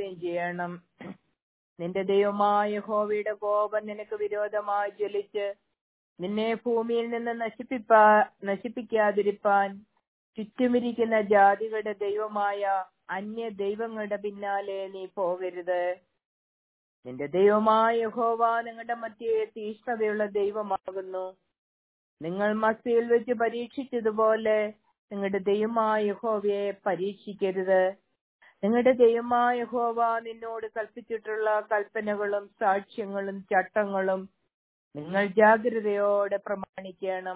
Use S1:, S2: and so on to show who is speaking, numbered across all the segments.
S1: സത്യം ചെയ്യണം നിന്റെ ദൈവമായ യഹോവയുടെ കോപം നിനക്ക് വിരോധമായി ജ്വലിച്ച് നിന്നെ ഭൂമിയിൽ നിന്ന് നശിപ്പിപ്പാ നശിപ്പിക്കാതിരിപ്പാൻ ചുറ്റുമിരിക്കുന്ന ജാതികളുടെ ദൈവമായ അന്യ ദൈവങ്ങളുടെ പിന്നാലെ നീ പോകരുത് നിന്റെ ദൈവമായ യഹോവ നിങ്ങളുടെ മധ്യേ തീഷ്ണതയുള്ള ദൈവമാകുന്നു നിങ്ങൾ മസ്തിയിൽ വെച്ച് പരീക്ഷിച്ചതുപോലെ നിങ്ങളുടെ ദൈവമായ യഹോവയെ പരീക്ഷിക്കരുത് നിങ്ങളുടെ ദൈവമായ യഹോവ നിന്നോട് കൽപ്പിച്ചിട്ടുള്ള കൽപ്പനകളും സാക്ഷ്യങ്ങളും ചട്ടങ്ങളും നിങ്ങൾ ജാഗ്രതയോടെ പ്രമാണിക്കണം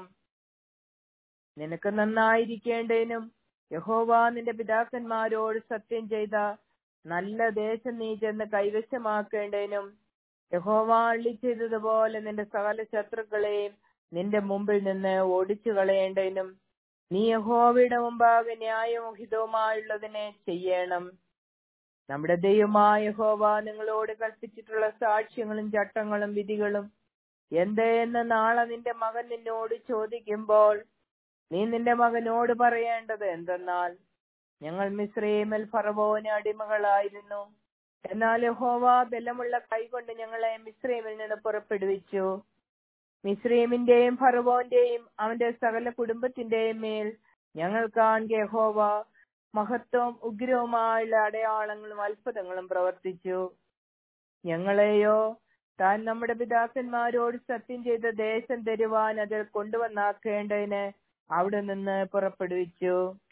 S1: നിനക്ക് നന്നായിരിക്കേണ്ടതിനും യഹോവ നിന്റെ പിതാക്കന്മാരോട് സത്യം ചെയ്ത നല്ല ദേശം നീ ചെന്ന് കൈവശമാക്കേണ്ടതിനും യഹോവ അള്ളി ചെയ്തതുപോലെ നിന്റെ സകല ശത്രുക്കളെയും നിന്റെ മുമ്പിൽ നിന്ന് ഓടിച്ചു കളയേണ്ടതിനും നീ യഹോവയുടെ മുമ്പാകെ ന്യായവും ഹിതവുമായുള്ളതിനെ ചെയ്യണം നമ്മുടെ ദൈവമായ യഹോവ നിങ്ങളോട് കൽപ്പിച്ചിട്ടുള്ള സാക്ഷ്യങ്ങളും ചട്ടങ്ങളും വിധികളും എന്തെന്ന് നാളെ നിന്റെ മകൻ നിന്നോട് ചോദിക്കുമ്പോൾ നീ നിന്റെ മകനോട് പറയേണ്ടത് എന്തെന്നാൽ ഞങ്ങൾ മിശ്രീമിൽ ഫറവോന് അടിമകളായിരുന്നു എന്നാൽ യഹോവ ബലമുള്ള കൈകൊണ്ട് ഞങ്ങളെ മിശ്രീമിൽ നിന്ന് പുറപ്പെടുവിച്ചു മിശ്രീമിന്റെയും ഫറവോന്റെയും അവന്റെ സകല കുടുംബത്തിന്റെയും മേൽ ഞങ്ങൾ കാണുക യഹോവ മഹത്വവും ഉഗ്രവുമായുള്ള അടയാളങ്ങളും അത്ഭുതങ്ങളും പ്രവർത്തിച്ചു ഞങ്ങളെയോ താൻ നമ്മുടെ പിതാക്കന്മാരോട് സത്യം ചെയ്ത ദേശം തരുവാൻ അതിൽ കൊണ്ടുവന്നാക്കേണ്ടതിന് അവിടെ നിന്ന് പുറപ്പെടുവിച്ചു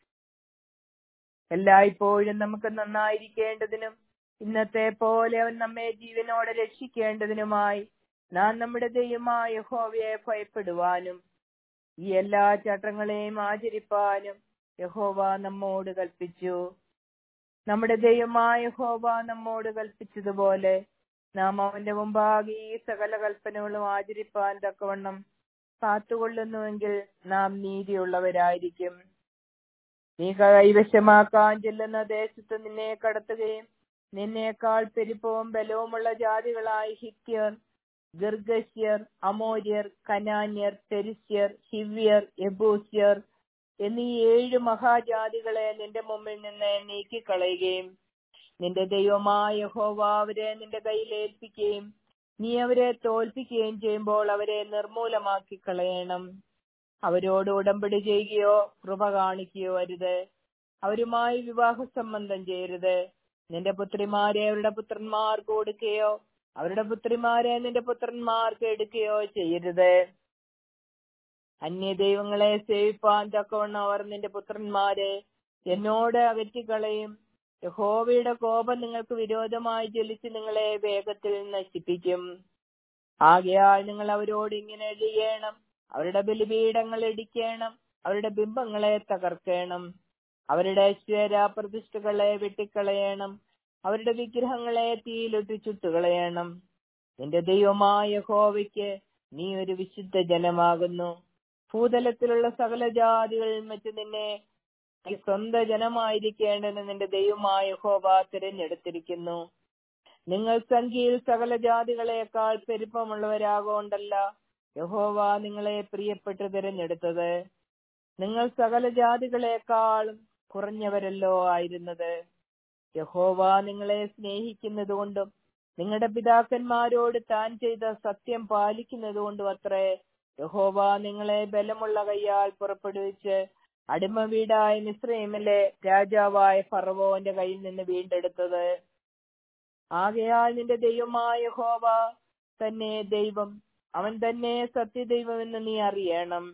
S1: എല്ലായ്പ്പോഴും നമുക്ക് നന്നായിരിക്കേണ്ടതിനും ഇന്നത്തെ പോലെ അവൻ നമ്മെ ജീവനോടെ രക്ഷിക്കേണ്ടതിനുമായി നാം നമ്മുടെ ദൈവമായ യഹോവയെ ഭയപ്പെടുവാനും ഈ എല്ലാ ചട്ടങ്ങളെയും ആചരിപ്പാനും യഹോവ നമ്മോട് കൽപ്പിച്ചു നമ്മുടെ ദൈവമായ യഹോവ നമ്മോട് കൽപ്പിച്ചതുപോലെ നാം അവന്റെ മുമ്പാകെ ഈ സകല കൽപ്പനകളും ആചരിപ്പാൻ തക്കവണ്ണം കാത്തുകൊള്ളുന്നുവെങ്കിൽ നാം നീതിയുള്ളവരായിരിക്കും നീ കൈവശമാക്കാൻ ചെല്ലുന്ന ദേശത്ത് നിന്നെ കടത്തുകയും നിന്നേക്കാൾ പെരുപ്പവും ബലവുമുള്ള ജാതികളായ ഹിത്യർ ഗർഗശ്യർ അമോര്യർ കനാന്യർ പെരിസ്യർ ഹിവ്യർ യബൂസ്യർ എന്നീ ഏഴ് മഹാജാതികളെ നിന്റെ മുമ്പിൽ നിന്ന് നീക്കിക്കളയുകയും നിന്റെ ദൈവമായ യഹോവ അവരെ നിന്റെ കയ്യിൽ ഏൽപ്പിക്കുകയും നീ അവരെ തോൽപ്പിക്കുകയും ചെയ്യുമ്പോൾ അവരെ നിർമൂലമാക്കി കളയണം അവരോട് ഉടമ്പടി ചെയ്യുകയോ കൃപ കാണിക്കുകയോ അരുത് അവരുമായി വിവാഹ സംബന്ധം ചെയ്യരുത് നിന്റെ പുത്രിമാരെ അവരുടെ പുത്രന്മാർക്ക് കൊടുക്കുകയോ അവരുടെ പുത്രിമാരെ നിന്റെ പുത്രന്മാർക്ക് എടുക്കുകയോ ചെയ്യരുത് അന്യ ദൈവങ്ങളെ സേവിപ്പാൻ തക്കവണ്ണം അവർ നിന്റെ പുത്രന്മാരെ എന്നോട് അകറ്റിക്കളയും യഹോവയുടെ കോപം നിങ്ങൾക്ക് വിരോധമായി ജ്വലിച്ച് നിങ്ങളെ വേഗത്തിൽ നശിപ്പിക്കും ആകയാൽ നിങ്ങൾ അവരോട് ഇങ്ങനെ ചെയ്യണം അവരുടെ ബലിപീഠങ്ങൾ ഇടിക്കണം അവരുടെ ബിംബങ്ങളെ തകർക്കണം അവരുടെ ശ്വേര പ്രതിഷ്ഠകളെ വെട്ടിക്കളയണം അവരുടെ വിഗ്രഹങ്ങളെ തീയിലിട്ട് ചുട്ടുകളയണം നിന്റെ ദൈവമായ ഹോവയ്ക്ക് നീ ഒരു വിശുദ്ധ ജനമാകുന്നു ഭൂതലത്തിലുള്ള സകല ജാതികളിൽ വെച്ച് നിന്നെ നീ സ്വന്തം ജനമായിരിക്കേണ്ടെന്ന് നിന്റെ ദൈവമായ ഹോവ തിരഞ്ഞെടുത്തിരിക്കുന്നു നിങ്ങൾ സംഖ്യയിൽ സകല ജാതികളെക്കാൾ പെരുപ്പമുള്ളവരാകൊണ്ടല്ല യഹോവ നിങ്ങളെ പ്രിയപ്പെട്ട് തിരഞ്ഞെടുത്തത് നിങ്ങൾ സകല ജാതികളെക്കാളും കുറഞ്ഞവരല്ലോ ആയിരുന്നത് യഹോവ നിങ്ങളെ സ്നേഹിക്കുന്നത് കൊണ്ടും നിങ്ങളുടെ പിതാക്കന്മാരോട് താൻ ചെയ്ത സത്യം പാലിക്കുന്നത് കൊണ്ടും അത്രേ യഹോവ നിങ്ങളെ ബലമുള്ള കൈയാൽ പുറപ്പെടുവിച്ച് അടിമ വീടായ മിശ്രൈമിലെ രാജാവായ ഫറവോന്റെ കയ്യിൽ നിന്ന് വീണ്ടെടുത്തത് ആകയാൽ നിന്റെ ദൈവമായ യഹോവ തന്നെ ദൈവം അവൻ തന്നെ സത്യദൈവമെന്ന് നീ അറിയണം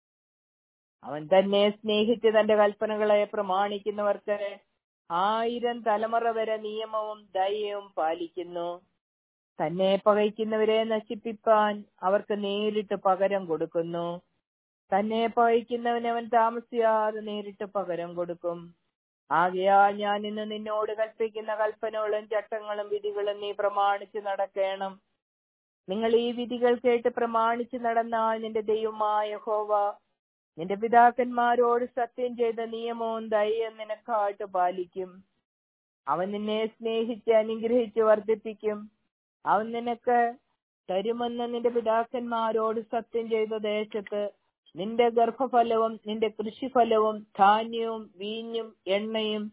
S1: അവൻ തന്നെ സ്നേഹിച്ച് തന്റെ കൽപ്പനകളെ പ്രമാണിക്കുന്നവർക്ക് ആയിരം തലമുറ വരെ നിയമവും ദയവും പാലിക്കുന്നു തന്നെ പകയ്ക്കുന്നവരെ നശിപ്പിപ്പാൻ അവർക്ക് നേരിട്ട് പകരം കൊടുക്കുന്നു തന്നെ പകയ്ക്കുന്നവന് അവൻ താമസിയാതെ നേരിട്ട് പകരം കൊടുക്കും ആകയാൽ ഞാൻ ഇന്ന് നിന്നോട് കൽപ്പിക്കുന്ന കൽപ്പനകളും ചട്ടങ്ങളും വിധികളും നീ പ്രമാണിച്ച് നടക്കണം നിങ്ങൾ ഈ വിധികൾ കേട്ട് പ്രമാണിച്ച് നടന്നാൽ നിന്റെ ദൈവമായ ഹോവ നിന്റെ പിതാക്കന്മാരോട് സത്യം ചെയ്ത നിയമവും ദയയും നിനക്കായിട്ട് പാലിക്കും അവൻ നിന്നെ സ്നേഹിച്ച് അനുഗ്രഹിച്ച് വർദ്ധിപ്പിക്കും അവൻ നിനക്ക് തരുമെന്ന് നിന്റെ പിതാക്കന്മാരോട് സത്യം ചെയ്ത ദേശത്ത് നിന്റെ ഗർഭഫലവും നിന്റെ കൃഷിഫലവും ധാന്യവും വീഞ്ഞും എണ്ണയും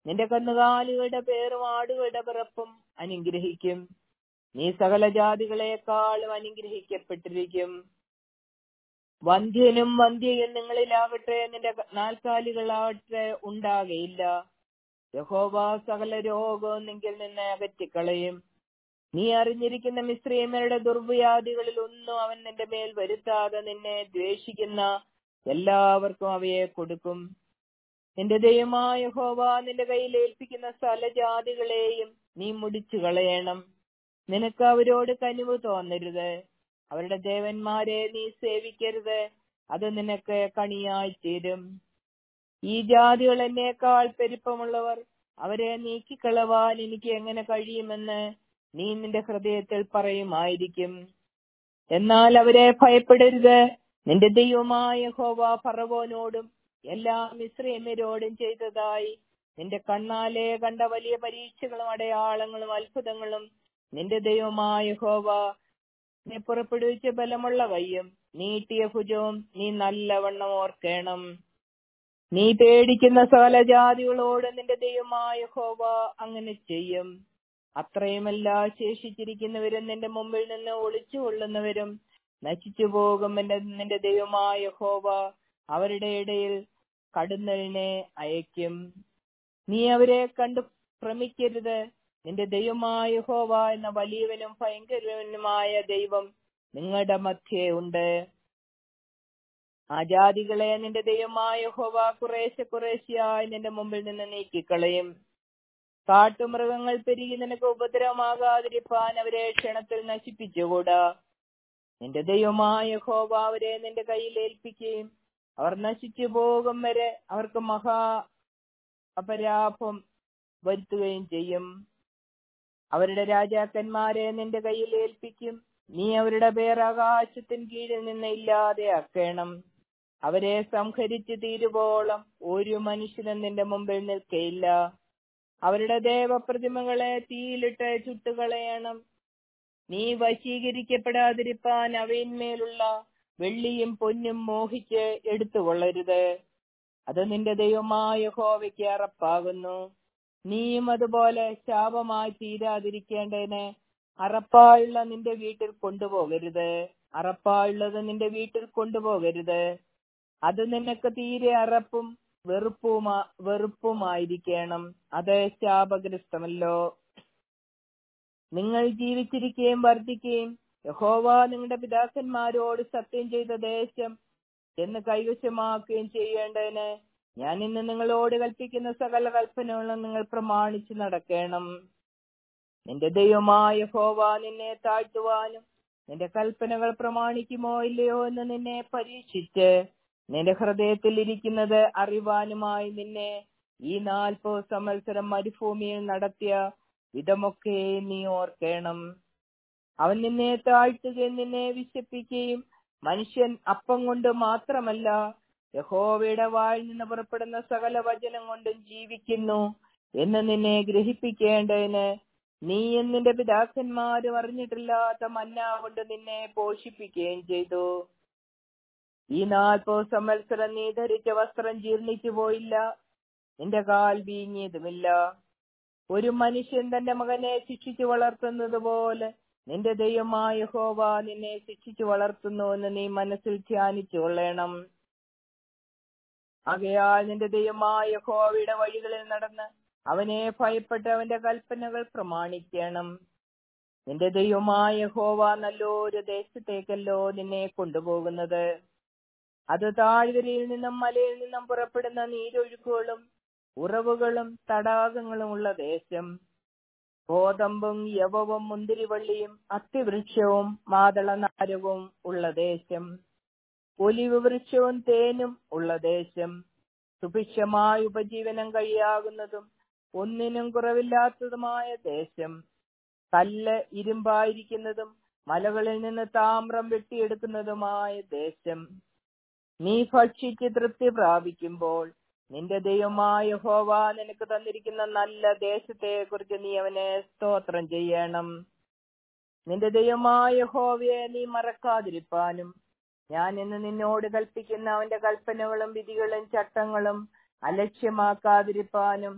S1: നിന്റെ കന്നുകാലികളുടെ പേരും ആടുകളുടെ പിറപ്പും അനുഗ്രഹിക്കും നീ സകല ജാതികളെക്കാളും അനുഗ്രഹിക്കപ്പെട്ടിരിക്കും വന്ധ്യനും വന്ധ്യയും നിങ്ങളിലാകട്ടെ നിന്റെ നാൽക്കാലികളാകട്ടെ ഉണ്ടാകയില്ല യഹോവ സകല രോഗവും നിങ്കിൽ നിന്ന് അകറ്റിക്കളയും നീ അറിഞ്ഞിരിക്കുന്ന മിശ്രീമരുടെ ദുർവ്യാധികളിൽ ഒന്നും അവൻ നിന്റെ മേൽ വരുത്താതെ നിന്നെ ദ്വേഷിക്കുന്ന എല്ലാവർക്കും അവയെ കൊടുക്കും നിന്റെ ദൈവമായ ഹോവ നിന്റെ കയ്യിൽ ഏൽപ്പിക്കുന്ന സ്ഥലജാതികളെയും നീ മുടിച്ചു കളയണം നിനക്ക് അവരോട് കനിവ് തോന്നരുത് അവരുടെ ദേവന്മാരെ നീ സേവിക്കരുത് അത് നിനക്ക് കണിയായി തീരും ഈ ജാതികൾ എന്നേക്കാൾ പെരുപ്പമുള്ളവർ അവരെ നീക്കിക്കളവാൻ എനിക്ക് എങ്ങനെ കഴിയുമെന്ന് നീ നിന്റെ ഹൃദയത്തിൽ പറയുമായിരിക്കും എന്നാൽ അവരെ ഭയപ്പെടരുത് നിന്റെ ദൈവമായ ഹോവ ഫറവോനോടും എല്ലാ മിശ്രീമരോടും ചെയ്തതായി നിന്റെ കണ്ണാലെ കണ്ട വലിയ പരീക്ഷകളും അടയാളങ്ങളും അത്ഭുതങ്ങളും നിന്റെ ദൈവമായ ഹോവ നീ പുറപ്പെടുവിച്ച ബലമുള്ള കയ്യും നീട്ടിയ ഭുജവും നീ നല്ലവണ്ണം ഓർക്കണം നീ പേടിക്കുന്ന സകല ജാതികളോട് നിന്റെ ദൈവമായ ഹോവ അങ്ങനെ ചെയ്യും അത്രയുമല്ല ശേഷിച്ചിരിക്കുന്നവരും നിന്റെ മുമ്പിൽ നിന്ന് ഒളിച്ചു കൊള്ളുന്നവരും നശിച്ചു പോകും എന്റെ നിന്റെ ദൈവമായ ഹോവ അവരുടെ ഇടയിൽ കടുന്നലിനെ അയക്കും നീ അവരെ കണ്ടു ഭ്രമിക്കരുത് നിന്റെ ദൈവമായ ഹോവ എന്ന വലിയവനും ഭയങ്കരവനുമായ ദൈവം നിങ്ങളുടെ മധ്യേ ഉണ്ട് ആ ജാതികളെ നിന്റെ ദൈവമായ ഹോവ കുറേശ്ശെ കുറേശ്ശെയായി നിന്റെ മുമ്പിൽ നിന്ന് നീക്കിക്കളയും കാട്ടുമൃഗങ്ങൾ പെരുകി നിനക്ക് ഉപദ്രവമാകാതിരിപ്പാൻ അവരെ ക്ഷണത്തിൽ നശിപ്പിച്ചുകൂടാ നിന്റെ ദൈവമായ ഹോവ അവരെ നിന്റെ കയ്യിൽ ഏൽപ്പിക്കുകയും അവർ നശിച്ചു പോകും വരെ അവർക്ക് മഹാ അപരാഭം വരുത്തുകയും ചെയ്യും അവരുടെ രാജാക്കന്മാരെ നിന്റെ കയ്യിൽ ഏൽപ്പിക്കും നീ അവരുടെ പേർ ആകാശത്തിന് കീഴിൽ നിന്ന് ഇല്ലാതെ ആക്കണം അവരെ സംഹരിച്ചു തീരുവോളം ഒരു മനുഷ്യനും നിന്റെ മുമ്പിൽ നിൽക്കയില്ല അവരുടെ ദേവപ്രതിമകളെ തീയിലിട്ട് ചുട്ടുകളയണം നീ വശീകരിക്കപ്പെടാതിരിപ്പാൻ അവയിന്മേലുള്ള വെള്ളിയും പൊന്നും മോഹിച്ച് എടുത്തുകൊള്ളരുത് അത് നിന്റെ ദൈവമായ ഹോവയ്ക്ക് അറപ്പാകുന്നു നീയും അതുപോലെ ശാപമായി തീരാതിരിക്കേണ്ടതിന് അറപ്പായുള്ള നിന്റെ വീട്ടിൽ കൊണ്ടുപോകരുത് അറപ്പായുള്ളത് നിന്റെ വീട്ടിൽ കൊണ്ടുപോകരുത് അത് നിനക്ക് തീരെ അറപ്പും വെറുപ്പുമാ വെറുപ്പുമായിരിക്കണം അത് ശാപഗ്രസ്തമല്ലോ നിങ്ങൾ ജീവിച്ചിരിക്കുകയും വർദ്ധിക്കുകയും യഹോവ നിങ്ങളുടെ പിതാക്കന്മാരോട് സത്യം ചെയ്ത ദേശം എന്ന് കൈവശമാക്കുകയും ചെയ്യേണ്ടതിന് ഞാൻ ഇന്ന് നിങ്ങളോട് കൽപ്പിക്കുന്ന സകല കൽപ്പനകളും നിങ്ങൾ പ്രമാണിച്ചു നടക്കണം നിന്റെ ദൈവമായ ഹോവ നിന്നെ താഴ്ത്തുവാനും നിന്റെ കൽപ്പനകൾ പ്രമാണിക്കുമോ ഇല്ലയോ എന്ന് നിന്നെ പരീക്ഷിച്ച് നിന്റെ ഹൃദയത്തിൽ ഇരിക്കുന്നത് അറിവാനുമായി നിന്നെ ഈ നാൽപ്പത് സംവത്സരം മരുഭൂമിയിൽ നടത്തിയ വിധമൊക്കെ നീ ഓർക്കണം അവൻ നിന്നെ താഴ്ത്തുകയും നിന്നെ വിശപ്പിക്കുകയും മനുഷ്യൻ അപ്പം കൊണ്ട് മാത്രമല്ല യഹോവയുടെ വായിൽ നിന്ന് പുറപ്പെടുന്ന സകല വചനം കൊണ്ടും ജീവിക്കുന്നു എന്ന് നിന്നെ ഗ്രഹിപ്പിക്കേണ്ടതിന് നീയും നിന്റെ പിതാക്കന്മാരും അറിഞ്ഞിട്ടില്ലാത്ത മന്ന കൊണ്ട് നിന്നെ പോഷിപ്പിക്കുകയും ചെയ്തു ഈ നാൽപ്പത് സംവത്സരം നീ ധരിച്ച വസ്ത്രം ജീർണിച്ചു പോയില്ല നിന്റെ കാൽ വീങ്ങിയതുമില്ല ഒരു മനുഷ്യൻ തന്റെ മകനെ ശിക്ഷിച്ചു വളർത്തുന്നത് പോലെ നിന്റെ ദൈവമായ ഹോവ നിന്നെ ശിക്ഷിച്ചു വളർത്തുന്നു എന്ന് നീ മനസ്സിൽ ധ്യാനിച്ചു കൊള്ളണം ആകയാൽ നിന്റെ ദൈവമായ ഹോവയുടെ വഴികളിൽ നടന്ന് അവനെ ഭയപ്പെട്ട് അവന്റെ കൽപ്പനകൾ പ്രമാണിക്കണം നിന്റെ ദൈവമായ ഹോവ നല്ലൊരു ദേശത്തേക്കല്ലോ നിന്നെ കൊണ്ടുപോകുന്നത് അത് താഴ്വരയിൽ നിന്നും മലയിൽ നിന്നും പുറപ്പെടുന്ന നീരൊഴുക്കുകളും ഉറവുകളും തടാകങ്ങളും ഉള്ള ദേശം ഗോതമ്പും യവവും മുന്തിരിവള്ളിയും അത്തിവൃക്ഷവും മാതളനാരവും ഉള്ള ദേശം ഒലിവ് വൃക്ഷവും തേനും ഉള്ള ദേശം സുഭിക്ഷമായ ഉപജീവനം കഴിയാകുന്നതും ഒന്നിനും കുറവില്ലാത്തതുമായ ദേശം കല്ല് ഇരുമ്പായിരിക്കുന്നതും മലകളിൽ നിന്ന് താമ്രം വെട്ടിയെടുക്കുന്നതുമായ ദേശം നീ ഭക്ഷിച്ച് തൃപ്തി പ്രാപിക്കുമ്പോൾ നിന്റെ ദൈവമായ ഹോവ നിനക്ക് തന്നിരിക്കുന്ന നല്ല ദേശത്തെ കുറിച്ച് നീ അവനെ സ്തോത്രം ചെയ്യണം നിന്റെ ദൈവമായ ഹോവയെ നീ മറക്കാതിരിപ്പാനും ഞാൻ ഇന്ന് നിന്നോട് കൽപ്പിക്കുന്ന അവന്റെ കൽപ്പനകളും വിധികളും ചട്ടങ്ങളും അലക്ഷ്യമാക്കാതിരിപ്പാനും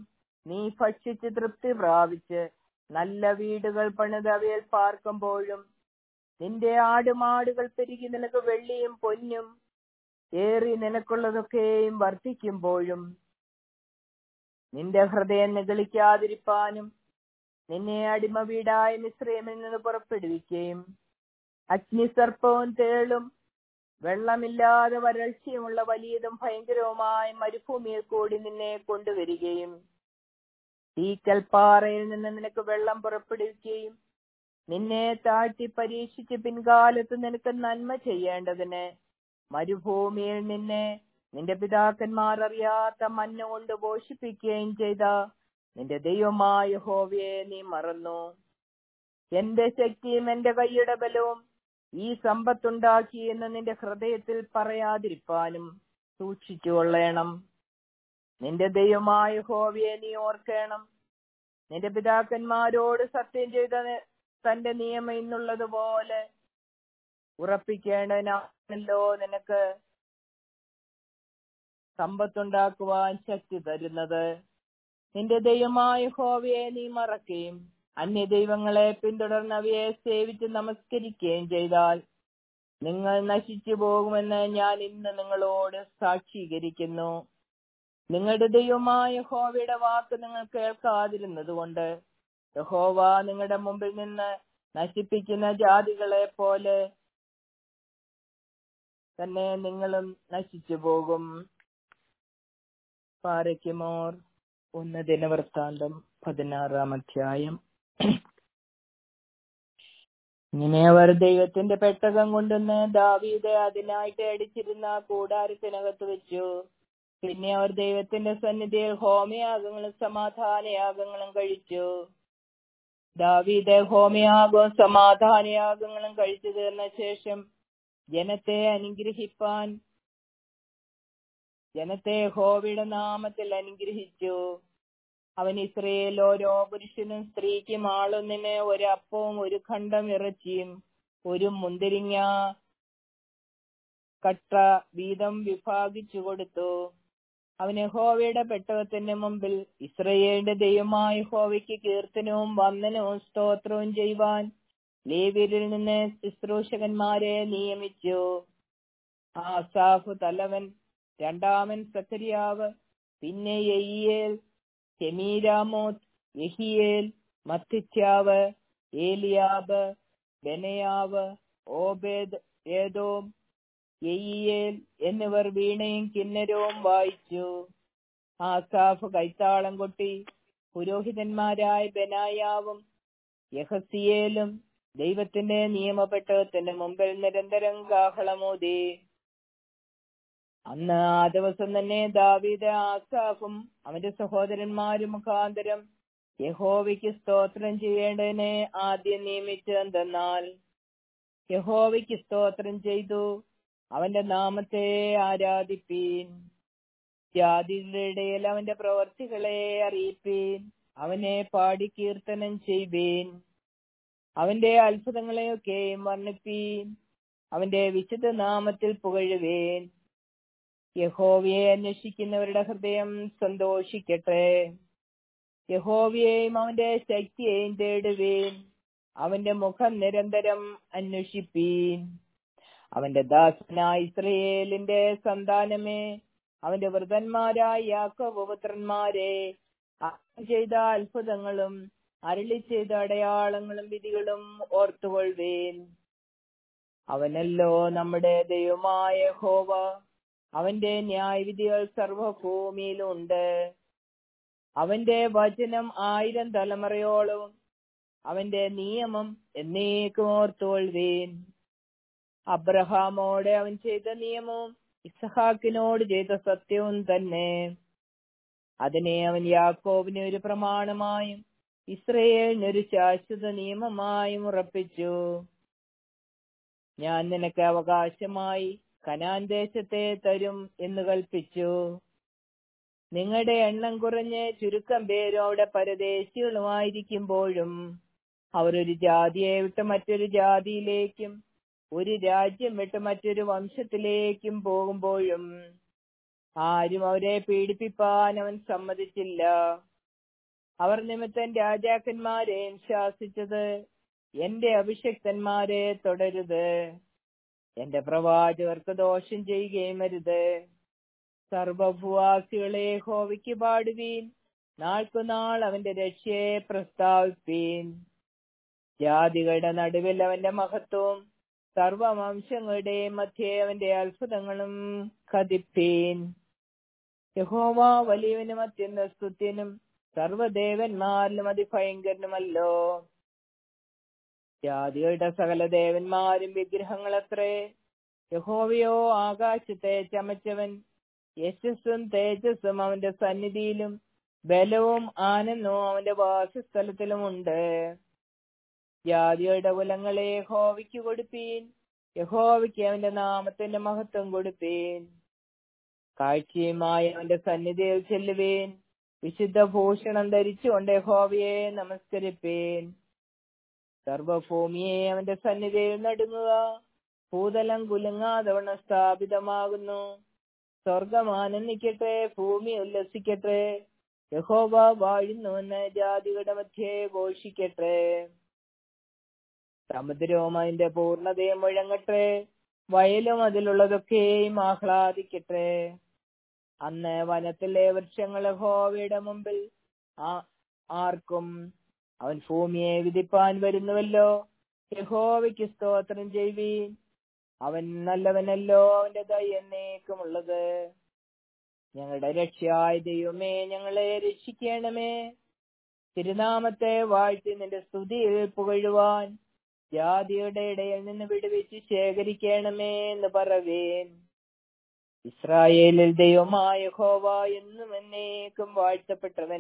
S1: നീ ഭക്ഷിച്ച് തൃപ്തി പ്രാപിച്ച് നല്ല വീടുകൾ പണിത് അവയിൽ പാർക്കുമ്പോഴും നിന്റെ ആടുമാടുകൾ പെരുകി നിനക്ക് വെള്ളിയും പൊന്നും ഏറി നിനക്കുള്ളതൊക്കെയും വർദ്ധിക്കുമ്പോഴും നിന്റെ ഹൃദയം നിഗളിക്കാതിരിപ്പാനും നിന്നെ അടിമ വീടായ മിശ്രമിൽ നിന്ന് പുറപ്പെടുവിക്കുകയും അഗ്നിസർപ്പവും തേളും വെള്ളമില്ലാതെ വരൾച്ചയുമുള്ള വലിയതും ഭയങ്കരവുമായ മരുഭൂമിയിൽ കൂടി നിന്നെ കൊണ്ടുവരികയും തീക്കൽപ്പാറയിൽ നിന്ന് നിനക്ക് വെള്ളം പുറപ്പെടുവിക്കുകയും നിന്നെ താഴ്ത്തി പരീക്ഷിച്ച് പിൻകാലത്ത് നിനക്ക് നന്മ ചെയ്യേണ്ടതിന് മരുഭൂമിയിൽ നിന്നെ നിന്റെ പിതാക്കന്മാർ അറിയാത്ത മഞ്ഞ കൊണ്ട് പോഷിപ്പിക്കുകയും ചെയ്ത നിന്റെ ദൈവമായ ഹോവയെ നീ മറന്നു എന്റെ ശക്തിയും എന്റെ കൈയുടെ ബലവും ഈ സമ്പത്തുണ്ടാക്കി എന്ന് നിന്റെ ഹൃദയത്തിൽ പറയാതിരിപ്പാനും സൂക്ഷിച്ചു കൊള്ളണം നിന്റെ ദൈവമായ ഹോവയെ നീ ഓർക്കണം നിന്റെ പിതാക്കന്മാരോട് സത്യം ചെയ്ത തന്റെ നിയമം ഇന്നുള്ളതുപോലെ ഉറപ്പിക്കേണ്ടതിനാണല്ലോ നിനക്ക് സമ്പത്തുണ്ടാക്കുവാൻ ശക്തി തരുന്നത് നിന്റെ ദൈവമായ ഹോവയെ നീ മറക്കുകയും അന്യ ദൈവങ്ങളെ പിന്തുടർന്ന് അവയെ സേവിച്ച് നമസ്കരിക്കുകയും ചെയ്താൽ നിങ്ങൾ നശിച്ചു പോകുമെന്ന് ഞാൻ ഇന്ന് നിങ്ങളോട് സാക്ഷീകരിക്കുന്നു നിങ്ങളുടെ ദൈവമായ ഹോവയുടെ വാക്ക് നിങ്ങൾ കേൾക്കാതിരുന്നത് കൊണ്ട് യഹോവ നിങ്ങളുടെ മുമ്പിൽ നിന്ന് നശിപ്പിക്കുന്ന ജാതികളെ പോലെ തന്നെ നിങ്ങളും നശിച്ചു പോകും പാരയ്ക്കുമോർ ഒന്ന് ദിനവൃത്താന്തം പതിനാറാം അധ്യായം ഇങ്ങനെ അവർ ദൈവത്തിന്റെ പെട്ടകം കൊണ്ടുവന്ന് ദാവീദ് അതിനായിട്ട് അടിച്ചിരുന്ന കൂടാരത്തിനകത്ത് വെച്ചു പിന്നെ അവർ ദൈവത്തിന്റെ സന്നിധിയിൽ ഹോമയാഗങ്ങളും സമാധാനയാഗങ്ങളും കഴിച്ചു ദാവീദ് ഹോമയാഗവും സമാധാനയാഗങ്ങളും കഴിച്ചു തീർന്ന ശേഷം ജനത്തെ അനുഗ്രഹിപ്പാൻ ജനത്തെ ഹോവയുടെ നാമത്തിൽ അനുഗ്രഹിച്ചു അവൻ ഇസ്രയേൽ ഓരോ പുരുഷനും സ്ത്രീക്കും ആളൊന്നിന് ഒരു അപ്പവും ഒരു ഖണ്ഡം ഇറച്ചിയും ഒരു മുന്തിരിങ്ങ കട്ട വീതം വിഭാഗിച്ചു കൊടുത്തു അവന് ഹോവയുടെ പെട്ടകത്തിന്റെ മുമ്പിൽ ഇസ്രയേലിന്റെ ദൈവമായ ഹോവയ്ക്ക് കീർത്തനവും വന്ദനവും സ്തോത്രവും ചെയ്യുവാൻ ലേവ്യരിൽ നിന്ന് ശുശ്രൂഷകന്മാരെ നിയമിച്ചു ആസാഫ് തലവൻ രണ്ടാമൻ സക്കരിയാവ് പിന്നെ Jeiel Shemiramoth Jehiel Mattithiah Eliab Benaiah Obed Edom Jeiel എന്നിവർ വീണയും കിന്നരവും വായിച്ചു ആസാഫ് കൈത്താളം കൊട്ടി പുരോഹിതന്മാരായ ബെനായാവും യഹസിയേലും ദൈവത്തിന്റെ നിയമപ്പെട്ടകത്തിന്റെ മുമ്പിൽ നിരന്തരം കാഹളമോദി അന്ന് ആ ദിവസം തന്നെ ദാവീദ് ആസാഫും അവന്റെ സഹോദരന്മാരും മുഖാന്തരം യഹോവയ്ക്ക് സ്തോത്രം ചെയ്യേണ്ടതിനെ ആദ്യം നിയമിച്ചെന്തെന്നാൽ യഹോവയ്ക്ക് സ്തോത്രം ചെയ്തു അവന്റെ നാമത്തെ ആരാധിപ്പീൻ ജാതികളുടെ ഇടയിൽ അവന്റെ പ്രവർത്തികളെ അറിയിപ്പീൻ അവനെ പാടി കീർത്തനം ചെയ്വീൻ അവന്റെ അത്ഭുതങ്ങളെയൊക്കെയും വർണ്ണിപ്പീൻ അവന്റെ വിശുദ്ധ നാമത്തിൽ പുകഴുവേൻ യഹോവയെ അന്വേഷിക്കുന്നവരുടെ ഹൃദയം സന്തോഷിക്കട്ടെ യഹോവയെയും അവന്റെ ശക്തിയെയും തേടുവേൻ അവന്റെ മുഖം നിരന്തരം അന്വേഷിപ്പീൻ അവന്റെ ദാസനായ ഇസ്രയേലിന്റെ സന്താനമേ അവന്റെ വൃതന്മാരായ യാക്കോബ് പുത്രന്മാരെ അവൻ ചെയ്ത അത്ഭുതങ്ങളും അരളി ചെയ്ത അടയാളങ്ങളും വിധികളും ഓർത്തുകൊള്ളുവേൻ അവനല്ലോ നമ്മുടെ ദൈവമായ ഹോവ അവന്റെ ന്യായവിധികൾ സർവഭൂമിയിലുണ്ട് അവന്റെ വചനം ആയിരം തലമുറയോളവും അവന്റെ നിയമം എന്നേക്കും ഓർത്തുകൊള്ളുവേൻ അബ്രഹാമോടെ അവൻ ചെയ്ത നിയമവും ഇസഹാക്കിനോട് ചെയ്ത സത്യവും തന്നെ അതിനെ അവൻ യാക്കോബിന് ഒരു പ്രമാണമായും ഇസ്രയേലിന് ഒരു ശാശ്വത നിയമമായും ഉറപ്പിച്ചു ഞാൻ നിനക്ക് അവകാശമായി കനാൻ ദേശത്തെ തരും എന്ന് കൽപ്പിച്ചു നിങ്ങളുടെ എണ്ണം കുറഞ്ഞ് ചുരുക്കം പേരും അവിടെ പരദേശികളുമായിരിക്കുമ്പോഴും അവർ ഒരു ജാതിയെ വിട്ട് മറ്റൊരു ജാതിയിലേക്കും ഒരു രാജ്യം വിട്ട് മറ്റൊരു വംശത്തിലേക്കും പോകുമ്പോഴും ആരും അവരെ പീഡിപ്പിപ്പാൻ അവൻ സമ്മതിച്ചില്ല അവർ നിമിത്തം രാജാക്കന്മാരെയും ശാസിച്ചത് എന്റെ അഭിഷക്തന്മാരെ തുടരുത് എന്റെ പ്രവാചകർക്ക് ദോഷം ചെയ്യുകയും അരുത് സർവഭൂവാസികളെ ഹോവിക്ക് പാടുവീൻ നാൾക്കുനാൾ അവന്റെ രക്ഷയെ പ്രസ്താവിപ്പീൻ ജാതികളുടെ നടുവിൽ അവന്റെ മഹത്വവും സർവവംശങ്ങളുടെയും മധ്യേ അവന്റെ അത്ഭുതങ്ങളും കതിപ്പീൻ യഹോവ വലിയവനും അത്യന്ത സ്തുത്യനും സർവദേവന്മാരിലും അതിഭയങ്കരനുമല്ലോ ജാതികളുടെ സകല ദേവന്മാരും വിഗ്രഹങ്ങളത്രേ യഹോവയോ ആകാശത്തെ ചമച്ചവൻ യശസ്സും തേജസ്സും അവന്റെ സന്നിധിയിലും ബലവും ആനന്ദവും അവന്റെ വാസസ്ഥലത്തിലുമുണ്ട് ജാതിയുടെ കുലങ്ങളെ യഹോവയ്ക്ക് കൊടുപ്പീൻ യഹോവയ്ക്ക് അവന്റെ നാമത്തിന്റെ മഹത്വം കൊടുപ്പീൻ കാഴ്ചയുമായി അവന്റെ സന്നിധിയിൽ ചെല്ലുവീൻ വിശുദ്ധ ഭൂഷണം ധരിച്ചുകൊണ്ട് യഹോവയെ നമസ്കരിപ്പീൻ സർവഭൂമിയെ അവന്റെ സന്നിധിയിൽ നടുങ്ങുക ഭൂതലം കുലുങ്ങാതവണ്ണം സ്ഥാപിതമാകുന്നു സ്വർഗം ആനന്ദിക്കട്ടെ ഭൂമി ഉല്ലസിക്കട്ടെ യഹോവ വാഴുന്നുവെന്ന് ജാതികളുടെ മധ്യേ ഘോഷിക്കട്ടെ സമുദ്രവും അതിന്റെ പൂർണ്ണതയും മുഴങ്ങട്ടെ വയലും അതിലുള്ളതൊക്കെയും ആഹ്ലാദിക്കട്ടെ അന്ന് വനത്തിലെ വൃക്ഷങ്ങൾ ഹോവയുടെ മുമ്പിൽ ആർക്കും അവൻ ഭൂമിയെ വിധിപ്പാൻ വരുന്നുവല്ലോ യഹോവയ്ക്ക് സ്തോത്രം ചെയ്യുവീൻ അവൻ നല്ലവനല്ലോ അവന്റെ ദയ എന്നേക്കുമുള്ളത് ഞങ്ങളുടെ രക്ഷയായ ദൈവമേ ഞങ്ങളെ രക്ഷിക്കണമേ തിരുനാമത്തെ വാഴ്ത്തി നിന്റെ സ്തുതിയിൽ പുകഴുവാൻ ജാതിയുടെ ഇടയിൽ നിന്ന് വിടുവിച്ച് ശേഖരിക്കണമേ എന്ന് പറവേൻ ഇസ്രായേലിൽ ദൈവമായ ഹോവ എന്നും എന്നേക്കും വാഴ്ത്തപ്പെട്ടവൻ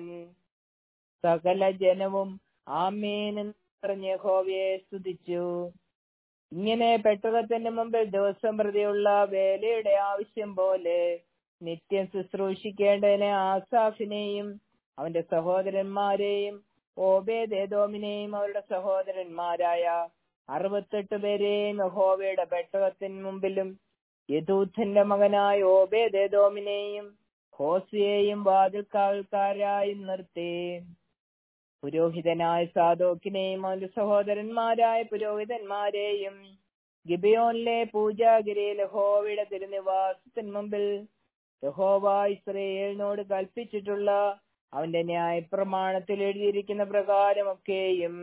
S1: സകല ജനവും ആമേൻ എന്ന് പറഞ്ഞ ഹോവയെ സ്തുതിച്ചു ഇങ്ങനെ പെട്ടകത്തിന്റെ മുമ്പിൽ ദിവസം പ്രതിയുള്ള വേലയുടെ ആവശ്യം പോലെ നിത്യം ശുശ്രൂഷിക്കേണ്ടതിനെ ആസാഫിനെയും അവന്റെ സഹോദരന്മാരെയും ഓബേദേദോമിനെയും അവരുടെ സഹോദരന്മാരായ അറുപത്തെട്ട് പേരെയും യഹോവയുടെ പെട്ടകത്തിന് മുമ്പിലും യദൂഥന്റെ മകനായ ഓബേദേദോമിനെയും ഹോസിയെയും വാതിൽക്കാവൽക്കാരായും നിർത്തി പുരോഹിതനായ സാദോക്കിനെയും അവന്റെ സഹോദരന്മാരായ പുരോഹിതന്മാരെയും ഗിബിയോനിലെ പൂജാഗിരിയിൽ യഹോവയുടെ തിരുനിവാസത്തിന് മുമ്പിൽ യഹോവ ഇസ്രയേലിനോട് കൽപ്പിച്ചിട്ടുള്ള അവന്റെ ന്യായപ്രമാണത്തിൽ എഴുതിയിരിക്കുന്ന പ്രകാരമൊക്കെയും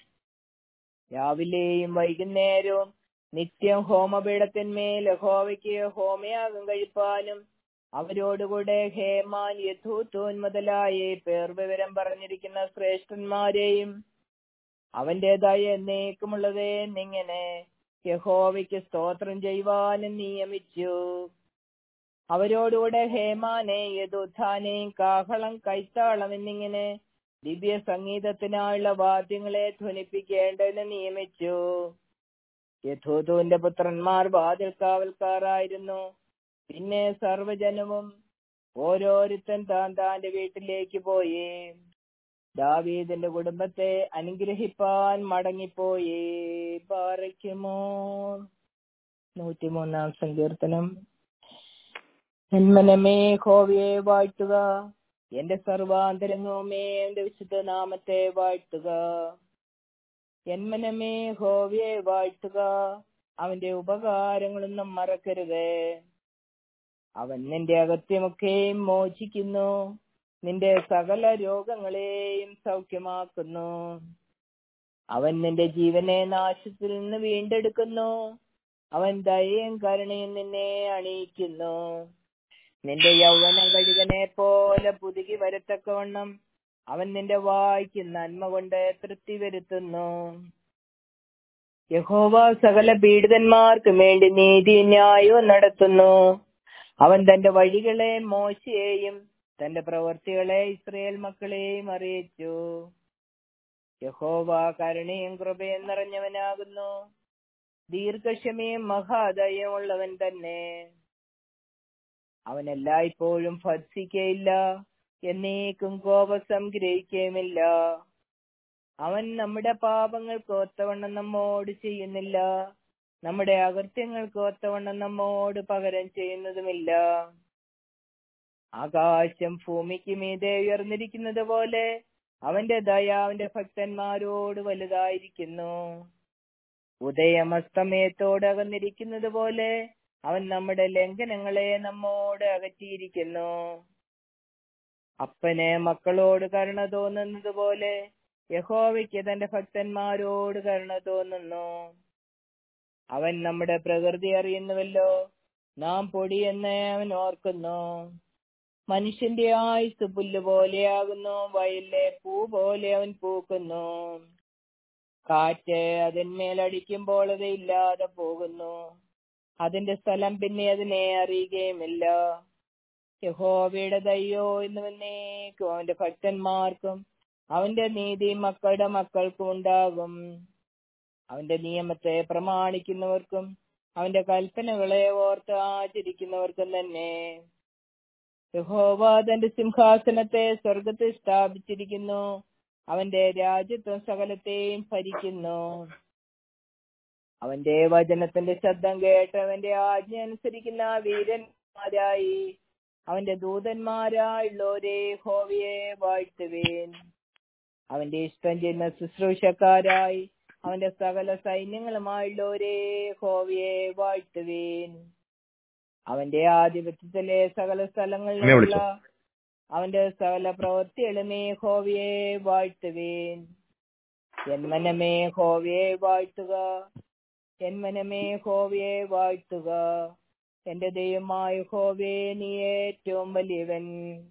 S1: രാവിലെയും വൈകുന്നേരവും നിത്യം ഹോമപീഠത്തിന്മേൽ യഹോവയ്ക്ക് ഹോമയാഗം കഴിപ്പാനും അവരോടുകൂടെ ഹേമാൻ യഥൂത്തൂൻ മുതലായി പേർ വിവരം പറഞ്ഞിരിക്കുന്ന ശ്രേഷ്ഠന്മാരെയും അവന്റേതായ എന്നേക്കുമുള്ളതേ എന്നിങ്ങനെ യഹോവയ്ക്ക് സ്തോത്രം ചെയ്യുവാനും നിയമിച്ചു അവരോടുകൂടെ ഹേമാനെ യദുധാനെയും കാഹളം കൈത്താളം എന്നിങ്ങനെ ദിവ്യ സംഗീതത്തിനായുള്ള വാദ്യങ്ങളെ ധ്വനിപ്പിക്കേണ്ടതിന് നിയമിച്ചു യഥൂതുവിന്റെ പുത്രന്മാർ വാതിൽ കാവൽക്കാരായിരുന്നു പിന്നെ സർവജനവും ഓരോരുത്തൻ താൻ താന്റെ വീട്ടിലേക്ക് പോയി ദാവീദിന്റെ കുടുംബത്തെ അനുഗ്രഹിപ്പാൻ മടങ്ങിപ്പോയി പാറയ്ക്കുമോ നൂറ്റിമൂന്നാം സങ്കീർത്തനം ജന്മനമേ ഹോവിയെ വാഴ്ത്തുക എന്റെ സർവാന്തരംഗവുമേ എന്റെ വിശുദ്ധ നാമത്തെ വാഴ്ത്തുക ജന്മനമേ ഹോവിയെ വാഴ്ത്തുക അവന്റെ ഉപകാരങ്ങളൊന്നും മറക്കരുത് അവൻ നിന്റെ അകത്യമൊക്കെയും മോചിക്കുന്നു നിന്റെ സകല രോഗങ്ങളെയും സൗഖ്യമാക്കുന്നു അവൻ നിന്റെ ജീവനെ നാശത്തിൽ നിന്ന് വീണ്ടെടുക്കുന്നു അവൻ ദയയും കരുണയും നിന്നെ അണിയിക്കുന്നു നിന്റെ യൗവനം കഴുകനെ പോലെ പുതുകി വരത്തക്കവണ്ണം അവൻ നിന്റെ വായ്ക്ക് നന്മ കൊണ്ട് തൃപ്തി വരുത്തുന്നു യഹോവ സകല പീഡിതന്മാർക്ക് വേണ്ടി നീതി ന്യായവും നടത്തുന്നു അവൻ തന്റെ വഴികളെ മോശയെയും തന്റെ പ്രവർത്തികളെ ഇസ്രയേൽ മക്കളെയും അറിയിച്ചു യഹോവ കരുണയും കൃപയും നിറഞ്ഞവനാകുന്നു ദീർഘക്ഷമയും മഹാദയമുള്ളവൻ തന്നെ അവൻ എല്ലായ്പ്പോഴും ഭത്സിക്കയില്ല എന്നേക്കും കോപസം ഗ്രഹിക്കുകയുമില്ല അവൻ നമ്മുടെ പാപങ്ങൾക്ക് ഒത്തവണ്ണം നമ്മോട് ചെയ്യുന്നില്ല നമ്മുടെ അകൃത്യങ്ങൾക്ക് ഒത്തവണ്ണം നമ്മോട് പകരം ചെയ്യുന്നതുമില്ല ആകാശം ഭൂമിക്ക് മീതെ ഉയർന്നിരിക്കുന്നത് പോലെ അവന്റെ ദയ അവന്റെ ഭക്തന്മാരോട് വലുതായിരിക്കുന്നു ഉദയമസ്തമയത്തോട് അകന്നിരിക്കുന്നത് പോലെ അവൻ നമ്മുടെ ലംഘനങ്ങളെ നമ്മോട് അകറ്റിയിരിക്കുന്നു അപ്പന് മക്കളോട് കരുണ തോന്നുന്നത് പോലെ യഹോവയ്ക്ക് തന്റെ ഭക്തന്മാരോട് കരുണ തോന്നുന്നു അവൻ നമ്മുടെ പ്രകൃതി അറിയുന്നുവല്ലോ നാം പൊടിയെന്ന് അവൻ ഓർക്കുന്നു മനുഷ്യന്റെ ആയുസ് പുല്ല് പോലെയാകുന്നു വയലിലെ പൂ പോലെ അവൻ പൂക്കുന്നു കാറ്റ് അതിന്മേലടിക്കുമ്പോൾ അത് ഇല്ലാതെ പോകുന്നു അതിന്റെ സ്ഥലം പിന്നെ അതിനെ അറിയുകയുമില്ല യഹോവയുടെ ദയ്യോ എന്ന് വന്നേക്കും അവന്റെ ഭക്തന്മാർക്കും അവന്റെ നീതി മക്കളുടെ മക്കൾക്കും ഉണ്ടാകും അവന്റെ നിയമത്തെ പ്രമാണിക്കുന്നവർക്കും അവന്റെ കൽപ്പനകളെ ഓർത്ത് ആചരിക്കുന്നവർക്കും തന്നെ യഹോവ തന്റെ സിംഹാസനത്തെ സ്വർഗത്തിൽ സ്ഥാപിച്ചിരിക്കുന്നു അവന്റെ രാജ്യത്വം സകലത്തെയും ഭരിക്കുന്നു അവന്റെ വചനത്തിന്റെ ശബ്ദം കേട്ട് അവന്റെ ആജ്ഞ അനുസരിക്കുന്ന വീരന്മാരായി അവന്റെ ദൂതന്മാരായുള്ളവരെ ഹോവിയെ വാഴ്ത്തുവേൻ അവന്റെ ഇഷ്ടം ചെയ്യുന്ന ശുശ്രൂഷക്കാരായി അവന്റെ സകല സൈന്യങ്ങളുമായുള്ളവരെ ഹോവിയെ വാഴ്ത്തുവേൻ അവന്റെ ആധിപത്യത്തിലെ സകല സ്ഥലങ്ങളിലുള്ള അവന്റെ സകല പ്രവൃത്തികളുമേ ഹോവിയെ വാഴ്ത്തുവേൻ എന്മനമേ ഹോവിയെ വാഴ്ത്തുക എന്മനമേ ഹോവിയെ വാഴ്ത്തുക എന്റെ ദൈവമായ ഹോവേ നീ ഏറ്റവും വലിയവൻ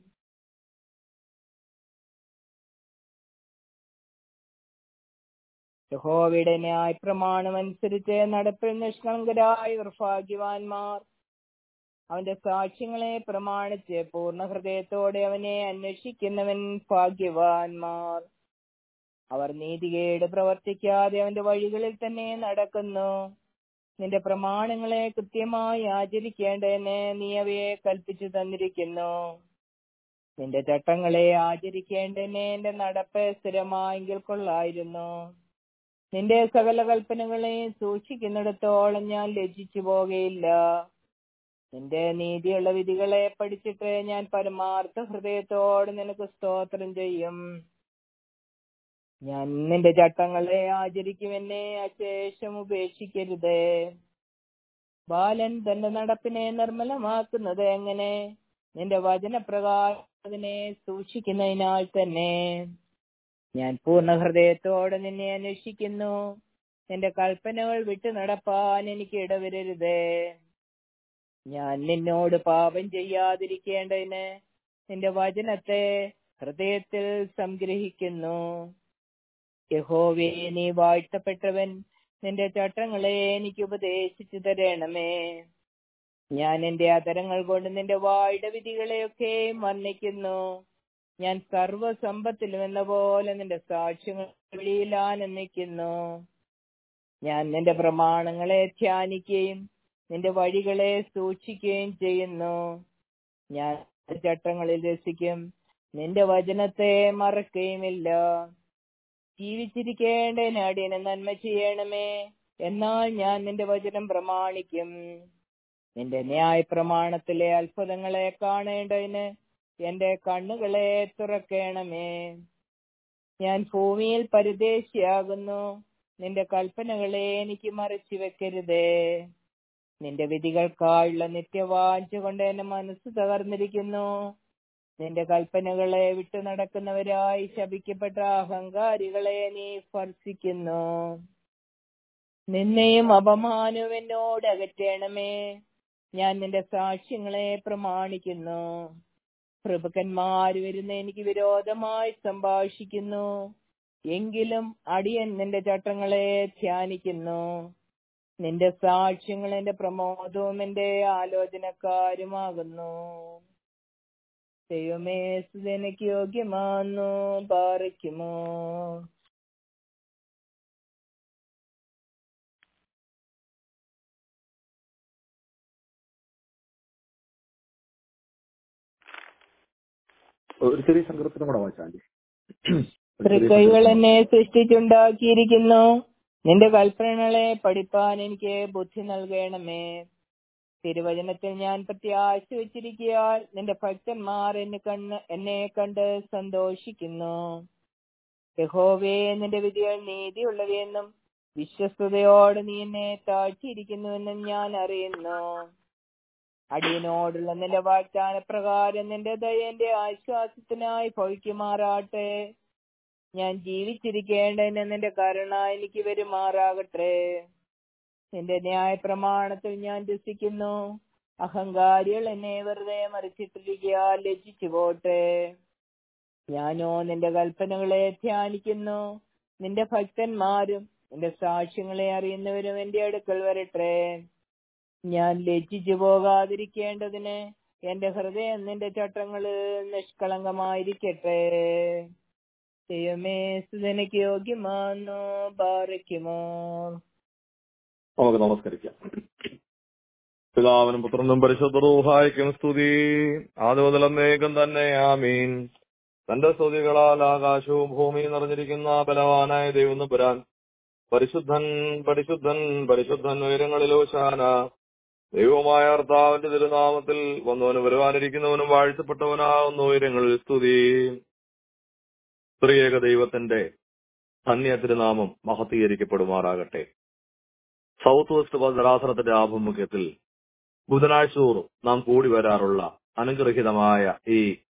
S1: യഹോവയുടെ ന്യായ പ്രമാണം അനുസരിച്ച് നടപ്പിൽ നിഷ്കളങ്കരായ ഭാഗ്യവാന്മാർ അവന്റെ സാക്ഷ്യങ്ങളെ പ്രമാണിച്ച് പൂർണ്ണ ഹൃദയത്തോടെ അവനെ അന്വേഷിക്കുന്നവൻ ഭാഗ്യവാന്മാർ അവർ നീതികേട് പ്രവർത്തിക്കാതെ അവന്റെ വഴികളിൽ തന്നെ നടക്കുന്നു നിന്റെ പ്രമാണങ്ങളെ കൃത്യമായി ആചരിക്കേണ്ടതിന് നീ അവയെ കൽപ്പിച്ചു തന്നിരിക്കുന്നു നിന്റെ ചട്ടങ്ങളെ ആചരിക്കേണ്ടതിന് എന്റെ നടപ്പ് സ്ഥിരമായെങ്കിൽ കൊള്ളായിരുന്നു നിന്റെ സകല കൽപ്പനകളെയും സൂക്ഷിക്കുന്നിടത്തോളം ഞാൻ ലജ്ജിച്ചു പോകയില്ല നിന്റെ നീതിയുള്ള വിധികളെ പഠിച്ചിട്ട് ഞാൻ പരമാർത്ഥ ഹൃദയത്തോട് നിനക്ക് സ്തോത്രം ചെയ്യും ഞാൻ നിന്റെ ചട്ടങ്ങളെ ആചരിക്കും എന്നെ അശേഷം ഉപേക്ഷിക്കരുത് ബാലൻ തന്റെ നടപ്പിനെ നിർമ്മലമാക്കുന്നത് എങ്ങനെ നിന്റെ വചനപ്രകാരം അതിനെ സൂക്ഷിക്കുന്നതിനാൽ തന്നെ ഞാൻ പൂർണ്ണ ഹൃദയത്തോടെ നിന്നെ അന്വേഷിക്കുന്നു നിന്റെ കൽപ്പനകൾ വിട്ടു നടപ്പാൻ എനിക്ക് ഇടവരരുത് ഞാൻ നിന്നോട് പാപം ചെയ്യാതിരിക്കേണ്ടതിന് നിന്റെ വചനത്തെ ഹൃദയത്തിൽ സംഗ്രഹിക്കുന്നു യഹോവേ നീ വാഴ്ത്തപ്പെട്ടവൻ നിന്റെ ചട്ടങ്ങളെ എനിക്ക് ഉപദേശിച്ചു തരണമേ ഞാൻ എന്റെ അതരങ്ങൾ കൊണ്ട് നിന്റെ വായുടെ വിധികളെയൊക്കെ വർണ്ണിക്കുന്നു ഞാൻ സർവസമ്പത്തിലും എന്ന പോലെ നിന്റെ സാക്ഷ്യങ്ങൾ വെളിയിൽ ആനന്ദിക്കുന്നു ഞാൻ നിന്റെ പ്രമാണങ്ങളെ ധ്യാനിക്കുകയും നിന്റെ വഴികളെ സൂക്ഷിക്കുകയും ചെയ്യുന്നു ഞാൻ ചട്ടങ്ങളിൽ രസിക്കും നിന്റെ വചനത്തെ മറക്കുകയുമില്ല ജീവിച്ചിരിക്കേണ്ട നാടിനെ നന്മ ചെയ്യണമേ എന്നാൽ ഞാൻ നിന്റെ വചനം പ്രമാണിക്കും നിന്റെ ന്യായ പ്രമാണത്തിലെ അത്ഭുതങ്ങളെ കാണേണ്ടതിന് എന്റെ കണ്ണുകളെ തുറക്കണമേ ഞാൻ ഭൂമിയിൽ പരദേശിയാകുന്നു നിന്റെ കൽപ്പനകളെ എനിക്ക് മറച്ചു വെക്കരുതേ നിന്റെ വിധികൾക്കായുള്ള നിത്യവാഞ്ച കൊണ്ട് എന്റെ മനസ്സ് തകർന്നിരിക്കുന്നു നിന്റെ കൽപ്പനകളെ വിട്ടു നടക്കുന്നവരായി ശപിക്കപ്പെട്ട അഹങ്കാരികളെ നീ സ്പർശിക്കുന്നു നിന്നെയും അപമാനവും എന്നോട് അകറ്റണമേ ഞാൻ നിന്റെ സാക്ഷ്യങ്ങളെ പ്രമാണിക്കുന്നു പ്രഭുക്കന്മാർ വരുന്ന എനിക്ക് വിരോധമായി സംഭാഷിക്കുന്നു എങ്കിലും അടിയൻ നിന്റെ ചട്ടങ്ങളെ ധ്യാനിക്കുന്നു നിന്റെ സാക്ഷ്യങ്ങൾ എന്റെ പ്രമോദവും എന്റെ ആലോചനക്കാരുമാകുന്നു ദൈവമേ എനിക്ക് യോഗ്യമാന്നു പാറിക്കുമോ
S2: ഒരു ചെറിയ സങ്കടത്തിനും കൂടെ വായിച്ചാൽ
S1: തൃക്കൈകൾ എന്നെ സൃഷ്ടിച്ചുണ്ടാക്കിയിരിക്കുന്നു നിന്റെ കൽപ്പനകളെ പഠിപ്പാൻ എനിക്ക് ബുദ്ധി നൽകണമേ തിരുവചനത്തിൽ ഞാൻ പ്രത്യാശ വെച്ചിരിക്കയാൽ നിന്റെ ഭക്തന്മാർ എന്നെ കണ്ണ് എന്നെ കണ്ട് സന്തോഷിക്കുന്നു യഹോവേ നിന്റെ വിധികൾ നീതിയുള്ളവയെന്നും വിശ്വസ്തയോടെ നീ എന്നെ താഴ്ത്തിയിരിക്കുന്നുവെന്നും ഞാൻ അറിയുന്നു അടിയനോടുള്ള നിന്റെ വാഗ്ദാന പ്രകാരം നിന്റെ ദയ എന്റെ ആശ്വാസത്തിനായി ഭവിക്കുമാറാട്ടെ ഞാൻ ജീവിച്ചിരിക്കേണ്ടതിന് നിന്റെ കരുണ എനിക്ക് വരുമാറാകട്ടെ നിന്റെ ന്യായ പ്രമാണത്തിൽ ഞാൻ രസിക്കുന്നു അഹങ്കാരികൾ എന്നെ വെറുതെ മറിച്ചിട്ടിരിക്കുക ലജ്ജിച്ചു പോട്ടെ ഞാനോ നിന്റെ കൽപ്പനകളെ ധ്യാനിക്കുന്നു നിന്റെ ഭക്തന്മാരും നിന്റെ സാക്ഷ്യങ്ങളെ അറിയുന്നവരും എന്റെ അടുക്കൽ വരട്ടെ ഞാൻ ലജ്ജിച്ചു പോകാതിരിക്കേണ്ടതിന് എന്റെ ഹൃദയം നിന്റെ ചട്ടങ്ങള് നിഷ്കളങ്കമായിരിക്കട്ടെ ദൈവമേ സുതനക്ക് യോഗ്യമാന്നു പാറയ്ക്കുമോ
S3: നമുക്ക് നമസ്കരിക്കാം പിതാവിനും പുത്രനും പരിശുദ്ധ റൂഹായിക്കും സ്തുതി ആദ്യ മുതൽ അന്നേകം തന്നെ ആമീൻ തന്റെ സ്തുതികളാൽ ആകാശവും ഭൂമിയും നിറഞ്ഞിരിക്കുന്ന ബലവാനായ ദൈവം പുരാൻ പരിശുദ്ധൻ പരിശുദ്ധൻ പരിശുദ്ധൻ ഉയരങ്ങളിലോ ശാന ദൈവമായ കർത്താവിന്റെ തിരുനാമത്തിൽ വന്നവനും വരുവാനിരിക്കുന്നവനും വാഴ്ത്തപ്പെട്ടവനാകുന്ന ഉയരങ്ങളിൽ സ്തുതി സ്ത്രീയേക ദൈവത്തിന്റെ ധന്യ തിരുനാമം മഹത്തീകരിക്കപ്പെടുമാറാകട്ടെ സൗത്ത് വെസ്റ്റ് ഭദ്രാസനത്തിന്റെ ആഭിമുഖ്യത്തിൽ ബുധനാഴ്ച തോറും നാം കൂടി വരാറുള്ള അനുഗ്രഹീതമായ ഈ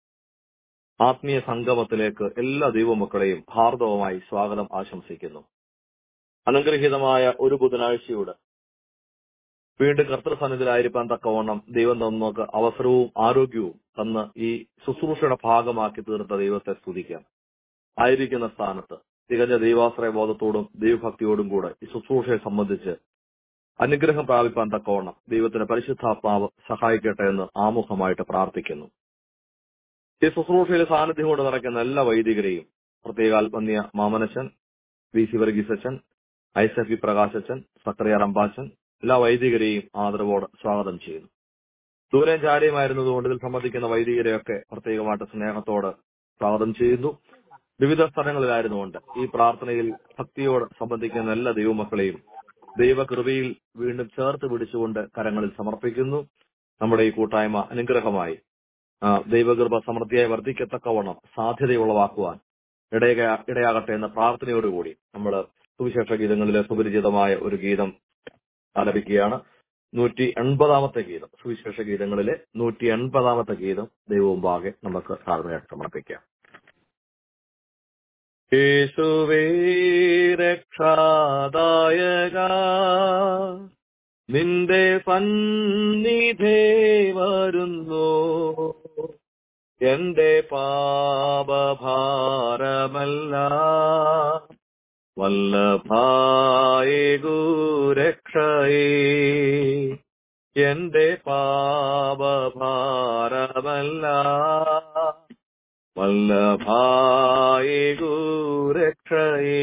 S3: ആത്മീയ സംഗമത്തിലേക്ക് എല്ലാ ദൈവമക്കളെയും ഹാർദവമായി സ്വാഗതം ആശംസിക്കുന്നു അനുഗ്രഹീതമായ ഒരു ബുധനാഴ്ചയോട് വീണ്ടും കർത്തൃസന്നിധിയിലായിരിക്കാൻ തക്കവണ്ണം ദൈവം നമുക്ക് അവസരവും ആരോഗ്യവും തന്ന് ഈ ശുശ്രൂഷയുടെ ഭാഗമാക്കി തീർത്ത ദൈവത്തെ സ്തുതിക്കാം ആയിരിക്കുന്ന സ്ഥാനത്ത് തികഞ്ഞ ദൈവാശ്രയ ബോധത്തോടും ദൈവഭക്തിയോടും കൂടെ ഈ ശുശ്രൂഷയെ സംബന്ധിച്ച് അനുഗ്രഹം പ്രാപിപ്പാൻ തക്കവണ്ണം ദൈവത്തിന്റെ പരിശുദ്ധാത്മാവ് സഹായിക്കട്ടെ എന്ന് ആമുഖമായിട്ട് പ്രാർത്ഥിക്കുന്നു ഈ ശുശ്രൂഷയിൽ സാന്നിധ്യം കൊണ്ട് നടക്കുന്ന എല്ലാ വൈദികരെയും പ്രത്യേകാൽ വന്നിയ മാമനച്ചൻ വി സി വർഗീസച്ചൻ ഐസഫ് വി പ്രകാശച്ചൻ സക്രിയ റമ്പാച്ചൻ എല്ലാ വൈദികരെയും ആദരവോടെ സ്വാഗതം ചെയ്യുന്നു ദൂരം ചാരിയമായിരുന്നതുകൊണ്ട് ഇതിൽ സംബന്ധിക്കുന്ന വൈദികരെയൊക്കെ പ്രത്യേകമായിട്ട് സ്നേഹത്തോടെ സ്വാഗതം ചെയ്യുന്നു വിവിധ സ്ഥലങ്ങളിലായിരുന്നുകൊണ്ട് ഈ പ്രാർത്ഥനയിൽ ഭക്തിയോട് സംബന്ധിക്കുന്ന എല്ലാ ദൈവമക്കളെയും ദൈവകൃപയിൽ വീണ്ടും ചേർത്ത് പിടിച്ചുകൊണ്ട് കരങ്ങളിൽ സമർപ്പിക്കുന്നു നമ്മുടെ ഈ കൂട്ടായ്മ അനുഗ്രഹമായി ആ, ദൈവകൃപ സമൃദ്ധിയായി വർദ്ധിക്കത്തക്കവണ്ണം സാധ്യതയുളവാക്കുവാൻ ഇടയ ഇടയാകട്ടെ എന്ന പ്രാർത്ഥനയോടുകൂടി നമ്മൾ സുവിശേഷ ഗീതങ്ങളിലെ സുപരിചിതമായ ഒരു ഗീതം ആലപിക്കുകയാണ് നൂറ്റി എൺപതാമത്തെ ഗീതം സുവിശേഷ ഗീതങ്ങളിലെ നൂറ്റി എൺപതാമത്തെ ഗീതം ദൈവമുമ്പാകെ നമുക്ക് താഴ്മയായിട്ട് സമർപ്പിക്കാം യേശുവേ രക്ഷാദായക നിന്റെ സന്നിധേ വരുന്നു എന്റെ പാപഭാരമല്ല വല്ലഭായ ഗുരക്ഷയേ എന്റെ പാപഭാരമല്ല വല്ലഭായ ഗുരക്ഷയേ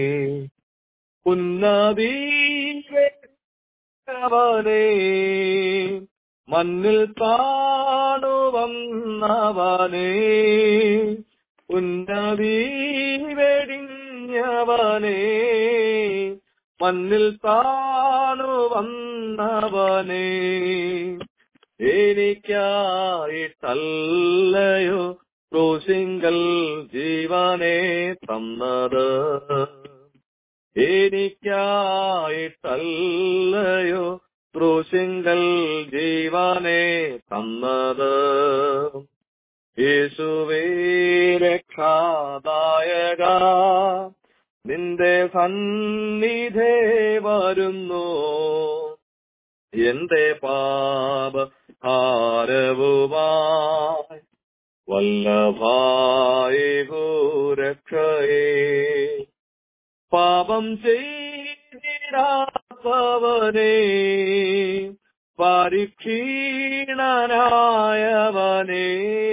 S3: ഉന്നതീവനെ മണ്ണിൽ താണു വന്നവനെ ഉന്നതീ വെടിഞ്ഞവനെ മണ്ണിൽ താണു വന്നവനെ എനിക്കായിട്ടല്ലയോ ക്രൂശിങ്കൽ ജീവനെ തന്നത് എനിക്കായിട്ടല്ലയോ ക്രൂശിങ്കൽ ജീവനെ തന്നത് യേശുവേ രക്ഷാദായക നിന്റെ സന്നിധേ വരുന്നു എന്റെ പാപ ഭാരവുമായി വല്ലഭായ ഗുരക്ഷയേ പാപം ചെയ്തിടാത്തവനെ പരീക്ഷീണനായവനെ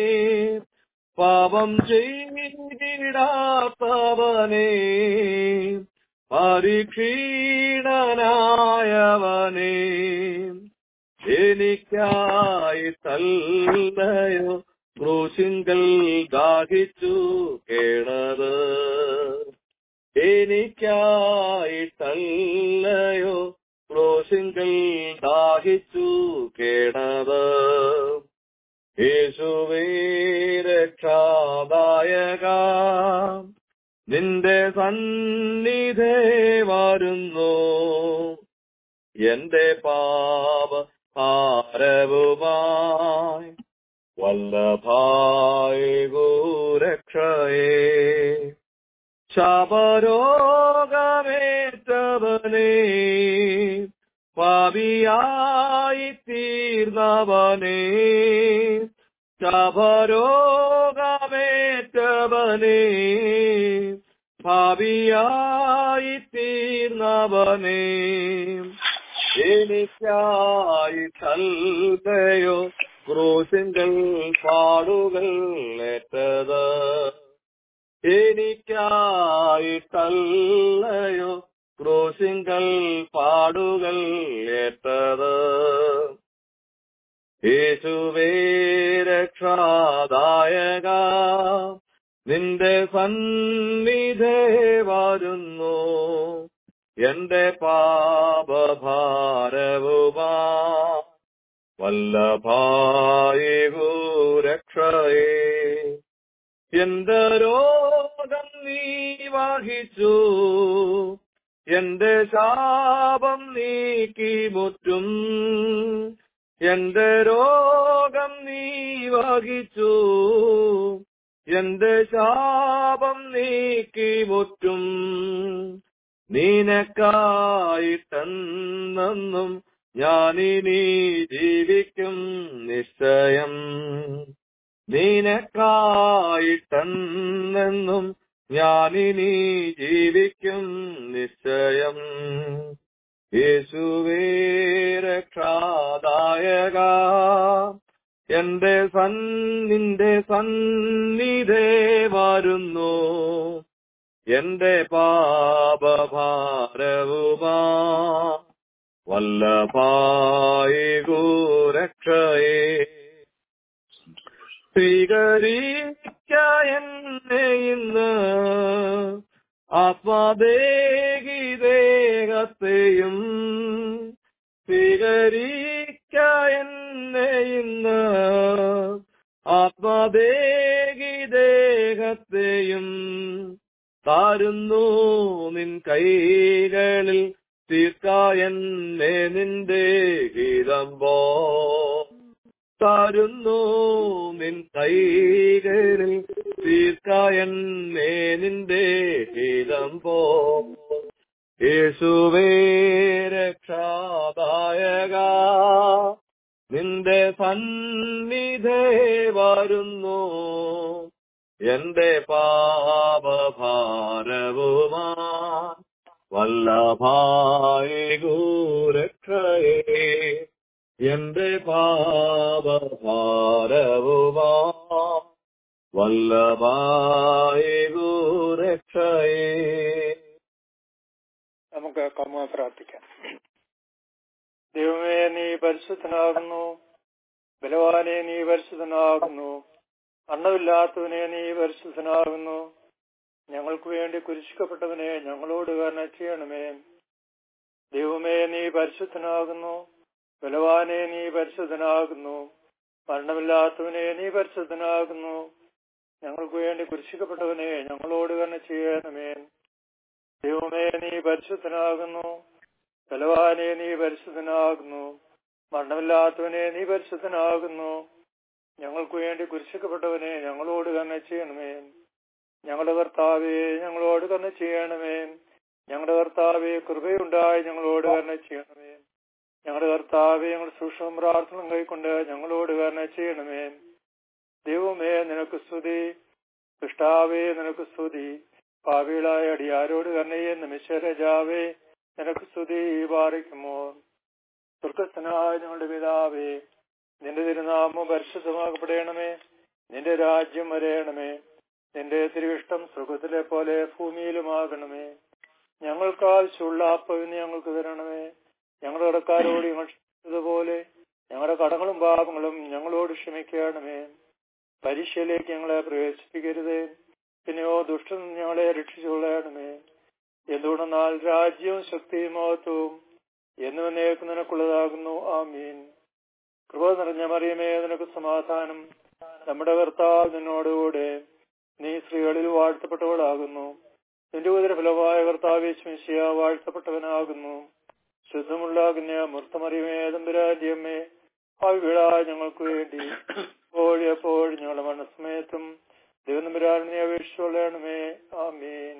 S3: പാപം ചെയ്തിടാത്തവനെ പരീക്ഷീണനായവനെ എനിക്കായി തല്ലയോ ക്രൂശിങ്കൽ ദാഹിച്ചു കേണത് എനിക്കായിട്ടല്ലയോ ക്രോശിങ്കൽ ദാഹിച്ചു കേണത് യേശുവേ രക്ഷാദായക നിന്റെ സന്നിധേ വരുന്നു എന്റെ പാപ ഭാരവുമായി വല്ലഭായ ഗോരക്ഷയേ ശബരോഗമേറ്റവനേ പാപിയായി തീർന്നവനേ ശബരോഗമേറ്റവനേ ഭാവിയായി തീർന്നവനേ എനിക്കായി കൽപ്പയോ ക്രൂശിങ്കൽ പാടുകൾ ഏറ്റത് എനിക്കായിട്ടല്ലയോ ക്രൂശിങ്കൽ പാടുകൾ ഏറ്റത് യേശുവേ രക്ഷാദായക നിന്റെ സന്നിധേ വരുന്നു എന്റെ പാപഭാരവുമാ വല്ലഭായു രക്ഷയേ എന്റെ രോഗം നീ വഹിച്ചു എന്റെ ശാപം നീക്കി മുറ്റും എന്റെ രോഗം നീ വഹിച്ചു എന്റെ ശാപം നീക്കി മുറ്റും നിനക്കായിട്ടെന്നും ഞാനിനി ജീവിക്കും നിശ്ചയം നിനക്കായിട്ടെന്നും ഞാനിനി ജീവിക്കും നിശ്ചയം യേശുവേ രക്ഷാദായക എന്റെ സന്നിന്റെ സന്നിധേ വരുന്നു എന്റെ പാപഭാരവുമാ വല്ലഭായ ഗോരക്ഷയേ സ്വീകരിക്ക എന്നെ ഇന്ന് ആത്മദേഹി ദേഹത്തെയും സ്വീകരിക്ക എന്നെ ഇന്ന് ആത്മദേഹി ദേഹത്തെയും താരുന്നു നിൻ കൈകളിൽ തീർക്ക എന്നെ നിന്റെ ഗീതമ്പോ താരുന്നു നിൻ കൈകളിൽ തീർക്ക എന്നെ നിന്റെ ഗീതമ്പോ യേശുവേ രക്ഷാദായക നിന്റെ സന്നിധേ വരുന്നു എന്റെ പാപഭാരവുമാ വല്ലഭായ ഗോരക്ഷയേ എന്റെ പാപഭാരവുമാ വല്ലഭായ ഗോരക്ഷയേ
S4: നമുക്ക് കമ്മ പ്രാർത്ഥിക്കാം ദൈവമേ നീ പരിശുദ്ധനാകുന്നു ബലവാനെ നീ പരിശുദ്ധനാകുന്നു അണ്ണമില്ലാത്തവനെ നീ പരിശുദ്ധനാകുന്നു ഞങ്ങൾക്ക് വേണ്ടി കുരിശിക്കപ്പെട്ടവനെ ഞങ്ങളോട് കരുണ ചെയ്യണമേ ദൈവമേ നീ പരിശുദ്ധനാകുന്നു ബലവാനെ നീ പരിശുദ്ധനാകുന്നു മരണമില്ലാത്തവനെ നീ പരിശുദ്ധനാകുന്നു ഞങ്ങൾക്ക് വേണ്ടി കുരിശിക്കപ്പെട്ടവനെ ഞങ്ങളോട് കരുണ ചെയ്യണമേ ദൈവമേ നീ പരിശുദ്ധനാകുന്നു ബലവാനെ നീ പരിശുദ്ധനാകുന്നു മരണമില്ലാത്തവനെ നീ പരിശുദ്ധനാകുന്നു ഞങ്ങൾക്ക് വേണ്ടി കുരിശിക്കപ്പെട്ടവനെ ഞങ്ങളോട് കരുണ ചെയ്യണമേ ഞങ്ങളുടെ കർത്താവെ ഞങ്ങളോട് കരുണ ചെയ്യണമേ ഞങ്ങളുടെ കർത്താവെ കൃപയുണ്ടായി ഞങ്ങളോട് കരുണ ചെയ്യണമേ ഞങ്ങളുടെ കർത്താവെ ഞങ്ങൾ സൂക്ഷ്മ പ്രാർത്ഥന കൈക്കൊണ്ട് ഞങ്ങളോട് കരുണ ചെയ്യണമേ ദൈവമേ നിനക്ക് സ്തുതി കൃഷ്ടാവേ നിനക്ക് സ്തുതി പാവികളായ അടിയാരോട് കരുണയെ നിമിഷരജാവേ നിനക്ക് സ്തുതി പാറിക്കുമോ സ്വർഗസ്ഥനായ ഞങ്ങളുടെ പിതാവേ നിന്റെ തിരുനാമം പരിശുദ്ധമാക്കപ്പെടണമേ നിന്റെ രാജ്യം വരയണമേ നിന്റെ തിരുവിഷ്ടം സ്വർഗത്തിലെ പോലെ ഭൂമിയിലുമാകണമേ ഞങ്ങൾക്ക് ആവശ്യമുള്ള അപ്പവിന് ഞങ്ങൾക്ക് തരണമേ ഞങ്ങളുടെ കടക്കാരോട് ഞങ്ങൾ ക്ഷമിച്ചതുപോലെ ഞങ്ങളുടെ കടങ്ങളും പാപങ്ങളും ഞങ്ങളോട് ക്ഷമിക്കണമേ പരീക്ഷയിലേക്ക് ഞങ്ങളെ പ്രവേശിപ്പിക്കരുതേ പിന്നെയോ ദുഷ്ടൻ ഞങ്ങളെ രക്ഷിച്ചുകൊള്ളണമേ എന്തുകൊണ്ടെന്നാൽ രാജ്യവും ശക്തിയും മഹത്വവും എന്നു എന്നേക്കും നിനക്കുള്ളതാകുന്നു ആമീൻ കൃപ നിറഞ്ഞ മറിയമേ നിനക്ക് സമാധാനം നമ്മുടെ കർത്താവ് നിന്നോടുകൂടെ നീ സ്ത്രീകളിൽ വാഴ്ത്തപ്പെട്ടവളാകുന്നു നിന്റെ ഉദരഫലമായ കർത്താവ് ശിയ വാഴ്ത്തപ്പെട്ടവനാകുന്നു ശുദ്ധമുള്ള കന്യാമൃത്തമറിയമേ തമ്പുരാന്റെ അമ്മേ ഭാവികളായ ഞങ്ങൾക്ക് വേണ്ടി എപ്പോഴും എപ്പോഴും ഞങ്ങളുടെ മനസ്സമയത്തും ദൈവനമ്പുരാനെ അപേക്ഷിച്ചുകൊള്ളണമേ ആമീൻ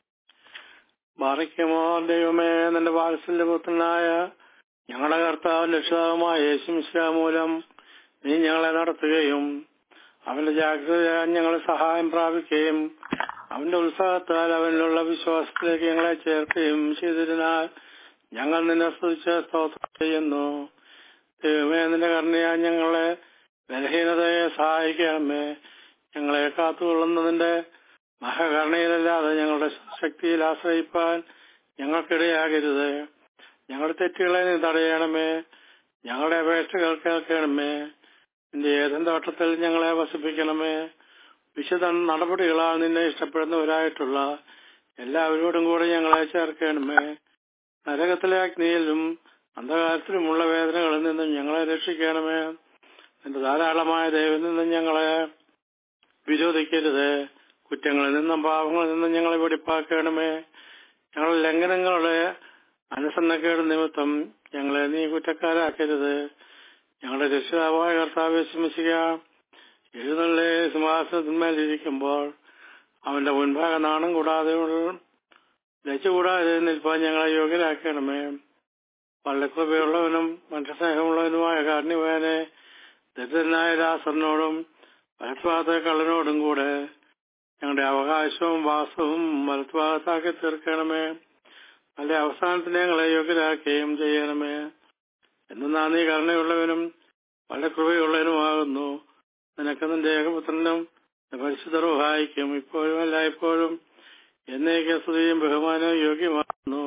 S5: ബാറിക്കുമോ ദൈവമേ നിന്റെ വാത്സല്യപുത്രനായ ഞങ്ങളുടെ കർത്താവ് രക്ഷിതാവുമായ യേശുമിശ്ര മൂലം നീ ഞങ്ങളെ നടത്തുകയും അവന്റെ ജാഗ്രത ഞങ്ങളെ സഹായം പ്രാപിക്കുകയും അവന്റെ ഉത്സാഹത്താൽ അവനിലുള്ള വിശ്വാസത്തിലേക്ക് ഞങ്ങളെ ചേർക്കുകയും ചെയ്തതിനാൽ ഞങ്ങൾ നിന്നെ സ്തുതിച്ച് സ്തോത്രം ചെയ്യുന്നു ദൈവമേ നിന്റെ കരുണയാൽ ഞങ്ങളെ ബലഹീനതയെ സഹായിക്കണമേ ഞങ്ങളെ കാത്തുകൊള്ളുന്നതിന്റെ മഹാകരുണയിലല്ലാതെ ഞങ്ങളുടെ ശക്തിയിൽ ആശ്രയിപ്പാൻ ഞങ്ങൾക്കിടയാകരുത് ഞങ്ങളുടെ തെറ്റുകളെ നീ തടയണമേ ഞങ്ങളുടെ അപേക്ഷകൾ കേൾക്കണമേ നിന്റെ ഏതൻ തോട്ടത്തിൽ ഞങ്ങളെ വസിപ്പിക്കണമേ വിശുദ്ധ നടപടികളാൽ നിന്നെ ഇഷ്ടപ്പെടുന്നവരായിട്ടുള്ള എല്ലാവരോടും കൂടെ ഞങ്ങളെ ചേർക്കണമേ നരകത്തിലെ അഗ്നിയിലും അന്ധകാരത്തിലുമുള്ള വേദനകളിൽ നിന്നും ഞങ്ങളെ രക്ഷിക്കണമേ നിന്റെ ധാരാളമായ ദൈവത്തിൽ നിന്നും ഞങ്ങളെ വിരോധിക്കരുത് കുറ്റങ്ങളിൽ നിന്നും പാപങ്ങളിൽ നിന്നും ഞങ്ങളെ വെടിപ്പാക്കണമേ ഞങ്ങളുടെ ലംഘനങ്ങളുടെ അനുസരണക്കേട് നിമിത്തം ഞങ്ങളെ നീ കുറ്റക്കാരാക്കരുത് ഞങ്ങളുടെ രക്ഷിതാവായ കർത്താവ് ശ്രമിക്കുക എഴുന്നള്ളേ സിംഹാസനത്തിന്മേൽ ഇരിക്കുമ്പോൾ അവന്റെ മുൻഭാഗ നാണം കൂടാതെ ലജ്ജ കൂടാതെ നിൽപ്പാൻ ഞങ്ങളെ യോഗ്യരാക്കണമേ വളരെ കൃപയുള്ളവനും മനുഷ്യസ്നേഹമുള്ളവനുമായ കാരണവനെ ദരിദ്രനായ ദാസറിനോടും വലത്തുഭാഗത്തെ കള്ളനോടും കൂടെ ഞങ്ങളുടെ അവകാശവും വാസവും വലത്തുഭാഗത്താക്കി തീർക്കണമേ നല്ല അവസാനത്തിന് ഞങ്ങളെ യോഗ്യരാക്കുകയും ചെയ്യണമേ എന്നാ നീ കരുണയുള്ളവനും വളരെ കൃപയുള്ളവനുമാകുന്നു നിനക്ക് നിന്റെ ഏകപുത്രനും പരിശുദ്ധ സഹായിക്കും ഇപ്പോഴും എല്ലായ്പ്പോഴും എന്നേക്ക് സ്തുതിയും ബഹുമാനവും യോഗ്യമാകുന്നു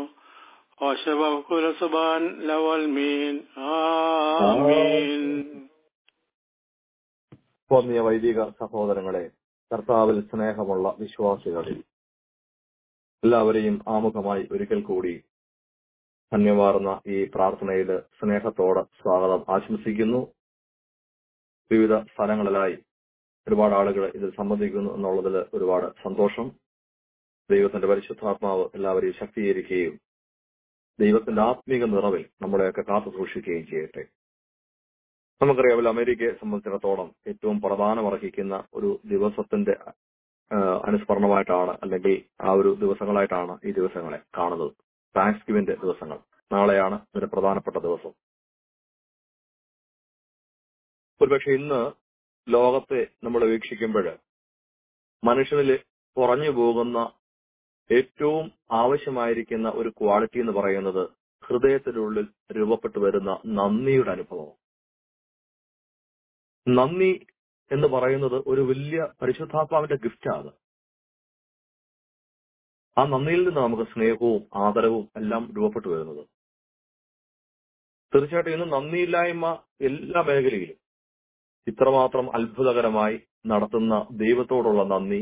S5: ഓശബുല സുബാൻ ലവൽ മീൻ ആമീൻ
S3: സ്വർണീയ വൈദിക സഹോദരങ്ങളെ കർത്താവിൽ സ്നേഹമുള്ള വിശ്വാസികളിൽ എല്ലാവരെയും ആമുഖമായി ഒരിക്കൽ കൂടി ധന്യമാർന്ന ഈ പ്രാർത്ഥനയിൽ സ്നേഹത്തോടെ സ്വാഗതം ആശംസിക്കുന്നു വിവിധ സ്ഥലങ്ങളിലായി ഒരുപാട് ആളുകൾ ഇതിൽ സംബന്ധിക്കുന്നു എന്നുള്ളതിൽ ഒരുപാട് സന്തോഷം ദൈവത്തിന്റെ പരിശുദ്ധാത്മാവ് എല്ലാവരെയും ശക്തീകരിക്കുകയും ദൈവത്തിന്റെ ആത്മീക നിറവിൽ നമ്മളെയൊക്കെ കാത്തു സൂക്ഷിക്കുകയും ചെയ്യട്ടെ നമുക്കറിയാമല്ലോ അമേരിക്കയെ സംബന്ധിച്ചിടത്തോളം ഏറ്റവും പ്രധാനമർഹിക്കുന്ന ഒരു ദിവസത്തിന്റെ ആ, അനുസ്മരണമായിട്ടാണ് അല്ലെങ്കിൽ ആ ഒരു ദിവസങ്ങളായിട്ടാണ് ഈ ദിവസങ്ങളെ കാണുന്നത് താങ്ക്സ് ഗിവിന്റെ ദിവസങ്ങൾ നാളെയാണ് ഇതിന്റെ പ്രധാനപ്പെട്ട ദിവസം ഒരുപക്ഷെ ഇന്ന് ലോകത്തെ നമ്മൾ വീക്ഷിക്കുമ്പോൾ മനുഷ്യനിൽ കുറഞ്ഞു പോകുന്ന ഏറ്റവും ആവശ്യമായിരിക്കുന്ന ഒരു ക്വാളിറ്റി എന്ന് പറയുന്നത് ഹൃദയത്തിനുള്ളിൽ രൂപപ്പെട്ടു വരുന്ന നന്ദിയുടെ അനുഭവം നന്ദി എന്ന് പറയുന്നത് ഒരു വലിയ പരിശുദ്ധാത്മാവിന്റെ ഗിഫ്റ്റാണ് ആ നന്ദിയിൽ നിന്ന് നമുക്ക് സ്നേഹവും ആദരവും എല്ലാം രൂപപ്പെട്ടു വരുന്നത് തീർച്ചയായിട്ടും ഇന്ന് നന്ദിയില്ലായ്മ എല്ലാ മേഖലയിലും ഇത്രമാത്രം അത്ഭുതകരമായി നടത്തുന്ന ദൈവത്തോടുള്ള നന്ദി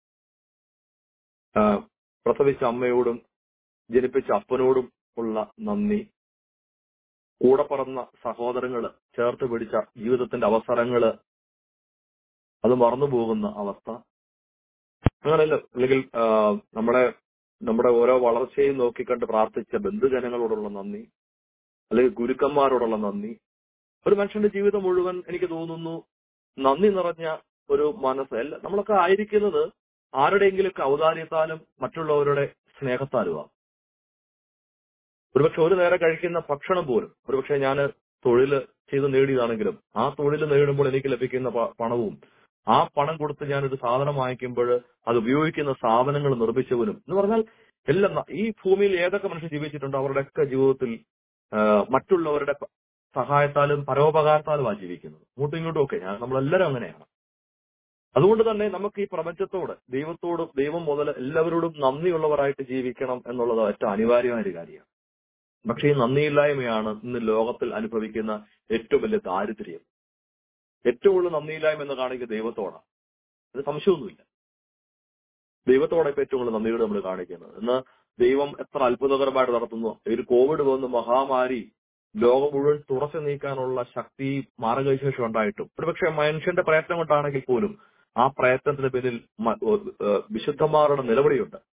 S3: ആ, പ്രസവിച്ച അമ്മയോടും ജനിപ്പിച്ച അപ്പനോടും ഉള്ള നന്ദി കൂടെ പറന്ന സഹോദരങ്ങള് ചേർത്ത് പിടിച്ച ജീവിതത്തിന്റെ അവസരങ്ങള് അത് മറന്നുപോകുന്ന അവസ്ഥ അങ്ങനെയല്ല അല്ലെങ്കിൽ ആ, നമ്മുടെ നമ്മുടെ ഓരോ വളർച്ചയും നോക്കിക്കണ്ട് പ്രാർത്ഥിച്ച ബന്ധുജനങ്ങളോടുള്ള നന്ദി അല്ലെങ്കിൽ ഗുരുക്കന്മാരോടുള്ള നന്ദി ഒരു മനുഷ്യന്റെ ജീവിതം മുഴുവൻ എനിക്ക് തോന്നുന്നു നന്ദി നിറഞ്ഞ ഒരു മനസ്സ് അല്ല നമ്മളൊക്കെ ആയിരിക്കുന്നത് ആരുടെയെങ്കിലുമൊക്കെ ഔദാര്യത്താലും മറ്റുള്ളവരുടെ സ്നേഹത്താലുമാണ് ഒരുപക്ഷെ ഒരു നേരം കഴിക്കുന്ന ഭക്ഷണം പോലും ഒരുപക്ഷെ ഞാൻ തൊഴിൽ ചെയ്ത് നേടിയതാണെങ്കിലും ആ തൊഴിൽ നേടുമ്പോൾ എനിക്ക് ലഭിക്കുന്ന പ- പണവും ആ പണം കൊടുത്ത് ഞാനൊരു സാധനം വാങ്ങിക്കുമ്പോൾ അത് ഉപയോഗിക്കുന്ന സാധനങ്ങൾ നിർമ്മിച്ചവനും എന്ന് പറഞ്ഞാൽ എല്ലാം ന- ഈ ഭൂമിയിൽ ഏതൊക്കെ മനുഷ്യർ ജീവിച്ചിട്ടുണ്ടോ അവരുടെയൊക്കെ ജീവിതത്തിൽ ആ, മറ്റുള്ളവരുടെ പ- സഹായത്താലും പരോപകാരത്താലുമാണ് ജീവിക്കുന്നത് അങ്ങോട്ടും ഇങ്ങോട്ടും ഒക്കെ ഞാൻ നമ്മളെല്ലാവരും അങ്ങനെയാണ് അതുകൊണ്ട് തന്നെ നമുക്ക് ഈ പ്രപഞ്ചത്തോട് ദൈവത്തോടും ദൈവം മുതൽ എല്ലാവരോടും നന്ദിയുള്ളവരായിട്ട് ജീവിക്കണം എന്നുള്ളത് ഏറ്റവും അനിവാര്യമായ ഒരു കാര്യമാണ് പക്ഷേ ഈ നന്ദിയില്ലായ്മയാണ് ഇന്ന് ലോകത്തിൽ അനുഭവിക്കുന്ന ഏറ്റവും വലിയ ദാരിദ്ര്യം ഏറ്റവും കൂടുതൽ നന്ദിയില്ലായ്മ എന്ന് കാണിക്കുക ദൈവത്തോടാണ് അത് സംശയമൊന്നുമില്ല ദൈവത്തോടെ ഇപ്പൊ ഏറ്റവും കൂടുതൽ നന്ദിയോട് നമ്മൾ കാണിക്കുന്നത് ഇന്ന് ദൈവം എത്ര അത്ഭുതകരമായിട്ട് നടത്തുന്നു ഒരു കോവിഡ് വന്ന് മഹാമാരി ലോകം മുഴുവൻ തുറച്ചു നീക്കാനുള്ള ശക്തി മാർഗവിശേഷം ഉണ്ടായിട്ടും ഒരുപക്ഷെ മനുഷ്യന്റെ പ്രയത്നം കൊണ്ടാണെങ്കിൽ പോലും ആ പ്രയത്നത്തിന് പിന്നിൽ മ- ഏഹ് വിശുദ്ധന്മാരുടെ നിലവിളിയുണ്ട്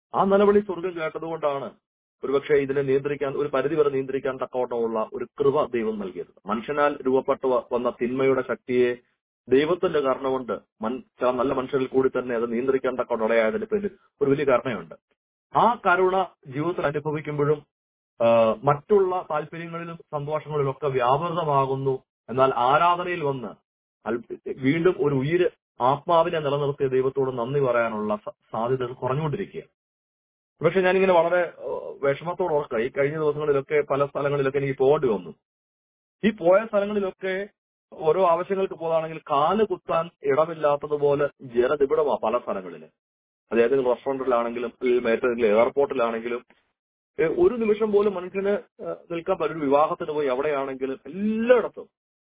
S3: ആ നിലവിളി സ്വർഗം കേട്ടതുകൊണ്ടാണ് ഒരുപക്ഷെ ഇതിനെ നിയന്ത്രിക്കാൻ ഒരു പരിധി വരെ നിയന്ത്രിക്കാൻ തക്കവണ്ണമുള്ള ഒരു കൃപ ദൈവം നൽകിയത് മനുഷ്യനാൽ രൂപപ്പെട്ടു വ- വന്ന തിന്മയുടെ ശക്തിയെ ദൈവത്തിന്റെ കാരണം കൊണ്ട് മൻ ചില നല്ല മനുഷ്യരിൽ കൂടി തന്നെ അത് നിയന്ത്രിക്കാൻ തക്കവണ്ണം ഇടയായതിന്റെ പേരിൽ ഒരു വലിയ കരുണയുണ്ട് ആ കരുണ ജീവിതത്തിൽ അനുഭവിക്കുമ്പോഴും ആ, മറ്റുള്ള താല്പര്യങ്ങളിലും സന്തോഷങ്ങളിലും ഒക്കെ വ്യാപൃതമാകുന്നു എന്നാൽ ആരാധനയിൽ വന്ന് അൽ- വീണ്ടും ഒരു ഉയിര് ആത്മാവിനെ നിലനിർത്തിയ ദൈവത്തോട് നന്ദി പറയാനുള്ള സ- സാധ്യതകൾ കുറഞ്ഞുകൊണ്ടിരിക്കുക പക്ഷെ ഞാനിങ്ങനെ വളരെ ഏഹ്, വിഷമത്തോടെ ഓർക്കുക ഈ കഴിഞ്ഞ ദിവസങ്ങളിലൊക്കെ പല സ്ഥലങ്ങളിലൊക്കെ എനിക്ക് പോകേണ്ടി വന്നു ഈ പോയ സ്ഥലങ്ങളിലൊക്കെ ഓരോ ആവശ്യങ്ങൾക്ക് പോകാണെങ്കിൽ കാല് കുത്താൻ ഇടമില്ലാത്തതുപോലെ ജനനിബിഡമാ പല സ്ഥലങ്ങളില് അത് ഏതെങ്കിലും റെസ്റ്റോറന്റിലാണെങ്കിലും അല്ലെങ്കിൽ മറ്റേതെങ്കിലും എയർപോർട്ടിലാണെങ്കിലും ഏഹ്, ഒരു നിമിഷം പോലും മനുഷ്യന് ഏഹ്, നിൽക്കാൻ പറ്റും ഒരു വിവാഹത്തിന് പോയി എവിടെയാണെങ്കിലും എല്ലായിടത്തും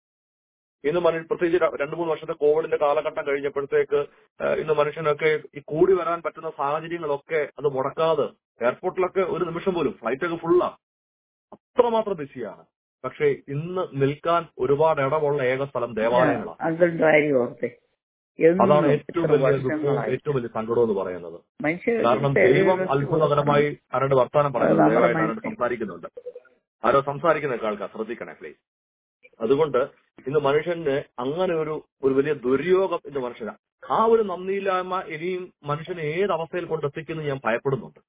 S3: ഇന്ന് മനുഷ്യ പ്രത്യേകിച്ച് ര- രണ്ടു മൂന്ന് വർഷത്തെ കോവിഡിന്റെ കാലഘട്ടം കഴിഞ്ഞപ്പോഴത്തേക്ക് ഏഹ്, ഇന്ന് മനുഷ്യനൊക്കെ ഈ കൂടി വരാൻ പറ്റുന്ന സാഹചര്യങ്ങളൊക്കെ അത് മുടക്കാതെ എയർപോർട്ടിലൊക്കെ ഒരു നിമിഷം പോലും ഫ്ലൈറ്റ് ഒക്കെ ഫുള്ളാ അത്രമാത്രം ബിസിയാണ് പക്ഷേ ഇന്ന് നിൽക്കാൻ ഒരുപാട് ഇടമുള്ള ഏക സ്ഥലം ദേവാലയങ്ങളാണ്
S6: അങ്കിളിന്റെ കാര്യം ഓർത്തെ
S3: അതാണ്
S6: എന്നും
S3: ഏറ്റവും
S6: ഇത്ര
S3: വലിയ ദുഃഖവും
S6: വർഷങ്ങളായി
S3: ഏറ്റവും വലിയ സങ്കടവും എന്ന് പറയുന്നത്
S6: മനുഷ്യ
S3: കാരണം ദൈവം അത്ഭുതകരമായി ആരോട് വർത്താനം പറയുന്നത്
S6: നമ്മുടെ
S3: ദയവായിട്ട് ആരോട്
S6: മനസ്സിൽ-
S3: സംസാരിക്കുന്നുണ്ട് ആരോ സംസാരിക്കുന്ന ആൾക്കാർ ശ്രദ്ധിക്കണേ പ്ലീസ് അതുകൊണ്ട് ഇന്ന് മനുഷ്യന് അങ്ങനെ ഒരു ഒരു വലിയ ദുര്യോഗം ഇന്ന് മനുഷ്യന ആ ഒരു നന്ദിയില്ലായ്മ ഇനിയും മനുഷ്യനെ ഏത് അവസ്ഥയിൽ കൊണ്ടെത്തിക്കുന്നു ഞാൻ ഭയപ്പെടുന്നുണ്ട്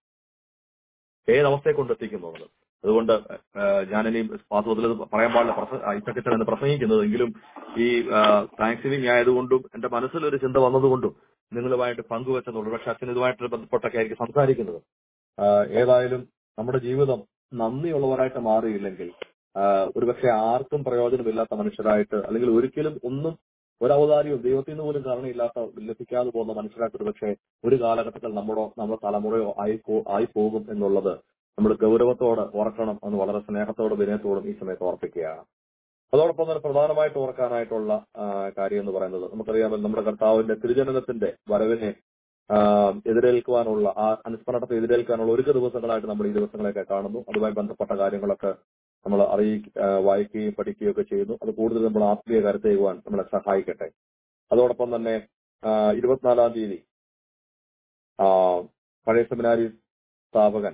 S3: ഏത് അവസ്ഥയെ കൊണ്ടെത്തിക്കുന്നുള്ളത് അതുകൊണ്ട് ഞാനിനി വാസ്തവത്തിൽ ഇത് പറയാൻ പാടില്ല പ്രസ- ഐസക്കച്ചൻ എന്ന് പ്രസംഗിക്കുന്നത് എങ്കിലും ഈ താങ്ക്സ് ഗിവിംഗ് ആയതുകൊണ്ടും എന്റെ മനസ്സിലൊരു ചിന്ത വന്നതുകൊണ്ടും നിങ്ങളുമായിട്ട് പങ്കുവെച്ചതുകൊണ്ട് പക്ഷെ അച്ഛൻ ഇതുമായിട്ട് ബന്ധപ്പെട്ടൊക്കെ ആയിരിക്കും സംസാരിക്കുന്നത് ആ, ഏതായാലും നമ്മുടെ ജീവിതം നന്ദിയുള്ളവരായിട്ട് മാറിയില്ലെങ്കിൽ ആ, ഒരുപക്ഷെ ആർക്കും പ്രയോജനമില്ലാത്ത മനുഷ്യരായിട്ട് അല്ലെങ്കിൽ ഒരിക്കലും ഒന്നും ഒരു അവതാരിയും ദൈവത്തിൽ നിന്ന് പോലും കാരണമില്ലാത്ത ലഭിക്കാതെ പോകുന്ന മനുഷ്യരായിട്ട് ഒരുപക്ഷെ ഒരു കാലഘട്ടത്തിൽ നമ്മളോ നമ്മുടെ തലമുറയോ ആയി പോ- ആയി പോകും എന്നുള്ളത് നമ്മൾ ഗൗരവത്തോടെ ഓർക്കണം എന്ന് വളരെ സ്നേഹത്തോടും വിനയത്തോടും ഈ സമയത്ത് ഓർപ്പിക്കുകയാണ് അതോടൊപ്പം തന്നെ പ്രധാനമായിട്ട് ഓർക്കാനായിട്ടുള്ള ആ, കാര്യം എന്ന് പറയുന്നത് നമുക്കറിയാമല്ലോ നമ്മുടെ കർത്താവിന്റെ തിരുജനനത്തിന്റെ വരവിനെ ആ, എതിരേൽക്കുവാനുള്ള ആ അനുസ്മരണത്തെ എതിരേൽക്കാനുള്ള ഒരുക്ക ദിവസങ്ങളായിട്ട് നമ്മൾ ഈ ദിവസങ്ങളെയൊക്കെ കാണുന്നു അതുമായി ബന്ധപ്പെട്ട കാര്യങ്ങളൊക്കെ നമ്മൾ അറിയി ആ, വായിക്കുകയും പഠിക്കുകയും ഒക്കെ ചെയ്യുന്നു അത് കൂടുതൽ നമ്മൾ ആത്മീയ കരുത്തേകുവാൻ നമ്മളെ സഹായിക്കട്ടെ അതോടൊപ്പം തന്നെ ആ, ഇരുപത്തിനാലാം തീയതി ആ, പഴയ സെമിനാരി സ്ഥാപകൻ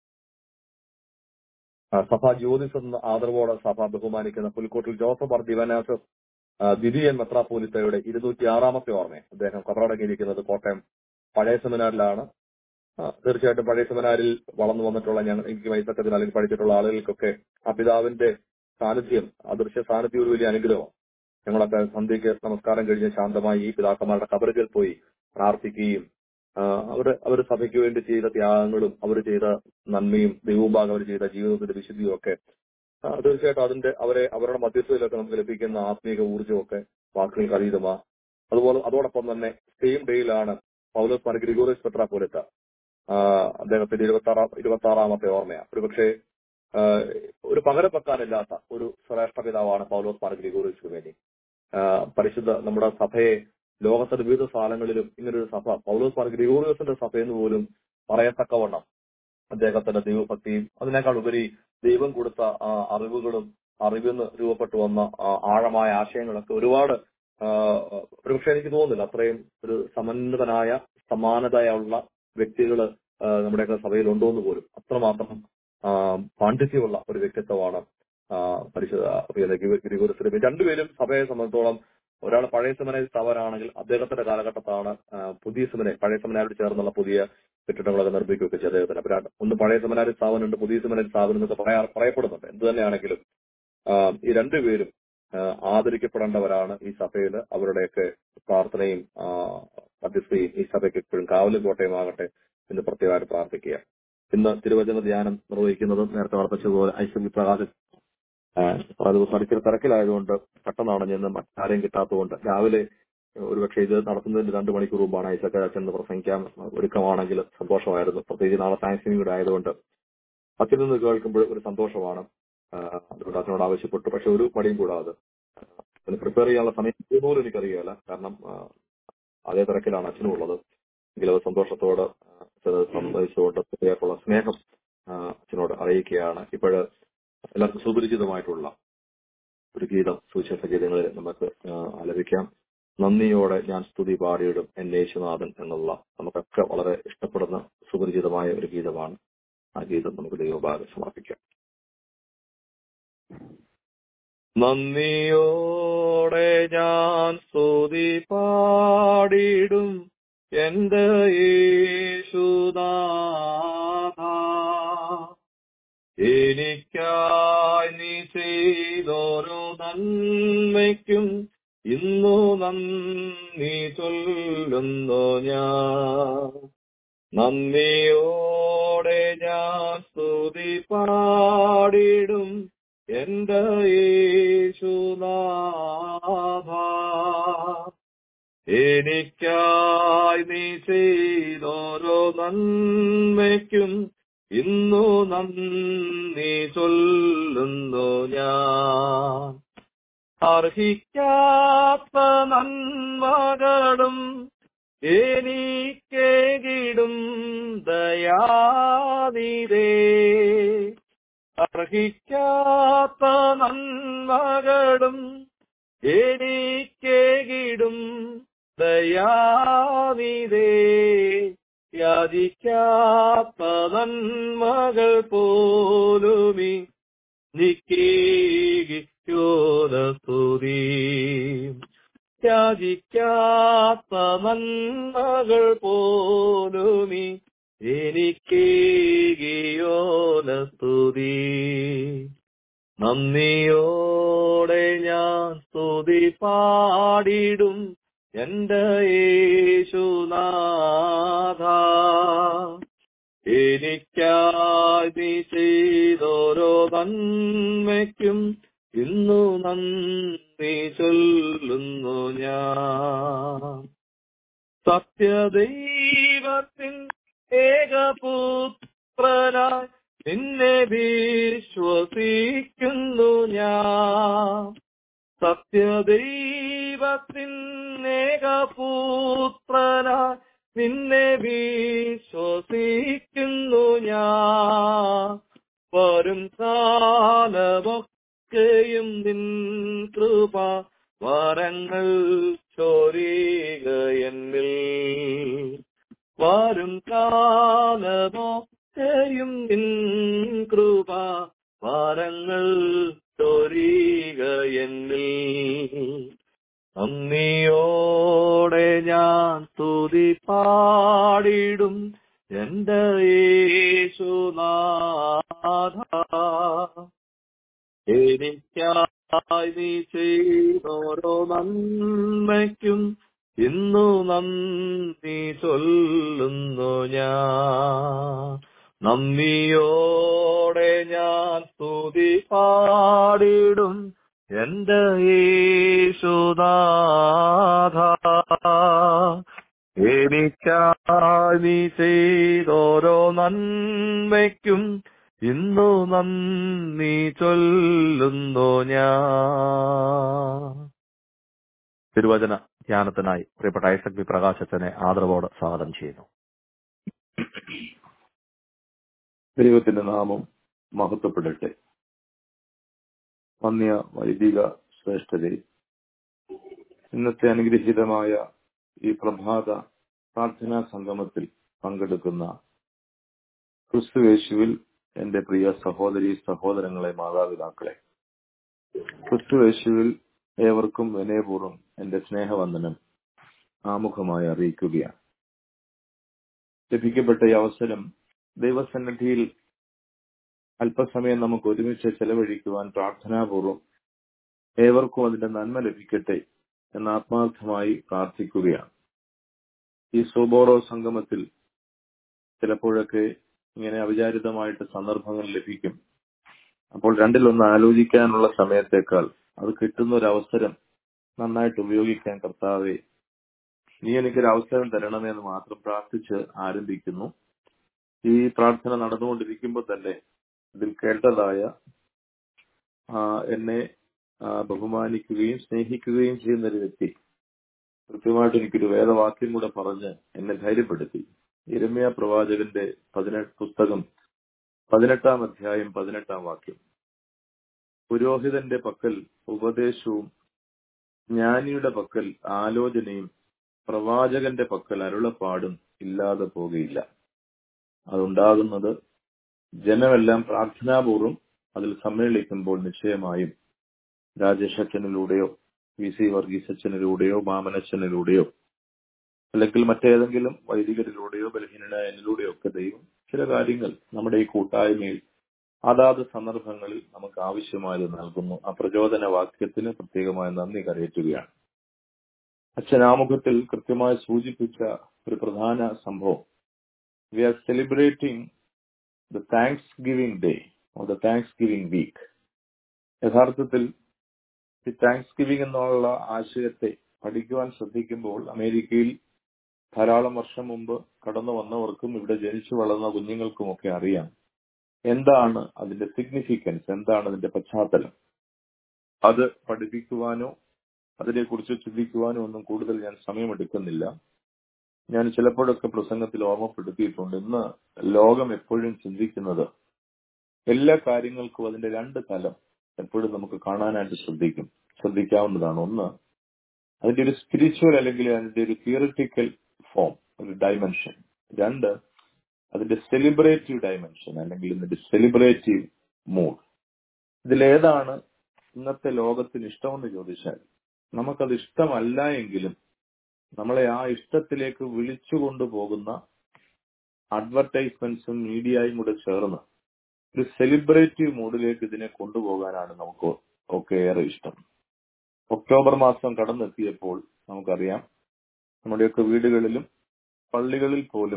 S3: ആ, സഭ ജ്യോതിസ് എന്ന ആദരവോടെ സഭ ബഹുമാനിക്കുന്ന പുൽക്കോട്ടിൽ ജോസഫ് ആർ ദിവനാസ് ആ, ദ്വിതീയൻ മെത്രാപോലിത്തയുടെ ഇരുന്നൂറ്റി ആറാമത്തെ ഓർമ്മ അദ്ദേഹം കബറടങ്ങിയിരിക്കുന്നത് കോട്ടയം പഴയ സെമിനാറിലാണ് ആ, തീർച്ചയായിട്ടും പഴയ സെമിനാരിൽ വളർന്നു വന്നിട്ടുള്ള ഞങ്ങൾ എനിക്ക് വയസ്സക്കത്തിൽ അല്ലെങ്കിൽ പഠിച്ചിട്ടുള്ള ആളുകൾക്കൊക്കെ ആ പിതാവിന്റെ സാന്നിധ്യം അദൃശ്യ സാന്നിധ്യം ഒരു വലിയ അനുഗ്രഹം ഞങ്ങളൊക്കെ സന്ധ്യയ്ക്ക് നമസ്കാരം കഴിഞ്ഞ് ശാന്തമായി ഈ പിതാക്കന്മാരുടെ കബറുകൾ പോയി പ്രാർത്ഥിക്കുകയും ആ, അവര് അവർ സഭയ്ക്ക് വേണ്ടി ചെയ്ത ത്യാഗങ്ങളും അവർ ചെയ്ത നന്മയും ദൈവമുമ്പാകെ അവർ ചെയ്ത ജീവിതത്തിന്റെ വിശുദ്ധിയും ഒക്കെ ആ, തീർച്ചയായിട്ടും അതിന്റെ അവരെ അവരുടെ മധ്യസ്ഥയിലൊക്കെ നമുക്ക് ലഭിക്കുന്ന ആത്മീക ഊർജ്ജമൊക്കെ വാക്കുകൾക്ക് അതീതമാ അതുപോലെ അതോടൊപ്പം തന്നെ സെയിം ഡേയിലാണ് പൗലോസ് മാർ ഗ്രിഗോറിയസ് പെട്ര പോലത്തെ അദ്ദേഹത്തിന്റെ ഇരുപത്തി ആറാം ഇരുപത്തി ആറാമത്തെ ഓർമ്മയാണ് ഒരുപക്ഷെ ആ, ഒരു പകരം വെക്കാനില്ലാത്ത ഒരു ശ്രേഷ്ഠ പിതാവാണ് പൗലോസ് മാർ ഗ്രിഗോറിയസ് വേണ്ടി പരിശുദ്ധ നമ്മുടെ സഭയെ ലോകത്തിന്റെ വിവിധ സ്ഥലങ്ങളിലും ഇങ്ങനൊരു സഭ പൗലോസ് മാർ ഗ്രിഗോറിയസിന്റെ സഭയെന്ന് പോലും പറയത്തക്കവണ്ണം അദ്ദേഹത്തിന്റെ ദൈവഭക്തിയും അതിനേക്കാൾ ഉപരി ദൈവം കൊടുത്ത ആ, അറിവുകളും അറിവിൽ നിന്ന് രൂപപ്പെട്ടു വന്ന ആ, ആഴമായ ആശയങ്ങളൊക്കെ ഒരുപാട് ആ, ഒരുപക്ഷെ എനിക്ക് തോന്നുന്നില്ല അത്രയും ഒരു സമന്വിതനായ സമാനതയുള്ള വ്യക്തികള് ആ, നമ്മുടെയൊക്കെ സഭയിൽ ഉണ്ടോ എന്ന് പോലും അത്രമാത്രം ആ, പാണ്ഡിത്യമുള്ള ഒരു വ്യക്തിത്വമാണ് ആ, പരിശുദ്ധ ഗിരിഗുരുസ്വരൂപി രണ്ടുപേരും സഭയെ സംബന്ധിച്ചോളം ഒരാൾ പഴയ സെമിനാരി സ്ഥാപനമാണെങ്കിൽ അദ്ദേഹത്തിന്റെ കാലഘട്ടത്താണ് ആ, പുതിയ സെമിനാരി പഴയ സെമിനാരിയോട് ചേർന്നുള്ള പുതിയ കെട്ടിടങ്ങളൊക്കെ നിർമ്മിക്കുകയൊക്കെ ചെയ്ത് അദ്ദേഹത്തിന് അപ്പൊ രണ്ട്- ഒന്ന് പഴയ സെമിനാരി സ്ഥാപനമുണ്ട് പുതിയ സെമിനാരി സ്ഥാപനം എന്നൊക്കെ പറയാ പറയപ്പെടുന്നുണ്ട് എന്ത് തന്നെയാണെങ്കിലും ആ, ഈ രണ്ടുപേരും ആ, ആദരിക്കപ്പെടേണ്ടവരാണ് ഈ സഭയിൽ അവരുടെയൊക്കെ പ്രാർത്ഥനയും ആ, മധ്യസ്ഥയും ഈ സഭയ്ക്ക് എപ്പോഴും കാവലും കോട്ടയമാകട്ടെ എന്ന് പ്രത്യേകമായിട്ട് പ്രാർത്ഥിക്കുക ഇന്ന് തിരുവചന ധ്യാനം നിർവഹിക്കുന്നത് നേരത്തെ വർദ്ധിച്ചതുപോലെ ഐശ്വര്യ പ്രകാശ് അത് പഠിച്ചിട്ട് തിരക്കിലായതുകൊണ്ട് പെട്ടെന്നാണ് ഞാൻ ആരെയും കിട്ടാത്തതുകൊണ്ട് രാവിലെ ഒരുപക്ഷെ ഇത് നടത്തുന്നതിന് രണ്ട് മണിക്കൂർ മുമ്പാണ് ഐസക്ക അച്ഛൻ പ്രസംഗിക്കാൻ ഒരുക്കമാണെങ്കിൽ സന്തോഷമായിരുന്നു പ്രത്യേകിച്ച് നാളെ താങ്ക്സിംഗ് കൂടെ ആയതുകൊണ്ട് അച്ഛൻ നിന്ന് കേൾക്കുമ്പോൾ ഒരു സന്തോഷമാണ് ആ, അതുകൊണ്ട് അച്ഛനോട് ആവശ്യപ്പെട്ടു പക്ഷെ ഒരു മടിയും കൂടാതെ അതിന് പ്രിപ്പയർ ചെയ്യാനുള്ള സമയം പോലും എനിക്കറിയില്ല കാരണം ആ, അതേ തിരക്കിലാണ് അച്ഛനും ഉള്ളത് എങ്കിലും അത് സന്തോഷത്തോട് ആ, അച്ഛനെ സംബന്ധിച്ചുകൊണ്ട് പ്രത്യേകമുള്ള സ്നേഹം ആ, അച്ഛനോട് അറിയിക്കുകയാണ് ഇപ്പോഴ് എല്ലാവർക്കും സുപരിചിതമായിട്ടുള്ള ഒരു ഗീതം സുവിശേഷ ഗീതങ്ങളിൽ നമുക്ക് ആ, ആലപിക്കാം നന്ദിയോടെ ഞാൻ സ്തുതി പാടിയിടും എന്റെ യേശുനാഥൻ എന്നുള്ള നമുക്കൊക്കെ വളരെ ഇഷ്ടപ്പെടുന്ന സുപരിചിതമായ ഒരു ഗീതമാണ് ആ ഗീതം നമുക്ക് ദൈവഭാഗം സമർപ്പിക്കാം നന്ദിയോടെ ഞാൻ സ്തുതി പാടിടും എന്റെ യേശുനാഥ എനിക്കായി നീ ചെയ്തോരോ നന്മയ്ക്കും ഇന്നു നന്ദി ചൊല്ലുന്നു ഞാൻ നന്ദിയോടെ ഞാൻ സ്തുതി പാടിടും എന്റെ യേശുനാഥ എനിക്കായി നീ ചെയ്തോരോ നന്മയ്ക്കും ഇന്നു നന്ദി ചൊല്ലുന്നു ഞാൻ അർഹിക്കാത്ത നന്മകളും എനിക്കേകിടും ദയാനിരേ അർഹിക്കാത്ത നന്മകളും എനിക്കേകിടും ദയാനിരേ യാചിക്കാത്ത നന്മകൾ പോലുമി നിക്കേകിയോരസ്തുതി യാചിക്കാത്ത നന്മകൾ പോലുമി എനിക്കേകിയോരസ്തുതി നന്ദിയോടെ ഞാൻ സ്തുതി പാടിടും എന്റെ യേശുനാഥ എനിക്കായി നീ ചെയ്തോരോ നന്മയ്ക്കും ഇന്നു നന്ദി ചൊല്ലുന്നു ഞാൻ സത്യദൈവത്തിൻ ഏകപുത്രനായി നിന്നെ വിശ്വസിക്കുന്നു ഞാൻ സത്യദൈവത്തിൻ ഏകപുത്രനായി നിന്നെ വിശ്വസിക്കുന്നു ഞാൻ വരും കാലമൊക്കെയും നിൻ കൃപ വരങ്ങൾ ചോരിക എന്നിൽ വരും കാലമൊക്കെയും നിൻ കൃപ വരങ്ങൾ ചോരിക എന്നിൽ നന്ദിയോടെ ഞാൻ സ്തുതി പാടിടും എന്റെ യേശുനാഥ എനിക്കായി നീ ചെയ്തോരോ നന്മയ്ക്കും ഇന്നു നന്ദി ചൊല്ലുന്നു ഞാൻ നന്ദിയോടെ ഞാൻ സ്തുതി പാടിടും എന്റെ യേശുനാഥ എനിക്കായി നീ ചെയ്തോരോ നന്മയ്ക്കും ഇന്നു നന്ദി ചൊല്ലുന്നു ഞാൻ തിരുവചന ധ്യാനത്തിനായി പ്രിയപ്പെട്ട ഐസക് വി പ്രകാശത്തിനെ ആദരവോട് സ്വാഗതം ചെയ്യുന്നു
S2: ദൈവത്തിന്റെ നാമം മഹത്വപ്പെടട്ടെ വന്യ വൈദിക ശ്രേഷ്ഠരെ ഇന്നത്തെ അനുഗ്രഹീതമായ ഈ പ്രഭാത പ്രാർത്ഥനാ സംഗമത്തിൽ പങ്കെടുക്കുന്ന ക്രിസ്തുവേശുവിൽ എന്റെ പ്രിയ സഹോദരി സഹോദരങ്ങളെ മാതാപിതാക്കളെ ക്രിസ്തുവേശുവിൽ ഏവർക്കും വിനയപൂർവ്വം എന്റെ സ്നേഹവന്ദനം ആമുഖമായി അറിയിക്കുകയാണ് ലഭിക്കപ്പെട്ട ഈ അവസരം ദൈവസന്നിധിയിൽ അല്പസമയം നമുക്ക് ഒരുമിച്ച് ചെലവഴിക്കുവാൻ പ്രാർത്ഥനാപൂർവം ഏവർക്കും അതിന്റെ നന്മ ലഭിക്കട്ടെ എന്ന് ആത്മാർത്ഥമായി പ്രാർത്ഥിക്കുകയാണ് ഈ സോബോറോ സംഗമത്തിൽ ചിലപ്പോഴൊക്കെ ഇങ്ങനെ അവിചാരിതമായിട്ട് സന്ദർഭങ്ങൾ ലഭിക്കും അപ്പോൾ രണ്ടിലൊന്ന് ആലോചിക്കാനുള്ള സമയത്തേക്കാൾ അത് കിട്ടുന്ന ഒരു അവസരം നന്നായിട്ട് ഉപയോഗിക്കാൻ കർത്താവെ നീ എനിക്കൊരു അവസരം തരണമേ എന്ന് മാത്രം പ്രാർത്ഥിച്ച് ആരംഭിക്കുന്നു ഈ പ്രാർത്ഥന നടന്നുകൊണ്ടിരിക്കുമ്പോൾ തന്നെ ഇതിൽ കേട്ടതായ ആ, എന്നെ ആ, ബഹുമാനിക്കുകയും സ്നേഹിക്കുകയും ചെയ്യുന്ന ഒരു വ്യക്തി കൃത്യമായിട്ട് എനിക്കൊരു വേദവാക്യം കൂടെ പറഞ്ഞ് എന്നെ ധൈര്യപ്പെടുത്തി ഇരമ്യ പ്രവാചകന്റെ പതിനെട്ട് പുസ്തകം പതിനെട്ടാം അധ്യായം പതിനെട്ടാം വാക്യം പുരോഹിതന്റെ പക്കൽ ഉപദേശവും ജ്ഞാനിയുടെ പക്കൽ ആലോചനയും പ്രവാചകന്റെ പക്കൽ അരുളപ്പാടും ഇല്ലാതെ പോകുകയില്ല അതുണ്ടാകുന്നത് ജനമെല്ലാം പ്രാർത്ഥനാപൂർവം അതിൽ സമ്മേളിക്കുമ്പോൾ നിശ്ചയമായും രാജേഷ് അച്ഛനിലൂടെയോ വി സി വർഗീസ് അച്ഛനിലൂടെയോ മാമനച്ഛനിലൂടെയോ അല്ലെങ്കിൽ മറ്റേതെങ്കിലും വൈദികരിലൂടെയോ ബലഹീനനായനിലൂടെയോ ഒക്കെ ദൈവം ചില കാര്യങ്ങൾ നമ്മുടെ ഈ കൂട്ടായ്മയിൽ അതാത് സന്ദർഭങ്ങളിൽ നമുക്ക് ആവശ്യമായത് നൽകുന്നു ആ പ്രചോദന വാക്യത്തിന് പ്രത്യേകമായ നന്ദി കരയറ്റുകയാണ് അച്ഛൻ ആമുഖത്തിൽ കൃത്യമായി സൂചിപ്പിച്ച ഒരു പ്രധാന സംഭവം we are celebrating the Thanksgiving day or the Thanksgiving week യഥാർത്ഥത്തിൽ ഈ താങ്ക്സ് ഗിവിംഗ് എന്നുള്ള ആശയത്തെ പഠിക്കുവാൻ ശ്രദ്ധിക്കുമ്പോൾ അമേരിക്കയിൽ ധാരാളം വർഷം മുമ്പ് കടന്നു വന്നവർക്കും ഇവിടെ ജനിച്ചു വളർന്ന കുഞ്ഞുങ്ങൾക്കുമൊക്കെ അറിയാം എന്താണ് അതിന്റെ സിഗ്നിഫിക്കൻസ് എന്താണ് അതിന്റെ പശ്ചാത്തലം അത് പഠിപ്പിക്കുവാനോ അതിനെക്കുറിച്ച് ചിന്തിക്കുവാനോ ഒന്നും കൂടുതൽ ഞാൻ സമയമെടുക്കുന്നില്ല ഞാൻ ചിലപ്പോഴൊക്കെ പ്രസംഗത്തിൽ ഓർമ്മപ്പെടുത്തിയിട്ടുണ്ട് ഇന്ന് ലോകം എപ്പോഴും ചിന്തിക്കുന്നത് എല്ലാ കാര്യങ്ങൾക്കും അതിന്റെ രണ്ട് തലം എപ്പോഴും നമുക്ക് കാണാനായിട്ട് ശ്രദ്ധിക്കും ശ്രദ്ധിക്കാവുന്നതാണ് ഒന്ന് അതിന്റെ ഒരു സ്പിരിച്വൽ അല്ലെങ്കിൽ അതിന്റെ ഒരു തിയറിറ്റിക്കൽ ഫോം ഒരു ഡയമെൻഷൻ രണ്ട് അതിന്റെ സെലിബ്രേറ്റീവ് ഡയമെൻഷൻ അല്ലെങ്കിൽ ഇതിന്റെ സെലിബ്രേറ്റീവ് മൂഡ് ഇതിലേതാണ് ഇന്നത്തെ ലോകത്തിന് ഇഷ്ടമെന്ന് ചോദിച്ചാൽ നമുക്കത് ഇഷ്ടമല്ല എങ്കിലും നമ്മളെ ആ ഇഷ്ടത്തിലേക്ക് വിളിച്ചു കൊണ്ടുപോകുന്ന അഡ്വർടൈസ്മെന്റ്സും മീഡിയയും കൂടെ ചേർന്ന് ഒരു സെലിബ്രേറ്റീവ് മൂഡിലേക്ക് ഇതിനെ കൊണ്ടുപോകാനാണ് നമുക്ക് ഒക്കെ ഏറെ ഇഷ്ടം ഒക്ടോബർ മാസം കടന്നെത്തിയപ്പോൾ നമുക്കറിയാം നമ്മുടെയൊക്കെ വീടുകളിലും പള്ളികളിൽ പോലും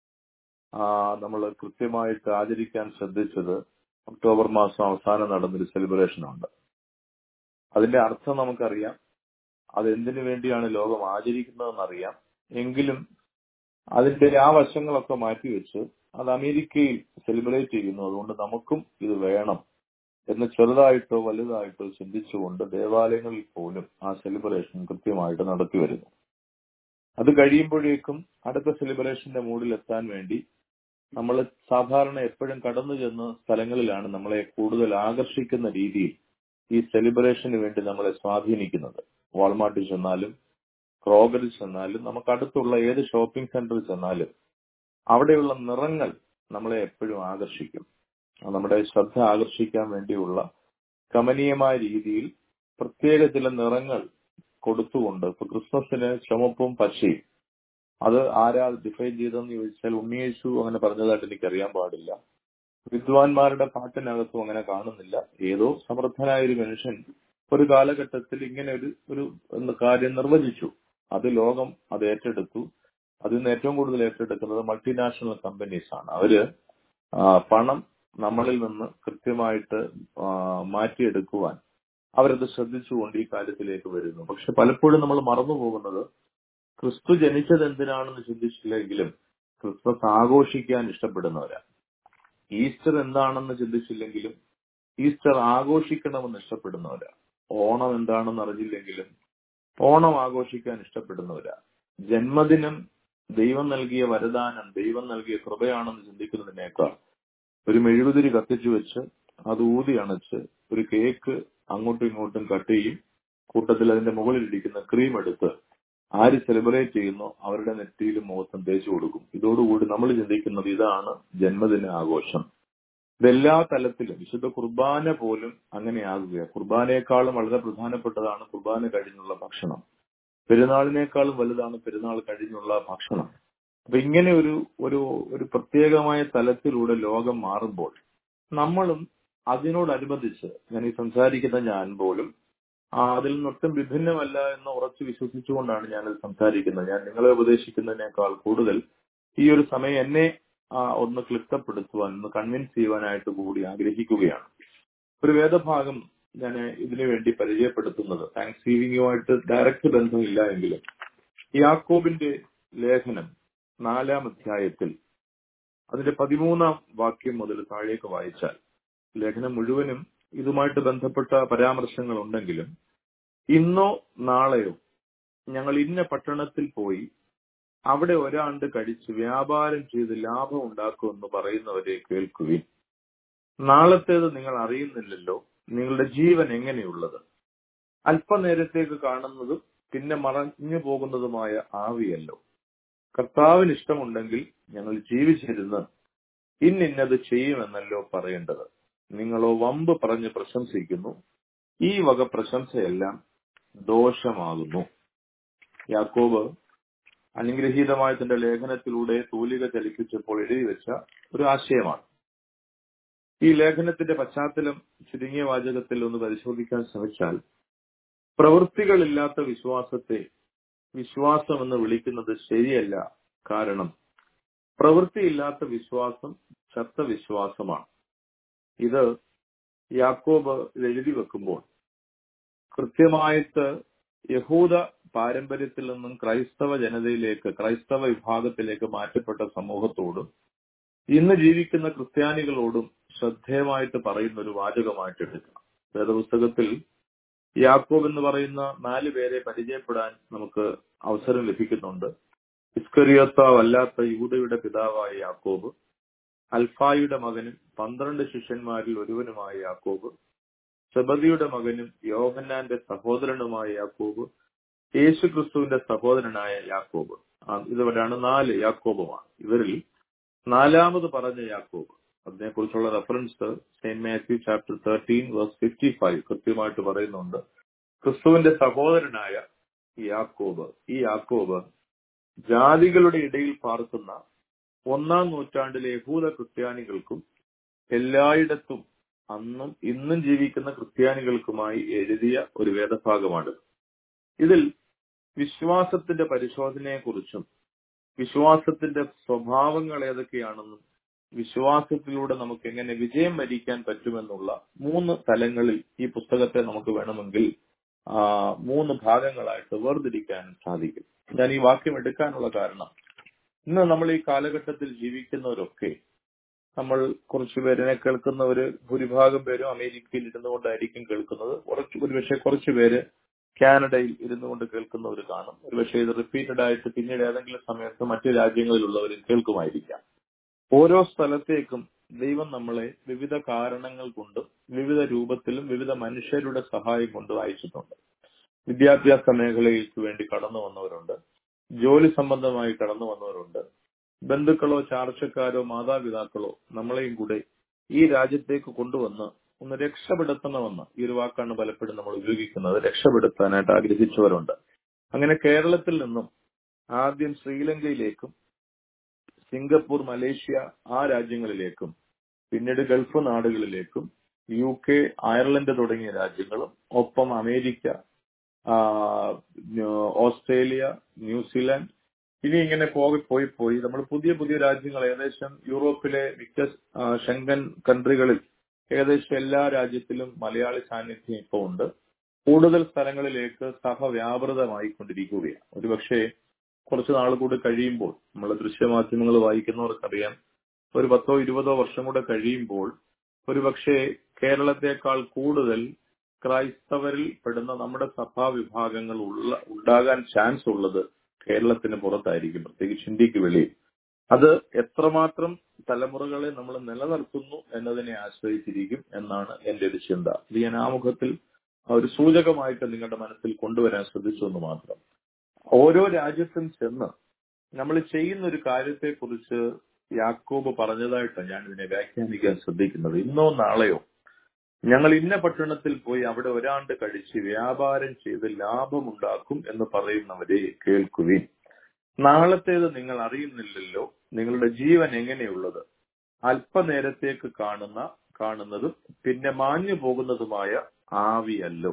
S2: നമ്മൾ കൃത്യമായിട്ട് ആചരിക്കാൻ ശ്രദ്ധിച്ചത് ഒക്ടോബർ മാസം അവസാനം നടന്നൊരു സെലിബ്രേഷൻ ഉണ്ട് അതിന്റെ അർത്ഥം നമുക്കറിയാം അത് എന്തിനു വേണ്ടിയാണ് ലോകം ആചരിക്കുന്നതെന്ന് അറിയാം എങ്കിലും അതിന്റെ ആ വശങ്ങളൊക്കെ മാറ്റിവെച്ച് അത് അമേരിക്കയിൽ സെലിബ്രേറ്റ് ചെയ്യുന്നു അതുകൊണ്ട് നമുക്കും ഇത് വേണം എന്ന് ചെറുതായിട്ടോ വലുതായിട്ടോ ചിന്തിച്ചുകൊണ്ട് ദേവാലയങ്ങളിൽ പോലും ആ സെലിബ്രേഷൻ കൃത്യമായിട്ട് നടത്തി വരുന്നു അത് കഴിയുമ്പോഴേക്കും അടുത്ത സെലിബ്രേഷന്റെ മൂഡിൽ എത്താൻ വേണ്ടി നമ്മൾ സാധാരണ എപ്പോഴും കടന്നു ചെന്ന സ്ഥലങ്ങളിലാണ് നമ്മളെ കൂടുതൽ ആകർഷിക്കുന്ന രീതിയിൽ ഈ സെലിബ്രേഷന് വേണ്ടി നമ്മളെ സ്വാധീനിക്കുന്നത് വാൾമാർട്ടിൽ ചെന്നാലും ക്രോഗറിൽ ചെന്നാലും നമുക്ക് അടുത്തുള്ള ഏത് ഷോപ്പിംഗ് സെന്ററിൽ ചെന്നാലും അവിടെയുള്ള നിറങ്ങൾ നമ്മളെ എപ്പോഴും ആകർഷിക്കും നമ്മുടെ ശ്രദ്ധ ആകർഷിക്കാൻ വേണ്ടിയുള്ള കമനീയമായ രീതിയിൽ പ്രത്യേക ചില നിറങ്ങൾ കൊടുത്തുകൊണ്ട് ഇപ്പൊ ക്രിസ്മസിന് ചുമപ്പും പച്ചയും അത് ആരാ ഡിഫൈൻ ചെയ്തെന്ന് ചോദിച്ചാൽ ഉണ്ണിയേശു അങ്ങനെ പറഞ്ഞതായിട്ട് എനിക്കറിയാൻ പാടില്ല വിദ്വാൻമാരുടെ പാട്ടിനകത്തും അങ്ങനെ കാണുന്നില്ല ഏതോ സമർത്ഥനായ ഒരു മനുഷ്യൻ ഒരു കാലഘട്ടത്തിൽ ഇങ്ങനെ ഒരു ഒരു കാര്യം നിർവചിച്ചു അത് ലോകം അത് ഏറ്റെടുത്തു അതിൽ നിന്ന് ഏറ്റവും കൂടുതൽ ഏറ്റെടുക്കുന്നത് മൾട്ടിനാഷണൽ കമ്പനീസ് ആണ് അവര് പണം നമ്മളിൽ നിന്ന് കൃത്യമായിട്ട് മാറ്റിയെടുക്കുവാൻ അവരത് ശ്രദ്ധിച്ചുകൊണ്ട് ഈ കാര്യത്തിലേക്ക് വരുന്നു പക്ഷെ പലപ്പോഴും നമ്മൾ മറന്നു പോകുന്നത് ക്രിസ്തു ജനിച്ചത് എന്തിനാണെന്ന് ചിന്തിച്ചില്ലെങ്കിലും ക്രിസ്മസ് ആഘോഷിക്കാൻ ഇഷ്ടപ്പെടുന്നവരാണ് ഈസ്റ്റർ എന്താണെന്ന് ചിന്തിച്ചില്ലെങ്കിലും ഈസ്റ്റർ ആഘോഷിക്കണമെന്ന് ഇഷ്ടപ്പെടുന്നവരാണ് ഓണം എന്താണെന്ന് അറിഞ്ഞില്ലെങ്കിലും ഓണം ആഘോഷിക്കാൻ ഇഷ്ടപ്പെടുന്നവരാ ജന്മദിനം ദൈവം നൽകിയ വരദാനം ദൈവം നൽകിയ കൃപയാണെന്ന് ചിന്തിക്കുന്നതിനേക്കാൾ ഒരു മെഴുകുതിരി കത്തിച്ചു വെച്ച് അത് ഊതി അണച്ച് ഒരു കേക്ക് അങ്ങോട്ടും ഇങ്ങോട്ടും കട്ട് ചെയ്യും കൂട്ടത്തിൽ അതിന്റെ മുകളിൽ ഇരിക്കുന്ന ക്രീം എടുത്ത് ആര് സെലിബ്രേറ്റ് ചെയ്യുന്നോ അവരുടെ നെറ്റിയിലും മുഖത്തും തേച്ചു കൊടുക്കും ഇതോടുകൂടി നമ്മൾ ചിന്തിക്കുന്നത് ഇതാണ് ജന്മദിന ആഘോഷം ഇതെല്ലാ തലത്തിലും വിശുദ്ധ കുർബാന പോലും അങ്ങനെയാകുക കുർബാനയെക്കാളും വളരെ പ്രധാനപ്പെട്ടതാണ് കുർബാന കഴിഞ്ഞുള്ള ഭക്ഷണം പെരുന്നാളിനേക്കാളും വലുതാണ് പെരുന്നാൾ കഴിഞ്ഞുള്ള ഭക്ഷണം അപ്പൊ ഇങ്ങനെ ഒരു ഒരു ഒരു പ്രത്യേകമായ തലത്തിലൂടെ ലോകം മാറുമ്പോൾ നമ്മളും അതിനോടനുബന്ധിച്ച് ഞാൻ ഈ സംസാരിക്കുന്ന ഞാൻ പോലും അതിൽ നിന്നൊട്ടും വിഭിന്നമല്ല എന്ന് ഉറച്ചു വിശ്വസിച്ചുകൊണ്ടാണ് ഞാനത് സംസാരിക്കുന്നത് ഞാൻ നിങ്ങളെ ഉപദേശിക്കുന്നതിനേക്കാൾ കൂടുതൽ ഈ ഒരു സമയം എന്നെ ഒന്ന് ക്ലിപ്തപ്പെടുത്തുവാൻ ഒന്ന് കൺവിൻസ് ചെയ്യുവാനായിട്ട് കൂടി ആഗ്രഹിക്കുകയാണ് ഒരു വേദഭാഗം ഞാൻ ഇതിനു വേണ്ടി പരിചയപ്പെടുത്തുന്നത് താങ്ക്സ് ഗീവിങ്ങുമായിട്ട് ഡയറക്റ്റ് ബന്ധമില്ല എങ്കിലും യാക്കോബിന്റെ ലേഖനം നാലാം അധ്യായത്തിൽ അതിന്റെ പതിമൂന്നാം വാക്യം മുതൽ താഴേക്ക് വായിച്ചാൽ ലേഖനം മുഴുവനും ഇതുമായിട്ട് ബന്ധപ്പെട്ട പരാമർശങ്ങൾ ഉണ്ടെങ്കിലും ഇന്നോ നാളെയോ ഞങ്ങൾ ഇന്ന പട്ടണത്തിൽ പോയി അവിടെ ഒരാണ്ട് കഴിച്ച് വ്യാപാരം ചെയ്ത് ലാഭം ഉണ്ടാക്കുമെന്ന് പറയുന്നവരെ കേൾക്കുവിൻ നാളത്തേത് നിങ്ങൾ അറിയുന്നില്ലല്ലോ നിങ്ങളുടെ ജീവൻ എങ്ങനെയുള്ളത് അല്പനേരത്തേക്ക് കാണുന്നതും പിന്നെ മറഞ്ഞു പോകുന്നതുമായ ആവിയല്ലോ കർത്താവിന് ഇഷ്ടമുണ്ടെങ്കിൽ ഞങ്ങൾ ജീവിച്ചിരുന്ന് ഇന്നിന്നത് ചെയ്യുമെന്നല്ലോ പറയേണ്ടത് നിങ്ങളോ വമ്പ് പറഞ്ഞ് പ്രശംസിക്കുന്നു ഈ വക പ്രശംസയെല്ലാം ദോഷമാകുന്നു യാക്കോബ് അനുഗ്രഹീതമായ തന്റെ ലേഖനത്തിലൂടെ തൂലിക ചലിപ്പിച്ചപ്പോൾ എഴുതി വെച്ച ഒരു ആശയമാണ് ഈ ലേഖനത്തിന്റെ പശ്ചാത്തലം ചുരുങ്ങിയ വാചകത്തിൽ ഒന്ന് പരിശോധിക്കാൻ ശ്രമിച്ചാൽ പ്രവൃത്തികളില്ലാത്ത വിശ്വാസത്തെ വിശ്വാസം എന്ന് വിളിക്കുന്നത് ശരിയല്ല കാരണം പ്രവൃത്തിയില്ലാത്ത വിശ്വാസം ചത്ത വിശ്വാസമാണ് ഇത് യാക്കോബ് ഇത് എഴുതി വെക്കുമ്പോൾ കൃത്യമായിട്ട് യഹൂദ പാരമ്പര്യത്തിൽ നിന്നും ക്രൈസ്തവ ജനതയിലേക്ക് ക്രൈസ്തവ വിഭാഗത്തിലേക്ക് മാറ്റപ്പെട്ട സമൂഹത്തോടും ഇന്ന് ജീവിക്കുന്ന ക്രിസ്ത്യാനികളോടും ശ്രദ്ധേയമായിട്ട് പറയുന്ന ഒരു വാചകമായിട്ട് എടുക്കണം വേദപുസ്തകത്തിൽ യാക്കോബ് എന്ന് പറയുന്ന നാല് പേരെ പരിചയപ്പെടാൻ നമുക്ക് അവസരം ലഭിക്കുന്നുണ്ട് ഇസ്കറിയോത്താവ് അല്ലാത്ത യൂതയുടെ പിതാവായ യാക്കോബ് അൽഫായുടെ മകനും പന്ത്രണ്ട് ശിഷ്യന്മാരിൽ ഒരുവനുമായ യാക്കോബ് സെബദിയുടെ മകനും യോഹന്നാന്റെ സഹോദരനുമായ യാക്കോബ് യേശു ക്രിസ്തുവിന്റെ സഹോദരനായ യാക്കോബ് ആ, ഇതുവരെയാണ് നാല് യാക്കോബുമാണ് ഇവരിൽ നാലാമത് പറഞ്ഞ യാക്കോബ് അതിനെക്കുറിച്ചുള്ള reference Saint Matthew chapter thirteen verse fifty five കൃത്യമായിട്ട് പറയുന്നുണ്ട് ക്രിസ്തുവിന്റെ സഹോദരനായ യാക്കോബ് ഈ യാക്കോബ് ജാതികളുടെ ഇടയിൽ പാർക്കുന്ന ഒന്നാം നൂറ്റാണ്ടിലെ യഹൂദ ക്രിസ്ത്യാനികൾക്കും എല്ലായിടത്തും അന്നും ഇന്നും ജീവിക്കുന്ന ക്രിസ്ത്യാനികൾക്കുമായി എഴുതിയ ഒരു വേദഭാഗമാണ് ഇതിൽ വിശ്വാസത്തിന്റെ പരിശോധനയെക്കുറിച്ചും വിശ്വാസത്തിന്റെ സ്വഭാവങ്ങൾ ഏതൊക്കെയാണെന്നും വിശ്വാസത്തിലൂടെ നമുക്ക് എങ്ങനെ വിജയം വരിക്കാൻ പറ്റുമെന്നുള്ള മൂന്ന് തലങ്ങളിൽ ഈ പുസ്തകത്തെ നമുക്ക് വേണമെങ്കിൽ ആ, മൂന്ന് ഭാഗങ്ങളായിട്ട് വേർതിരിക്കാൻ സാധിക്കും ഞാൻ ഈ വാക്യം എടുക്കാനുള്ള കാരണം ഇന്ന് നമ്മൾ ഈ കാലഘട്ടത്തിൽ ജീവിക്കുന്നവരൊക്കെ നമ്മൾ കുറച്ചു പേരിനെ കേൾക്കുന്നവര് ഭൂരിഭാഗം പേരും അമേരിക്കയിൽ ഇരുന്നു കൊണ്ടായിരിക്കും കേൾക്കുന്നത് കുറച്ച് ഒരുപക്ഷെ കുറച്ചു പേര് കാനഡയിൽ ഇരുന്നു കൊണ്ട് കേൾക്കുന്നവർ കാണും ഒരുപക്ഷെ ഇത് റിപ്പീറ്റഡ് ആയിട്ട് പിന്നീട് ഏതെങ്കിലും സമയത്ത് മറ്റു രാജ്യങ്ങളിലുള്ളവർ കേൾക്കുമായിരിക്കാം ഓരോ സ്ഥലത്തേക്കും ദൈവം നമ്മളെ വിവിധ കാരണങ്ങൾ കൊണ്ടും വിവിധ രൂപത്തിലും വിവിധ മനുഷ്യരുടെ സഹായം കൊണ്ടും അയച്ചിട്ടുണ്ട് വിദ്യാഭ്യാസ മേഖലയ്ക്ക് വേണ്ടി കടന്നു വന്നവരുണ്ട് ജോലി സംബന്ധമായി കടന്നു വന്നവരുണ്ട് ബന്ധുക്കളോ ചാർച്ചക്കാരോ മാതാപിതാക്കളോ നമ്മളെയും കൂടെ ഈ രാജ്യത്തേക്ക് കൊണ്ടുവന്ന് ഒന്ന് രക്ഷപ്പെടുത്തണമെന്ന് ഈ ഒരു വാക്കാണ് പലപ്പോഴും നമ്മൾ ഉപയോഗിക്കുന്നത് രക്ഷപ്പെടുത്താനായിട്ട് ആഗ്രഹിച്ചവരുണ്ട് അങ്ങനെ കേരളത്തിൽ നിന്നും ആദ്യം ശ്രീലങ്കയിലേക്കും സിംഗപ്പൂർ മലേഷ്യ ആ രാജ്യങ്ങളിലേക്കും പിന്നീട് ഗൾഫ് നാടുകളിലേക്കും യു കെ അയർലൻഡ് തുടങ്ങിയ രാജ്യങ്ങളും ഒപ്പം അമേരിക്ക ആ, ന്യൂ- ഓസ്ട്രേലിയ ന്യൂസിലാൻഡ് ഇനി ഇങ്ങനെ പോയി പോയി പോയി നമ്മൾ പുതിയ പുതിയ രാജ്യങ്ങൾ ഏകദേശം യൂറോപ്പിലെ മിക്ക ആ, ഷെങ്കൻ കൺട്രികളിൽ ഏകദേശം എല്ലാ രാജ്യത്തിലും മലയാളി സാന്നിധ്യം ഇപ്പോൾ ഉണ്ട് കൂടുതൽ സ്ഥലങ്ങളിലേക്ക് സഭ വ്യാപൃതമായിക്കൊണ്ടിരിക്കുകയാണ് ഒരുപക്ഷെ കുറച്ച് നാൾ കൂടി കഴിയുമ്പോൾ നമ്മൾ ദൃശ്യമാധ്യമങ്ങൾ വായിക്കുന്നവർക്കറിയാം ഒരു പത്തോ ഇരുപതോ വർഷം കൂടെ കഴിയുമ്പോൾ ഒരുപക്ഷെ കേരളത്തെക്കാൾ കൂടുതൽ ക്രൈസ്തവരിൽ പെടുന്ന നമ്മുടെ സഭാ വിഭാഗങ്ങൾ ഉള്ള ഉണ്ടാകാൻ ചാൻസ് ഉള്ളത് കേരളത്തിന് പുറത്തായിരിക്കും പ്രത്യേകിച്ച് ഇന്ത്യക്ക് വെളിയിൽ അത് എത്രമാത്രം തലമുറകളെ നമ്മൾ നിലനിർത്തുന്നു എന്നതിനെ ആശ്രയിച്ചിരിക്കും എന്നാണ് എന്റെ ഒരു ചിന്ത ഇത് ഞാൻ ആമുഖത്തിൽ ഒരു സൂചകമായിട്ട് നിങ്ങളുടെ മനസ്സിൽ കൊണ്ടുവരാൻ ശ്രദ്ധിച്ചു എന്ന് മാത്രം ഓരോ രാജ്യത്തും ചെന്ന് നമ്മൾ ചെയ്യുന്ന ഒരു കാര്യത്തെക്കുറിച്ച് യാക്കോബ് പറഞ്ഞതായിട്ടാണ് ഞാൻ ഇതിനെ വ്യാഖ്യാനിക്കാൻ ശ്രദ്ധിക്കുന്നത് ഇന്നോ നാളെയോ ഞങ്ങൾ ഇന്ന പട്ടണത്തിൽ പോയി അവിടെ ഒരാണ്ട് കഴിച്ച് വ്യാപാരം ചെയ്ത് ലാഭമുണ്ടാക്കും എന്ന് പറയുന്നവരെ കേൾക്കുവിൻ നാളത്തേത് നിങ്ങൾ അറിയുന്നില്ലല്ലോ നിങ്ങളുടെ ജീവൻ എങ്ങനെയുള്ളത് അല്പനേരത്തേക്ക് കാണുന്ന കാണുന്നതും പിന്നെ മാഞ്ഞു പോകുന്നതുമായ ആവിയല്ലോ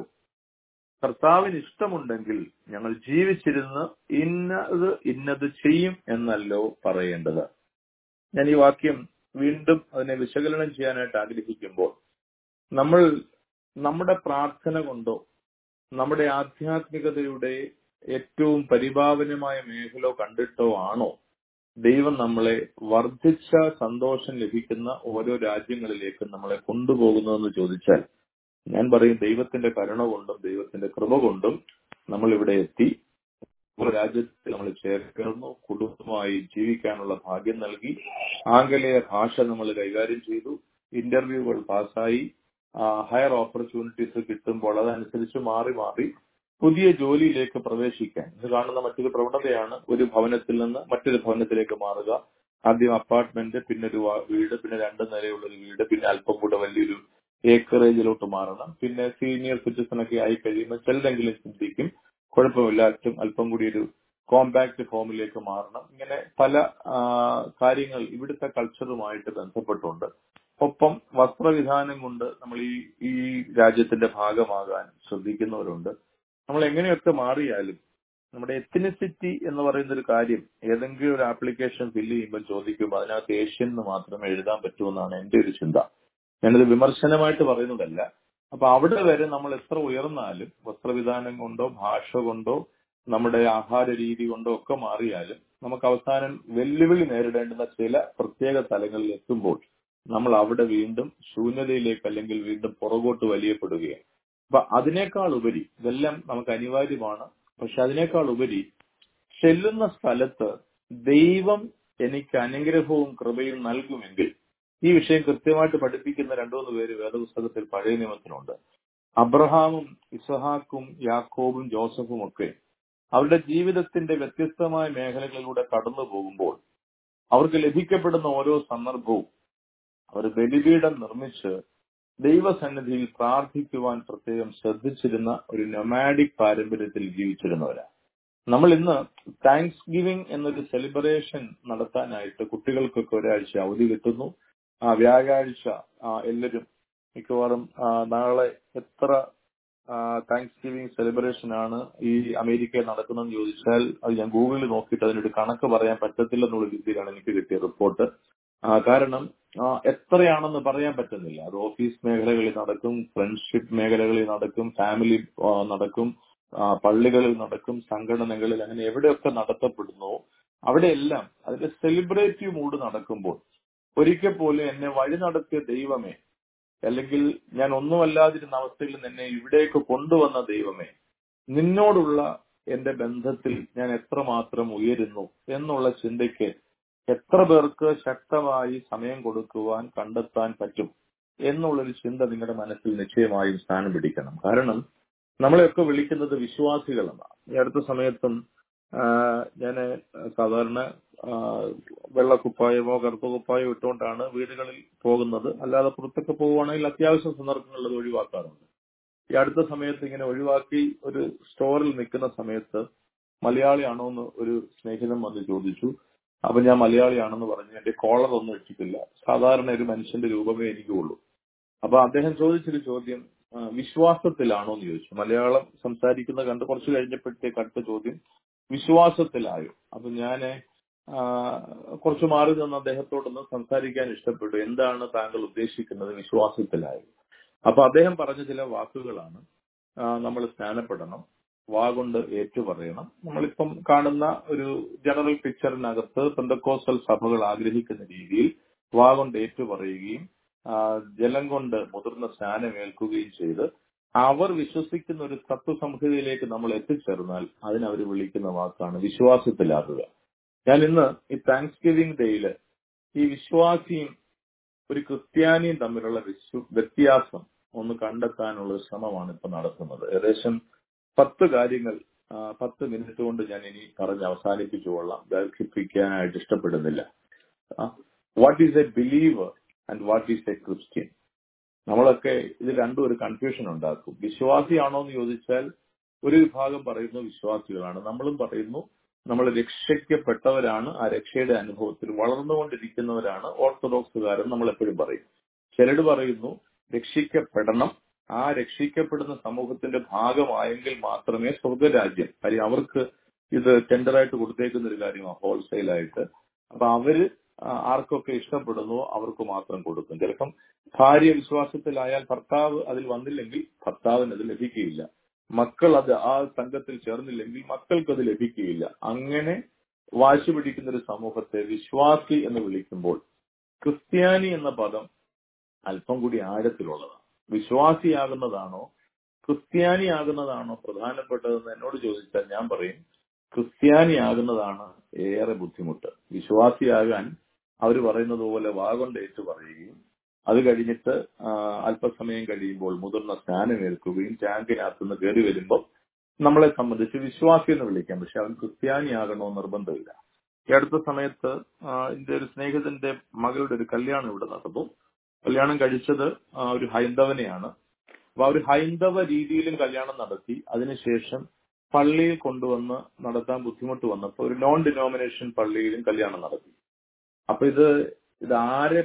S2: കർത്താവിന് ഇഷ്ടമുണ്ടെങ്കിൽ ഞങ്ങൾ ജീവിച്ചിരുന്ന് ഇന്നത് ഇന്നത് ചെയ്യും എന്നല്ലോ പറയേണ്ടത് ഞാൻ ഈ വാക്യം വീണ്ടും അതിനെ വിശകലനം ചെയ്യാനായിട്ട് ആഗ്രഹിക്കുമ്പോൾ നമ്മൾ നമ്മുടെ പ്രാർത്ഥന കൊണ്ടോ നമ്മുടെ ആധ്യാത്മികതയുടെ ഏറ്റവും പരിഭാവനമായ മേഖല കണ്ടിട്ടോ ആണോ ദൈവം നമ്മളെ വർദ്ധിച്ച സന്തോഷം ലഭിക്കുന്ന ഓരോ രാജ്യങ്ങളിലേക്ക് നമ്മളെ കൊണ്ടുപോകുന്നതെന്ന് ചോദിച്ചാൽ ഞാൻ പറയും ദൈവത്തിന്റെ കരുണ കൊണ്ടും ദൈവത്തിന്റെ കൃപ കൊണ്ടും നമ്മൾ ഇവിടെ എത്തി ഒരു രാജ്യത്ത് നമ്മൾ ചേർന്നു കുടുംബമായി ജീവിക്കാനുള്ള ഭാഗ്യം നൽകി ആംഗലേയ ഭാഷ നമ്മൾ കൈകാര്യം ചെയ്തു ഇന്റർവ്യൂകൾ പാസ്സായി ഹയർ ഓപ്പർച്യൂണിറ്റീസ് കിട്ടുമ്പോൾ അതനുസരിച്ച് മാറി മാറി പുതിയ ജോലിയിലേക്ക് പ്രവേശിക്കാൻ ഇത് കാണുന്ന മറ്റൊരു പ്രവണതയാണ് ഒരു ഭവനത്തിൽ നിന്ന് മറ്റൊരു ഭവനത്തിലേക്ക് മാറുക ആദ്യം അപ്പാർട്ട്മെന്റ് പിന്നെ ഒരു വാ- വീട് പിന്നെ രണ്ട് നിലയുള്ള ഒരു വീട് പിന്നെ അല്പം കൂടെ വലിയൊരു ഏക്കറേജിലോട്ട് മാറണം പിന്നെ സീനിയർ സിറ്റിസൺ ഒക്കെ ആയി കഴിയുമ്പോൾ ചിലരെങ്കിലും ചിന്തിക്കും കുഴപ്പമില്ല അല്പം അല്പം കൂടി ഒരു കോമ്പാക്ട് ഫോമിലേക്ക് മാറണം ഇങ്ങനെ പല ആ, കാര്യങ്ങൾ ഇവിടുത്തെ കൾച്ചറുമായിട്ട് ബന്ധപ്പെട്ടുണ്ട് ഒപ്പം വസ്ത്രവിധാനം കൊണ്ട് നമ്മൾ ഈ ഈ രാജ്യത്തിന്റെ ഭാഗമാകാൻ ശ്രദ്ധിക്കുന്നവരുണ്ട് നമ്മൾ എങ്ങനെയൊക്കെ മാറിയാലും നമ്മുടെ എത്തിനിസിറ്റി എന്ന് പറയുന്ന ഒരു കാര്യം ഏതെങ്കിലും ഒരു ആപ്ലിക്കേഷൻ ഫില്ല് ചെയ്യുമ്പോൾ ചോദിക്കുമ്പോൾ അതിനകത്ത് ഏഷ്യൻ എന്ന് മാത്രമേ എഴുതാൻ പറ്റൂ എന്നാണ് എന്റെ ഒരു ചിന്ത ഞാനത് വിമർശനമായിട്ട് പറയുന്നതല്ല അപ്പൊ അവിടെ വരെ നമ്മൾ എത്ര ഉയർന്നാലും വസ്ത്രവിധാനം കൊണ്ടോ ഭാഷ കൊണ്ടോ നമ്മുടെ ആഹാര രീതി കൊണ്ടോ ഒക്കെ മാറിയാലും നമുക്ക് അവസാനം വെല്ലുവിളി നേരിടേണ്ടുന്ന ചില പ്രത്യേക തലങ്ങളിൽ എത്തുമ്പോൾ നമ്മൾ അവിടെ വീണ്ടും ശൂന്യതയിലേക്ക് അല്ലെങ്കിൽ വീണ്ടും പുറകോട്ട് വലിയപ്പെടുകയാണ് അപ്പൊ അതിനേക്കാൾ ഉപരി ഇതെല്ലാം നമുക്ക് അനിവാര്യമാണ് പക്ഷെ അതിനേക്കാൾ ഉപരി ചെല്ലുന്ന സ്ഥലത്ത് ദൈവം എനിക്ക് അനുഗ്രഹവും കൃപയും നൽകുമെങ്കിൽ ഈ വിഷയം കൃത്യമായിട്ട് പഠിപ്പിക്കുന്ന രണ്ടു മൂന്ന് പേര് വേദപുസ്തകത്തിൽ പഴയ നിയമത്തിലുണ്ട് അബ്രഹാമും ഇസഹാക്കും യാക്കോബും ജോസഫും ഒക്കെ അവരുടെ ജീവിതത്തിന്റെ വ്യത്യസ്തമായ മേഖലകളിലൂടെ കടന്നു പോകുമ്പോൾ അവർക്ക് ലഭിക്കപ്പെടുന്ന ഓരോ സന്ദർഭവും അവർ ബലിപീഠം നിർമ്മിച്ച് ദൈവസന്നിധിയിൽ പ്രാർത്ഥിക്കുവാൻ പ്രത്യേകം ശ്രദ്ധിച്ചിരുന്ന ഒരു നൊമാഡിക് പാരമ്പര്യത്തിൽ ജീവിച്ചിരുന്നവരാ നമ്മൾ ഇന്ന് താങ്ക്സ് ഗിവിംഗ് എന്നൊരു സെലിബ്രേഷൻ നടത്താനായിട്ട് കുട്ടികൾക്കൊക്കെ ഒരാഴ്ച അവധി കിട്ടുന്നു ആ വ്യാഴാഴ്ച ആ, എല്ലാവരും മിക്കവാറും ആ, നാളെ എത്ര താങ്ക്സ് ഗിവിംഗ് സെലിബ്രേഷൻ ആണ് ഈ അമേരിക്കയിൽ നടക്കുന്നതെന്ന് ചോദിച്ചാൽ അത് ഞാൻ ഗൂഗിളിൽ നോക്കിയിട്ട് അതിനൊരു കണക്ക് പറയാൻ പറ്റത്തില്ലെന്നുള്ള രീതിയിലാണ് എനിക്ക് കിട്ടിയ റിപ്പോർട്ട് കാരണം ആ, എത്രയാണെന്ന് പറയാൻ പറ്റുന്നില്ല അത് ഓഫീസ് മേഖലകളിൽ നടക്കും ഫ്രണ്ട്ഷിപ്പ് മേഖലകളിൽ നടക്കും ഫാമിലി ആ, നടക്കും ആ, പള്ളികളിൽ നടക്കും സംഘടനകളിൽ അങ്ങനെ എവിടെയൊക്കെ നടത്തപ്പെടുന്നു അവിടെയെല്ലാം അതിന്റെ സെലിബ്രേറ്റീവ് മൂഡ് നടക്കുമ്പോൾ ഒരിക്കൽ പോലും എന്നെ വഴി നടത്തിയ ദൈവമേ അല്ലെങ്കിൽ ഞാൻ ഒന്നുമല്ലാതിരുന്ന അവസ്ഥയിൽ നിന്ന് എന്നെ ഇവിടേക്ക് കൊണ്ടുവന്ന ദൈവമേ നിന്നോടുള്ള എന്റെ ബന്ധത്തിൽ ഞാൻ എത്രമാത്രം ഉയരുന്നു എന്നുള്ള ചിന്തയ്ക്ക് എത്ര പേർക്ക് ശക്തമായി സമയം കൊടുക്കുവാൻ കണ്ടെത്താൻ പറ്റും എന്നുള്ളൊരു ചിന്ത നിങ്ങളുടെ മനസ്സിൽ നിശ്ചയമായും സ്ഥാനം പിടിക്കണം കാരണം നമ്മളെയൊക്കെ വിളിക്കുന്നത് വിശ്വാസികളെന്നാണ് ഈ അടുത്ത സമയത്തും ഞാൻ സാധാരണ ആ, വെള്ളക്കുപ്പായമോ കറുത്ത കുപ്പായമോ ഇട്ടുകൊണ്ടാണ് വീടുകളിൽ പോകുന്നത് അല്ലാതെ പുറത്തൊക്കെ പോവുകയാണെങ്കിൽ അത്യാവശ്യം സന്ദർഭങ്ങളിൽ അത് ഒഴിവാക്കാറുണ്ട് ഈ അടുത്ത സമയത്ത് ഇങ്ങനെ ഒഴിവാക്കി ഒരു സ്റ്റോറിൽ നിൽക്കുന്ന സമയത്ത് മലയാളിയാണോ എന്ന് ഒരു സ്നേഹിതൻ വന്ന് ചോദിച്ചു അപ്പൊ ഞാൻ മലയാളിയാണെന്ന് പറഞ്ഞു എന്റെ കോളർ ഒന്നും ഇട്ടിട്ടില്ല സാധാരണ ഒരു മനുഷ്യന്റെ രൂപമേ എനിക്കുള്ളൂ അപ്പൊ അദ്ദേഹം ചോദിച്ചൊരു ചോദ്യം ആ, വിശ്വാസത്തിലാണോ എന്ന് ചോദിച്ചു മലയാളം സംസാരിക്കുന്ന കണ്ട് കുറച്ച് കഴിഞ്ഞപ്പോഴത്തേക്ക് അടുത്ത ചോദ്യം വിശ്വാസത്തിലായോ അപ്പൊ ഞാന് ആ, കുറച്ച് മാറി നിന്ന് അദ്ദേഹത്തോടൊന്ന് സംസാരിക്കാൻ ഇഷ്ടപ്പെട്ടു എന്താണ് താങ്കൾ ഉദ്ദേശിക്കുന്നത് വിശ്വാസത്തിലായോ അപ്പൊ അദ്ദേഹം പറഞ്ഞ ചില വാക്കുകളാണ് നമ്മൾ സ്നാനപ്പെടണം വാ കൊണ്ട് ഏറ്റുപറയണം നമ്മളിപ്പം കാണുന്ന ഒരു ജനറൽ പിക്ചറിനകത്ത് പെന്തക്കോസ്റ്റൽ സഭകൾ ആഗ്രഹിക്കുന്ന രീതിയിൽ വാ കൊണ്ട് ഏറ്റുപറയുകയും ആ, ജലം കൊണ്ട് മുതിർന്ന സ്നാനമേൽക്കുകയും ചെയ്ത് അവർ വിശ്വസിക്കുന്ന ഒരു തത്വസംഹിതയിലേക്ക് നമ്മൾ എത്തിച്ചേർന്നാൽ അതിനവർ വിളിക്കുന്ന വാക്കാണ് വിശ്വാസത്തിലാകുക ഞാൻ ഇന്ന് ഈ താങ്ക്സ് ഗിവിംഗ് ഡേയില് ഈ വിശ്വാസിയും ഒരു ക്രിസ്ത്യാനിയും തമ്മിലുള്ള വിശ്വ- വ്യത്യാസം ഒന്ന് കണ്ടെത്താനുള്ള ഒരു ശ്രമമാണ് ഇപ്പൊ നടത്തുന്നത് ഏകദേശം പത്ത് കാര്യങ്ങൾ ആ, പത്ത് മിനിറ്റ് കൊണ്ട് ഞാൻ ഇനി പറഞ്ഞ് അവസാനിപ്പിച്ചുകൊള്ളാം ദീർഘിപ്പിക്കാനായിട്ട് ഇഷ്ടപ്പെടുന്നില്ല what is a believer and what is a Christian നമ്മളൊക്കെ ഇത് രണ്ടും ഒരു കൺഫ്യൂഷൻ ഉണ്ടാക്കും വിശ്വാസിയാണോ എന്ന് ചോദിച്ചാൽ ഒരു വിഭാഗം പറയുന്നു വിശ്വാസികളാണ് നമ്മളും പറയുന്നു നമ്മൾ രക്ഷിക്കപ്പെട്ടവരാണ് ആ രക്ഷയുടെ അനുഭവത്തിൽ വളർന്നുകൊണ്ടിരിക്കുന്നവരാണ് ഓർത്തഡോക്സുകാരൻ നമ്മൾ എപ്പോഴും പറയും ചിലർ പറയുന്നു രക്ഷിക്കപ്പെടണം ആ രക്ഷിക്കപ്പെടുന്ന സമൂഹത്തിന്റെ ഭാഗമായെങ്കിൽ മാത്രമേ സ്വർഗരാജ്യം കാര്യം അവർക്ക് ഇത് ടെൻഡറായിട്ട് കൊടുത്തേക്കുന്ന ഒരു കാര്യമാണ് ഹോൾസെയിലായിട്ട് അപ്പൊ അവര് ആ, ആർക്കൊക്കെ ഇഷ്ടപ്പെടുന്നുവോ അവർക്ക് മാത്രം കൊടുക്കും ചിലപ്പം ഭാര്യ വിശ്വാസത്തിലായാൽ ഭർത്താവ് അതിൽ വന്നില്ലെങ്കിൽ ഭർത്താവിന് അത് ലഭിക്കുകയില്ല മക്കൾ അത് ആ സംഘത്തിൽ ചേർന്നില്ലെങ്കിൽ മക്കൾക്ക് അത് ലഭിക്കുകയില്ല അങ്ങനെ വാശി പിടിക്കുന്ന ഒരു സമൂഹത്തെ വിശ്വാസി എന്ന് വിളിക്കുമ്പോൾ ക്രിസ്ത്യാനി എന്ന പദം അല്പം കൂടി ആഴത്തിലുള്ളതാണ് വിശ്വാസിയാകുന്നതാണോ ക്രിസ്ത്യാനിയാകുന്നതാണോ പ്രധാനപ്പെട്ടതെന്ന് എന്നോട് ചോദിച്ചാൽ ഞാൻ പറയും ക്രിസ്ത്യാനിയാകുന്നതാണ് ഏറെ ബുദ്ധിമുട്ട് വിശ്വാസിയാകാൻ അവർ പറയുന്നത് പോലെ വാഗൊണ്ട് ഏറ്റു പറയുകയും അത് കഴിഞ്ഞിട്ട് ആ, അല്പസമയം കഴിയുമ്പോൾ മുതിർന്ന സ്നാനമേൽക്കുകയും ടാങ്കിനകത്തുനിന്ന് കയറി വരുമ്പോൾ നമ്മളെ സംബന്ധിച്ച് വിശ്വാസി എന്ന് വിളിക്കാം പക്ഷെ അവൻ ക്രിസ്ത്യാനിയാകണോ നിർബന്ധമില്ല ഈ അടുത്ത സമയത്ത് ആ, എന്റെ ഒരു സ്നേഹിതന്റെ മകളുടെ ഒരു കല്യാണം ഇവിടെ നടന്നു കല്യാണം കഴിച്ചത് ആ, ഒരു ഹൈന്ദവനെയാണ് അപ്പൊ ആ ഒരു ഹൈന്ദവ രീതിയിലും കല്യാണം നടത്തി അതിനുശേഷം പള്ളിയിൽ കൊണ്ടുവന്ന് നടത്താൻ ബുദ്ധിമുട്ട് വന്നപ്പോൾ ഒരു നോൺ ഡിനോമിനേഷൻ പള്ളിയിലും കല്യാണം നടത്തി അപ്പൊ ഇത് ഇത് ആരെ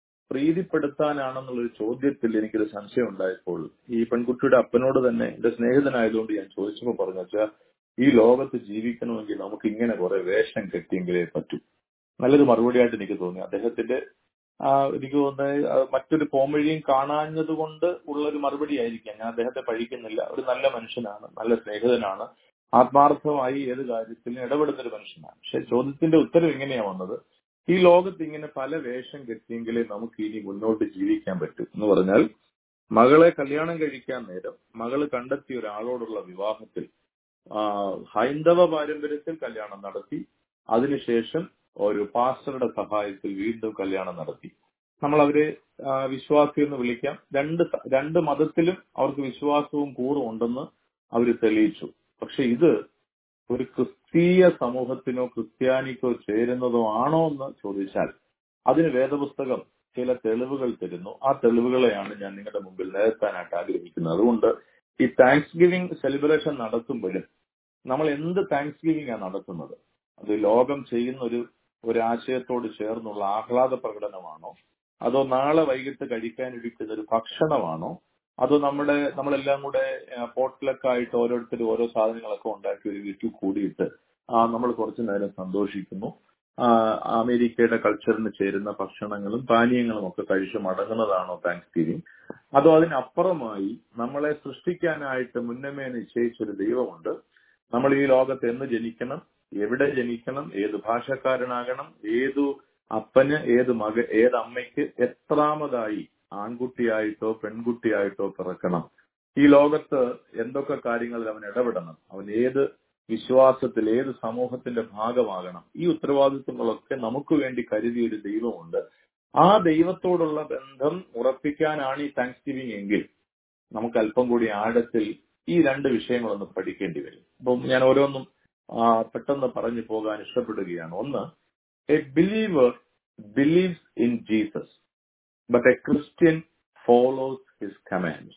S2: പ്രീതിപ്പെടുത്താനാണെന്നുള്ളൊരു ചോദ്യത്തിൽ എനിക്കൊരു സംശയം ഉണ്ടായപ്പോൾ ഈ പെൺകുട്ടിയുടെ അപ്പനോട് തന്നെ എന്റെ സ്നേഹിതനായതുകൊണ്ട് ഞാൻ ചോദിച്ചപ്പോൾ പറഞ്ഞു വെച്ചാൽ ഈ ലോകത്ത് ജീവിക്കണമെങ്കിൽ നമുക്ക് ഇങ്ങനെ കുറെ വേഷം കെട്ടിയെങ്കിലേ പറ്റൂ നല്ലൊരു മറുപടിയായിട്ട് എനിക്ക് തോന്നി അദ്ദേഹത്തിന്റെ ആ, എനിക്ക് തോന്നുന്നത് ആ, മറ്റൊരു പോംവഴിയും കാണാഞ്ഞത് കൊണ്ട് ഉള്ള ഒരു മറുപടി ആയിരിക്കാം ഞാൻ അദ്ദേഹത്തെ പഴിക്കുന്നില്ല ഒരു നല്ല മനുഷ്യനാണ് നല്ല സ്നേഹിതനാണ് ആത്മാർത്ഥമായി ഏത് കാര്യത്തിലും ഇടപെടുന്ന ഒരു മനുഷ്യനാണ് പക്ഷെ ചോദ്യത്തിന്റെ ഉത്തരം എങ്ങനെയാ വന്നത് ഈ ലോകത്ത് ഇങ്ങനെ പല വേഷം കെട്ടിയെങ്കിലേ നമുക്ക് ഇനി മുന്നോട്ട് ജീവിക്കാൻ പറ്റൂ എന്ന് പറഞ്ഞാൽ മകളെ കല്യാണം കഴിക്കാൻ നേരം മകള് കണ്ടെത്തിയ ഒരാളോടുള്ള വിവാഹത്തിൽ ആ, ഹൈന്ദവ പാരമ്പര്യത്തിൽ കല്യാണം നടത്തി അതിനുശേഷം ഒരു പാസ്റ്ററുടെ സഹായത്തിൽ വീണ്ടും കല്യാണം നടത്തി നമ്മൾ അവരെ ആ, വിശ്വാസി എന്ന് വിളിക്കാം രണ്ട് സ- രണ്ട് മതത്തിലും അവർക്ക് വിശ്വാസവും കൂറും ഉണ്ടെന്ന് അവർ തെളിയിച്ചു പക്ഷെ ഇത് ഒരു ക്രിസ്തീയ സമൂഹത്തിനോ ക്രിസ്ത്യാനിക്കോ ചേരുന്നതോ ആണോ എന്ന് ചോദിച്ചാൽ അതിന് വേദപുസ്തകം ചില തെളിവുകൾ തരുന്നു ആ തെളിവുകളെയാണ് ഞാൻ നിങ്ങളുടെ മുമ്പിൽ നിരത്താനായിട്ട് ആഗ്രഹിക്കുന്നത് അതുകൊണ്ട് ഈ താങ്ക്സ് ഗിവിംഗ് സെലിബ്രേഷൻ നടത്തുമ്പോഴും നമ്മൾ എന്ത് താങ്ക്സ് ഗിവിംഗ് ആണ് നടത്തുന്നത് അത് ലോകം ചെയ്യുന്ന ഒരു ഒരു ആശയത്തോട് ചേർന്നുള്ള ആഹ്ലാദ പ്രകടനമാണോ അതോ നാളെ വൈകിട്ട് കഴിക്കാനിരിക്കുന്ന ഒരു ഭക്ഷണമാണോ അതോ നമ്മുടെ നമ്മളെല്ലാം കൂടെ പോട്ടിലൊക്കെ ആയിട്ട് ഓരോരുത്തരും ഓരോ സാധനങ്ങളൊക്കെ ഉണ്ടാക്കി ഒരു വീട്ടിൽ കൂടിയിട്ട് ആ നമ്മൾ കുറച്ചു നേരം സന്തോഷിക്കുന്നു ആ, അമേരിക്കയുടെ കൾച്ചറിന് ചേരുന്ന ഭക്ഷണങ്ങളും പാനീയങ്ങളും ഒക്കെ കഴിച്ച് മടങ്ങുന്നതാണോ താങ്ക്സ് ഗിവിംഗ് അതോ അതിനപ്പുറമായി നമ്മളെ സൃഷ്ടിക്കാനായിട്ട് മുന്നമേ നിശ്ചയിച്ചൊരു ദൈവമുണ്ട് നമ്മൾ ഈ ലോകത്ത് എന്ന് ജനിക്കണം എവിടെ ജനിക്കണം ഏത് ഭാഷക്കാരനാകണം ഏതു അപ്പന് ഏത് മക ഏത് അമ്മയ്ക്ക് എത്രാമതായി ആൺകുട്ടിയായിട്ടോ പെൺകുട്ടിയായിട്ടോ പിറക്കണം ഈ ലോകത്ത് എന്തൊക്കെ കാര്യങ്ങളിൽ അവൻ ഇടപെടണം അവൻ ഏത് വിശ്വാസത്തിൽ ഏത് സമൂഹത്തിന്റെ ഭാഗമാകണം ഈ ഉത്തരവാദിത്വങ്ങളൊക്കെ നമുക്ക് വേണ്ടി കരുതിയ ഒരു ദൈവമുണ്ട് ആ ദൈവത്തോടുള്ള ബന്ധം ഉറപ്പിക്കാനാണ് ഈ താങ്ക്സ് ഗിവിംഗ് എങ്കിൽ നമുക്ക് അല്പം കൂടി ആഴത്തിൽ ഈ രണ്ട് വിഷയങ്ങളൊന്ന് പഠിക്കേണ്ടി വരും അപ്പം ഞാൻ ഓരോന്നും ആ, പെട്ടെന്ന് പറഞ്ഞു പോകാൻ ഇഷ്ടപ്പെടുകയാണ് ഒന്ന് a believer believes in Jesus but a Christian follows his commands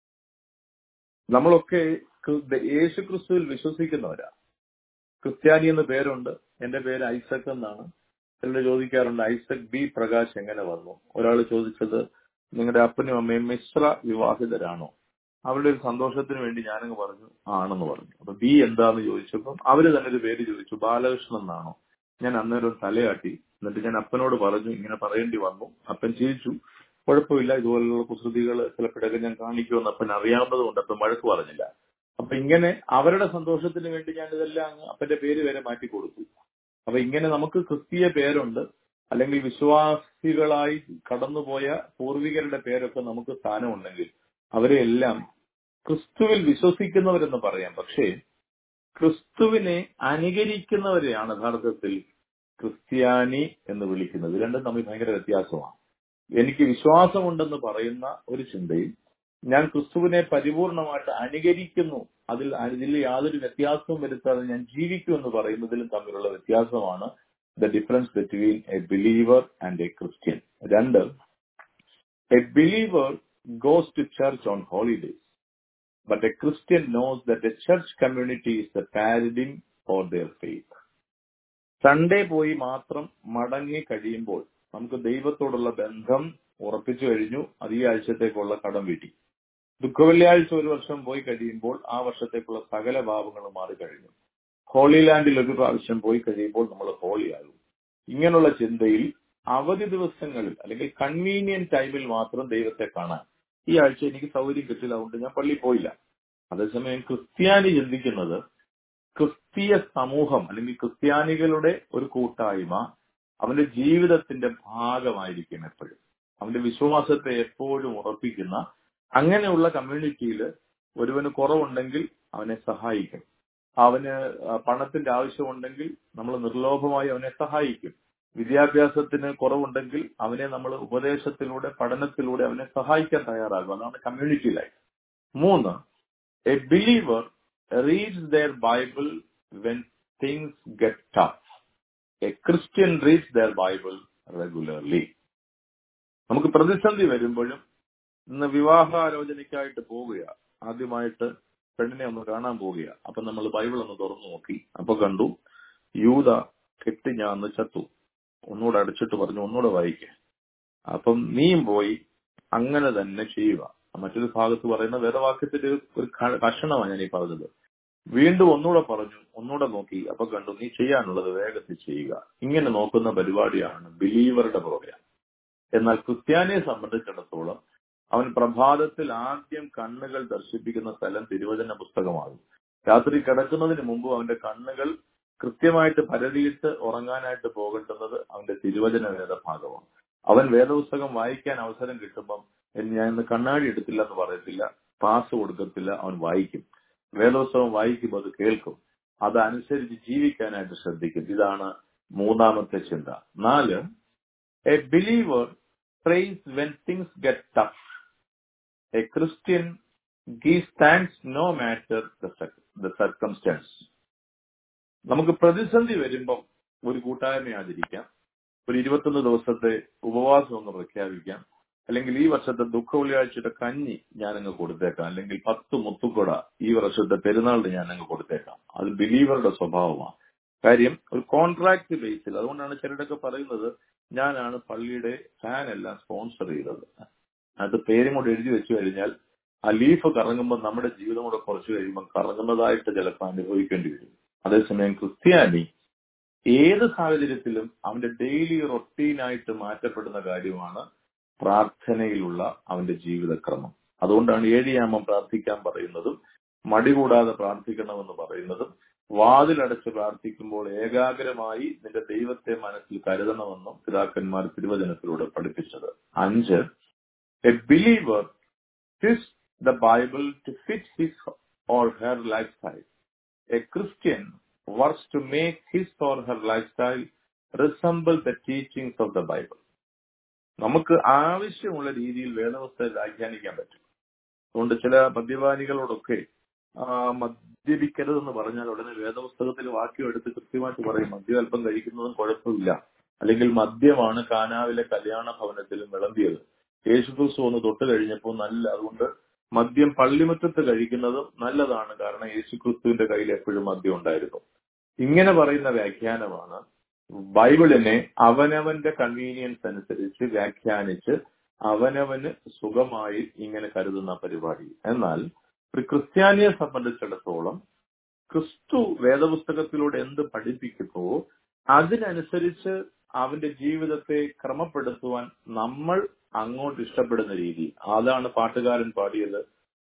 S2: നമ്മളൊക്കെ ക്രി- യേശു ക്രിസ്തുവിൽ വിശ്വസിക്കുന്നവരാ ക്രിസ്ത്യാനി എന്ന് പേരുണ്ട് എന്റെ പേര് ഐസക് എന്നാണ് ചിലർ ചോദിക്കാറുണ്ട് ഐസക് ബി പ്രകാശ് എങ്ങനെ വന്നു ഒരാൾ ചോദിച്ചത് നിങ്ങളുടെ അപ്പനും അമ്മയും മിശ്ര വിവാഹിതരാണോ അവരുടെ ഒരു സന്തോഷത്തിന് വേണ്ടി ഞാനങ്ങ് പറഞ്ഞു ആണെന്ന് പറഞ്ഞു അപ്പൊ ബി എന്താന്ന് ചോദിച്ചപ്പം അവര് തന്നെ ഒരു പേര് ചോദിച്ചു ബാലകൃഷ്ണൻ എന്നാണോ ഞാൻ അന്നേരം തലയാട്ടി എന്നിട്ട് ഞാൻ അപ്പനോട് പറഞ്ഞു ഇങ്ങനെ പറയേണ്ടി വന്നു അപ്പൻ ചിരിച്ചു കുഴപ്പമില്ല ഇതുപോലുള്ള കുസൃതികൾ ചിലപ്പോഴൊക്കെ ഞാൻ കാണിക്കുമെന്ന് അപ്പൻ അറിയാവുന്നത് കൊണ്ട് അപ്പൻ വഴക്ക് പറഞ്ഞില്ല അപ്പൊ ഇങ്ങനെ അവരുടെ സന്തോഷത്തിന് വേണ്ടി ഞാൻ ഇതെല്ലാം അങ്ങ് അപ്പന്റെ പേര് വരെ മാറ്റി കൊടുത്തു അപ്പൊ ഇങ്ങനെ നമുക്ക് ക്രിസ്തീയ പേരുണ്ട് അല്ലെങ്കിൽ വിശ്വാസികളായി കടന്നുപോയ പൂർവികരുടെ പേരൊക്കെ നമുക്ക് സ്ഥാനമുണ്ടെങ്കിൽ അവരെ എല്ലാം ക്രിസ്തുവിൽ വിശ്വസിക്കുന്നവരെന്ന് പറയാം പക്ഷേ ക്രിസ്തുവിനെ അനുകരിക്കുന്നവരെയാണ് യഥാർത്ഥത്തിൽ ക്രിസ്ത്യാനി എന്ന് വിളിക്കുന്നത് ഇത് രണ്ടും തമ്മിൽ ഭയങ്കര വ്യത്യാസമാണ് എനിക്ക് വിശ്വാസമുണ്ടെന്ന് പറയുന്ന ഒരു ചിന്തയും ഞാൻ ക്രിസ്തുവിനെ പരിപൂർണമായിട്ട് അനുകരിക്കുന്നു അതിൽ അതിൽ യാതൊരു വ്യത്യാസവും വരുത്താതെ ഞാൻ ജീവിക്കും എന്ന് പറയുന്നതിലും തമ്മിലുള്ള വ്യത്യാസമാണ് the difference between a believer and a Christian രണ്ട് a believer goes to church on holidays but a Christian knows that a church community is the paradigm for their faith. Sunday പോയി മാത്രം മടങ്ങി കഴിയുമ്പോൾ നമുക്ക് ദൈവത്തോടുള്ള ബന്ധം ഉറപ്പിച്ചു കഴിഞ്ഞു അത് ഈ ആഴ്ചത്തേക്കുള്ള കടം വീട്ടി ദുഃഖവെള്ളിയാഴ്ച ഒരു വർഷം പോയി കഴിയുമ്പോൾ ആ വർഷത്തേക്കുള്ള സകല ഭാവങ്ങളും മാറിക്കഴിഞ്ഞു ഹോളി ലാൻഡിൽ ഒരു പ്രാവശ്യം പോയി കഴിയുമ്പോൾ നമ്മൾ ഹോളിയാകും ഇങ്ങനെയുള്ള ചിന്തയിൽ അവധി ദിവസങ്ങളിൽ അല്ലെങ്കിൽ കൺവീനിയന്റ് ടൈമിൽ മാത്രം ദൈവത്തെ കാണാൻ ഈ ആഴ്ച എനിക്ക് സൗകര്യം കിട്ടില്ല അതുകൊണ്ട് ഞാൻ പള്ളിയിൽ പോയില്ല അതേസമയം ക്രിസ്ത്യാനി ചിന്തിക്കുന്നത് ക്രിസ്തീയ സമൂഹം അല്ലെങ്കിൽ ക്രിസ്ത്യാനികളുടെ ഒരു കൂട്ടായ്മ അവന്റെ ജീവിതത്തിന്റെ ഭാഗമായിരിക്കും എപ്പോഴും അവന്റെ വിശ്വാസത്തെ എപ്പോഴും ഉറപ്പിക്കുന്ന അങ്ങനെയുള്ള കമ്മ്യൂണിറ്റിയിൽ ഒരുവന് കുറവുണ്ടെങ്കിൽ അവനെ സഹായിക്കും അവന് ആ, പണത്തിന്റെ ആവശ്യമുണ്ടെങ്കിൽ നമ്മൾ നിർലോഭമായി അവനെ സഹായിക്കും വിദ്യാഭ്യാസത്തിന് കുറവുണ്ടെങ്കിൽ അവനെ നമ്മൾ ഉപദേശത്തിലൂടെ പഠനത്തിലൂടെ അവനെ സഹായിക്കാൻ തയ്യാറാകും അതാണ് കമ്മ്യൂണിറ്റി ലൈഫ് മൂന്ന് a believer reads their Bible when things get tough a Christian reads their Bible regularly നമുക്ക് പ്രതിസന്ധി വരുമ്പോഴും ഇന്ന് വിവാഹാലോചനയ്ക്കായിട്ട് പോവുക ആദ്യമായിട്ട് പെണ്ണിനെ ഒന്ന് കാണാൻ പോവുക അപ്പൊ നമ്മൾ ബൈബിൾ ഒന്ന് തുറന്നു നോക്കി അപ്പൊ കണ്ടു യൂത കെട്ടി ഞാൻ അന്ന് ചത്തു ഒന്നുകൂടെ അടച്ചിട്ട് പറഞ്ഞു ഒന്നുകൂടെ വായിക്കേ അപ്പം നീയും പോയി അങ്ങനെ തന്നെ ചെയ്യുക മറ്റൊരു ഭാഗത്ത് പറയുന്ന വേദവാക്യത്തിന്റെ ഒരു ക- കഷണമാണ് ഞാൻ ഈ പറഞ്ഞത് വീണ്ടും ഒന്നുകൂടെ പറഞ്ഞു ഒന്നുകൂടെ നോക്കി അപ്പൊ കണ്ടു നീ ചെയ്യാനുള്ളത് വേഗത്തിൽ ചെയ്യുക ഇങ്ങനെ നോക്കുന്ന പരിപാടിയാണ് ബിലീവറുടെ പ്രോഗ്രാം എന്നാൽ ക്രിസ്ത്യാനിയെ സംബന്ധിച്ചിടത്തോളം അവൻ പ്രഭാതത്തിൽ ആദ്യം കണ്ണുകൾ ദർശിപ്പിക്കുന്ന സ്ഥലം തിരുവചന പുസ്തകമാകും രാത്രി കിടക്കുന്നതിന് മുമ്പ് അവന്റെ കണ്ണുകൾ കൃത്യമായിട്ട് പരതിയിട്ട് ഉറങ്ങാനായിട്ട് പോകേണ്ടുന്നത് അവന്റെ തിരുവചന വേദഭാഗമാണ് അവൻ വേദപുസ്തകം വായിക്കാൻ അവസരം കിട്ടുമ്പം "എൻ- ഞാൻ ഇന്ന് കണ്ണാടി എടുത്തില്ല എന്ന് പറയത്തില്ല പാസ് കൊടുക്കത്തില്ല അവൻ വായിക്കും വേദപുസ്തകം വായിക്കുമ്പോൾ അത് കേൾക്കും അതനുസരിച്ച് ജീവിക്കാനായിട്ട് ശ്രദ്ധിക്കും ഇതാണ് മൂന്നാമത്തെ ചിന്ത നാല് a believer praise when things get tough a Christian gives thanks no matter the circumstances നമുക്ക് പ്രതിസന്ധി വരുമ്പം ഒരു കൂട്ടായ്മ ആചരിക്കാം ഒരു ഇരുപത്തൊന്ന് ദിവസത്തെ ഉപവാസം ഒന്ന് പ്രഖ്യാപിക്കാം അല്ലെങ്കിൽ ഈ വർഷത്തെ ദുഃഖ വെള്ളിയാഴ്ചയുടെ കഞ്ഞി ഞാനങ്ങ് കൊടുത്തേക്കാം അല്ലെങ്കിൽ പത്ത് മുത്തുക്കൊട ഈ വർഷത്തെ പെരുന്നാളിന് ഞാനങ്ങ് കൊടുത്തേക്കാം അത് ബിലീവറുടെ സ്വഭാവമാണ് കാര്യം ഒരു കോൺട്രാക്ട് ബേസിൽ അതുകൊണ്ടാണ് ചിലരൊക്കെ പറയുന്നത് ഞാനാണ് പള്ളിയുടെ ഫാൻ എല്ലാം സ്പോൺസർ ചെയ്തത് അത് പേരും കൂടെ എഴുതി വെച്ചു കഴിഞ്ഞാൽ ആ ലീഫ് കറങ്ങുമ്പോൾ നമ്മുടെ ജീവിതം കൂടെ കുറച്ച് കഴിയുമ്പോൾ കറങ്ങുന്നതായിട്ട് ചിലപ്പോൾ അനുഭവിക്കേണ്ടി വരും അതേസമയം ക്രിസ്ത്യാനി ഏത് സാഹചര്യത്തിലും അവന്റെ ഡെയിലി റൊട്ടീനായിട്ട് മാറ്റപ്പെടുന്ന കാര്യമാണ് പ്രാർത്ഥനയിലുള്ള അവന്റെ ജീവിതക്രമം അതുകൊണ്ടാണ് ഏഴിയാമം പ്രാർത്ഥിക്കാൻ പറയുന്നതും മടി കൂടാതെ പ്രാർത്ഥിക്കണമെന്ന് പറയുന്നതും വാതിലടച്ച് പ്രാർത്ഥിക്കുമ്പോൾ ഏകാഗ്രമായി നിന്റെ ദൈവത്തെ മനസ്സിൽ കരുതണമെന്നും പിതാക്കന്മാർ തിരുവചനത്തിലൂടെ പഠിപ്പിച്ചത് അഞ്ച് a believer twist the Bible to fit his or her lifestyle a Christian works to make his or her lifestyle resemble the teachings of the Bible. നമുക്ക് ആവശ്യമുള്ള രീതിയിൽ വേദവസ്ഥ വ്യാഖ്യാനിക്കാൻ പറ്റും അതുകൊണ്ട് ചില മദ്യപാനികളോടൊക്കെ ആ, മദ്യപിക്കരുതെന്ന് പറഞ്ഞാൽ ഉടനെ വേദപുസ്തകത്തിൽ വാക്യം എടുത്ത് കൃത്യമായിട്ട് പറയും മദ്യം അല്പം കഴിക്കുന്നതും കുഴപ്പമില്ല അല്ലെങ്കിൽ മദ്യമാണ് കാനാവിലെ കല്യാണ ഭവനത്തിലും വിളമ്പിയത് യേശുക്രിസ്തു ഒന്ന് തൊട്ട് കഴിഞ്ഞപ്പോൾ നല്ല അതുകൊണ്ട് മദ്യം പള്ളിമുറ്റത്ത് കഴിക്കുന്നതും നല്ലതാണ് കാരണം യേശുക്രിസ്തുവിന്റെ കയ്യിൽ എപ്പോഴും മദ്യം ഉണ്ടായിരുന്നു ഇങ്ങനെ പറയുന്ന വ്യാഖ്യാനമാണ് ബൈബിളിനെ അവനവന്റെ കൺവീനിയൻസ് അനുസരിച്ച് വ്യാഖ്യാനിച്ച് അവനവന് സുഖമായി ഇങ്ങനെ കരുതുന്ന പരിപാടി എന്നാൽ ഒരു ക്രിസ്ത്യാനിയെ സംബന്ധിച്ചിടത്തോളം ക്രിസ്തു വേദപുസ്തകത്തിലൂടെ എന്ത് പഠിപ്പിക്കുന്നുവോ അതിനനുസരിച്ച് അവന്റെ ജീവിതത്തെ ക്രമപ്പെടുത്തുവാൻ നമ്മൾ അങ്ങോട്ട് ഇഷ്ടപ്പെടുന്ന രീതി അതാണ് പാട്ടുകാരൻ പാടിയത്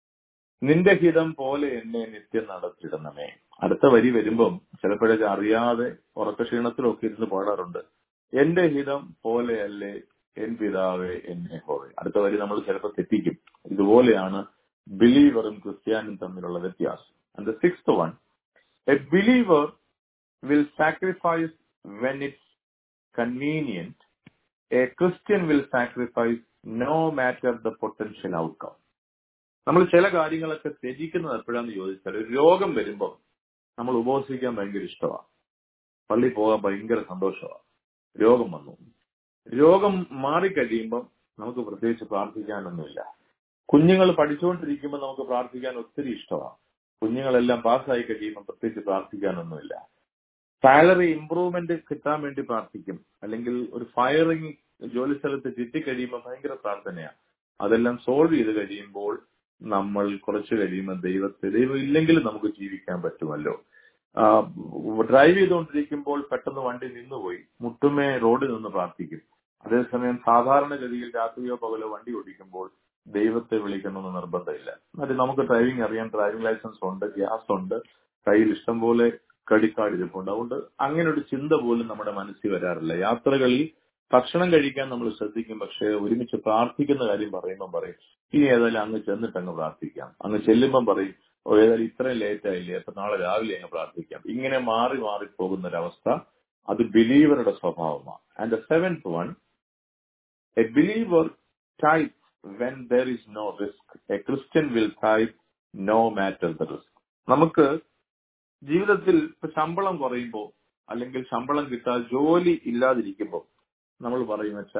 S2: നിന്റെ ഹിതം പോലെ എന്നെ നിത്യം നടത്തിയിടണമേ അടുത്ത വരി വരുമ്പം ചിലപ്പോഴൊക്കെ അറിയാതെ ഉറക്കക്ഷീണത്തിലൊക്കെ ഇരുന്ന് പാടാറുണ്ട് എന്റെ ഹിതം പോലെയല്ലേ എൻ പിതാവേ എന്നെ ഹോവേ അടുത്ത വരി നമ്മൾ ചിലപ്പോൾ തെറ്റിക്കും ഇതുപോലെയാണ് ബിലീവറും ക്രിസ്ത്യാനും തമ്മിലുള്ള വ്യത്യാസം and the six one a believer will sacrifice when it's convenient a Christian will sacrifice no matter the potential outcome നമ്മൾ ചില കാര്യങ്ങളൊക്കെ ത്യജിക്കുന്നത് എപ്പോഴാന്ന് ചോദിച്ചാൽ ഒരു രോഗം വരുമ്പോൾ നമ്മൾ ഉപവസിക്കാൻ ഭയങ്കര ഇഷ്ടമാണ് പള്ളി പോകാൻ ഭയങ്കര സന്തോഷമാണ് രോഗം വന്നു രോഗം മാറിക്കഴിയുമ്പം നമുക്ക് പ്രത്യേകിച്ച് പ്രാർത്ഥിക്കാനൊന്നുമില്ല കുഞ്ഞുങ്ങൾ പഠിച്ചുകൊണ്ടിരിക്കുമ്പോൾ നമുക്ക് പ്രാർത്ഥിക്കാൻ ഒത്തിരി ഇഷ്ടമാണ് കുഞ്ഞുങ്ങളെല്ലാം പാസ്സായി കഴിയുമ്പോൾ പ്രത്യേകിച്ച് പ്രാർത്ഥിക്കാനൊന്നുമില്ല സാലറി ഇംപ്രൂവ്മെന്റ് കിട്ടാൻ വേണ്ടി പ്രാർത്ഥിക്കും അല്ലെങ്കിൽ ഒരു ഫയറിംഗ് ജോലി സ്ഥലത്ത് കിട്ടിക്കഴിയുമ്പോൾ ഭയങ്കര പ്രാർത്ഥനയാണ് അതെല്ലാം സോൾവ് ചെയ്ത് കഴിയുമ്പോൾ നമ്മൾ കുറച്ച് കഴിയുമ്പോൾ ദൈവത്തെ ദൈവം ഇല്ലെങ്കിൽ നമുക്ക് ജീവിക്കാൻ പറ്റുമല്ലോ ഡ്രൈവ് ചെയ്തുകൊണ്ടിരിക്കുമ്പോൾ പെട്ടെന്ന് വണ്ടി നിന്നുപോയി മുട്ടുമേ റോഡിൽ നിന്ന് പ്രാർത്ഥിക്കും അതേസമയം സാധാരണഗതിയിൽ രാത്രിയോ പകലോ വണ്ടി ഓടിക്കുമ്പോൾ ദൈവത്തെ വിളിക്കണമെന്ന് നിർബന്ധമില്ല അത് നമുക്ക് ഡ്രൈവിംഗ് അറിയാം ഡ്രൈവിംഗ് ലൈസൻസ് ഉണ്ട് ഗ്യാസ് ഉണ്ട് കയ്യിൽ ഇഷ്ടം പോലെ ക്രെഡിറ്റ് കാർഡ് ഇരിപ്പുണ്ട് അതുകൊണ്ട് അങ്ങനെ ഒരു ചിന്ത പോലും നമ്മുടെ മനസ്സിൽ വരാറില്ല യാത്രകളിൽ ഭക്ഷണം കഴിക്കാൻ നമ്മൾ ശ്രദ്ധിക്കും പക്ഷെ ഒരുമിച്ച് പ്രാർത്ഥിക്കുന്ന കാര്യം പറയുമ്പം പറയും ഇനി ഏതായാലും അങ്ങ് ചെന്നിട്ട് അങ്ങ് പ്രാർത്ഥിക്കാം അങ്ങ് ചെല്ലുമ്പം പറയും ഓ ഏതായാലും ഇത്രയും ലേറ്റ് ആയില്ലേ അപ്പൊ നാളെ രാവിലെ അങ്ങ് പ്രാർത്ഥിക്കാം ഇങ്ങനെ മാറി മാറി പോകുന്ന ഒരവസ്ഥ അത് ബിലീവറുടെ സ്വഭാവമാണ് and the seventh one a believer type when there is no risk a Christian will type no matter the risk നമുക്ക് ജീവിതത്തിൽ ഇപ്പൊ ശമ്പളം കുറയുമ്പോൾ അല്ലെങ്കിൽ ശമ്പളം കിട്ടാൻ ജോലി ഇല്ലാതിരിക്കുമ്പോൾ നമ്മൾ പറയും വെച്ചാ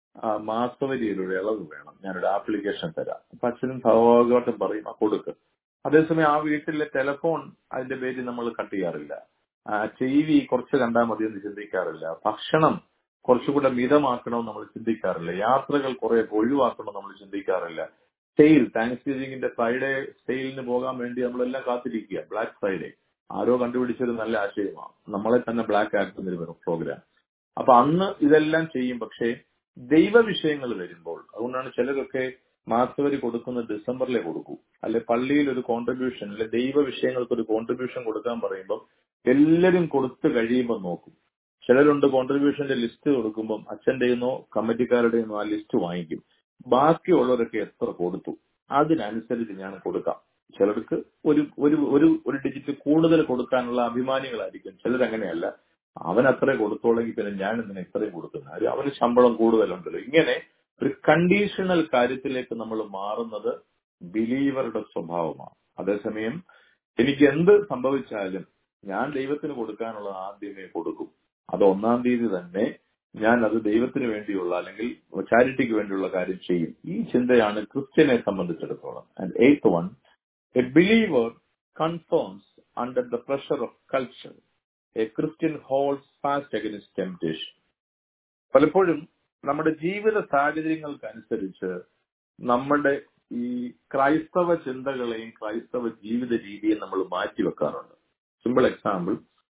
S2: മാസവരിയിൽ ഒരു ഇളവ് വേണം ഞാനൊരു ആപ്ലിക്കേഷൻ തരാം അപ്പൊ അച്ഛനും സഹോദരമായിട്ടും പറയും ആ കൊടുക്ക് അതേസമയം ആ വീട്ടിലെ ടെലിഫോൺ അതിന്റെ പേര് നമ്മൾ കട്ട് ചെയ്യാറില്ല ടി വി കുറച്ച് കണ്ടാൽ മതി എന്ന് ചിന്തിക്കാറില്ല ഭക്ഷണം കുറച്ചുകൂടെ മിതമാക്കണമെന്ന് നമ്മൾ ചിന്തിക്കാറില്ല യാത്രകൾ കുറെ ഒഴിവാക്കണം നമ്മൾ ചിന്തിക്കാറില്ല സെയിൽ താങ്ക്സ് ഗിവിംഗിന്റെ ഫ്രൈഡേ സെയിലിന് പോകാൻ വേണ്ടി നമ്മളെല്ലാം കാത്തിരിക്കുക ബ്ലാക്ക് ഫ്രൈഡേ ആരോ കണ്ടുപിടിച്ചൊരു നല്ല ആശയമാണ് നമ്മളെ തന്നെ ബ്ലാക്ക് ആക്കുന്ന ഒരു പ്രോഗ്രാം അപ്പൊ അന്ന് ഇതെല്ലാം ചെയ്യും പക്ഷേ ദൈവ വിഷയങ്ങൾ വരുമ്പോൾ അതുകൊണ്ടാണ് ചിലരൊക്കെ മാസവരി കൊടുക്കുന്ന ഡിസംബറിലെ കൊടുക്കൂ അല്ലെ പള്ളിയിൽ ഒരു കോൺട്രിബ്യൂഷൻ അല്ലെ ദൈവ വിഷയങ്ങൾക്ക് ഒരു കോൺട്രിബ്യൂഷൻ കൊടുക്കാൻ പറയുമ്പോൾ എല്ലാരും കൊടുത്തു കഴിയുമ്പോൾ നോക്കും ചിലരുണ്ട് കോൺട്രിബ്യൂഷന്റെ ലിസ്റ്റ് കൊടുക്കുമ്പോൾ അച്ഛന്റെയെന്നോ കമ്മിറ്റിക്കാരുടെയെന്നോ ആ ലിസ്റ്റ് വാങ്ങിക്കും ബാക്കിയുള്ളവരൊക്കെ എത്ര കൊടുത്തു അതിനനുസരിച്ച് ഞാൻ കൊടുക്കാം ചിലർക്ക് ഒരു ഒരു ഒരു ഒരു ഡിജിറ്റ് കൂടുതൽ കൊടുക്കാനുള്ള അഭിമാനികളായിരിക്കും ചിലരങ്ങനെയല്ല അവൻ അത്രേ കൊടുത്തോളെങ്കിൽ പിന്നെ ഞാൻ എന്തിനാ ഇത്രയും കൊടുക്കുന്നത് അവന് ശമ്പളം കൂടുതലുണ്ടല്ലോ ഇങ്ങനെ ഒരു കണ്ടീഷണൽ കാര്യത്തിലേക്ക് നമ്മൾ മാറുന്നത് ബിലീവറുടെ സ്വഭാവമാണ് അതേസമയം എനിക്ക് എന്ത് സംഭവിച്ചാലും ഞാൻ ദൈവത്തിന് കൊടുക്കാനുള്ളത് ആദ്യമേ കൊടുക്കും അത് ഒന്നാം തീയതി തന്നെ ഞാൻ അത് ദൈവത്തിന് വേണ്ടിയുള്ള അല്ലെങ്കിൽ ചാരിറ്റിക്ക് വേണ്ടിയുള്ള കാര്യം ചെയ്യും ഈ ചിന്തയാണ് ക്രിസ്ത്യനെ സംബന്ധിച്ചിടത്തോളം and eighth one a believer conforms under the pressure of culture a Christian holds fast against temptation പലപ്പോഴും നമ്മുടെ ജീവിത സാഹചര്യങ്ങൾക്കനുസരിച്ച് നമ്മുടെ ഈ ക്രൈസ്തവ ചിന്തകളെയും ക്രൈസ്തവ ജീവിത രീതിയും നമ്മൾ മാറ്റിവെക്കാറുണ്ട് സിമ്പിൾ എക്സാമ്പിൾ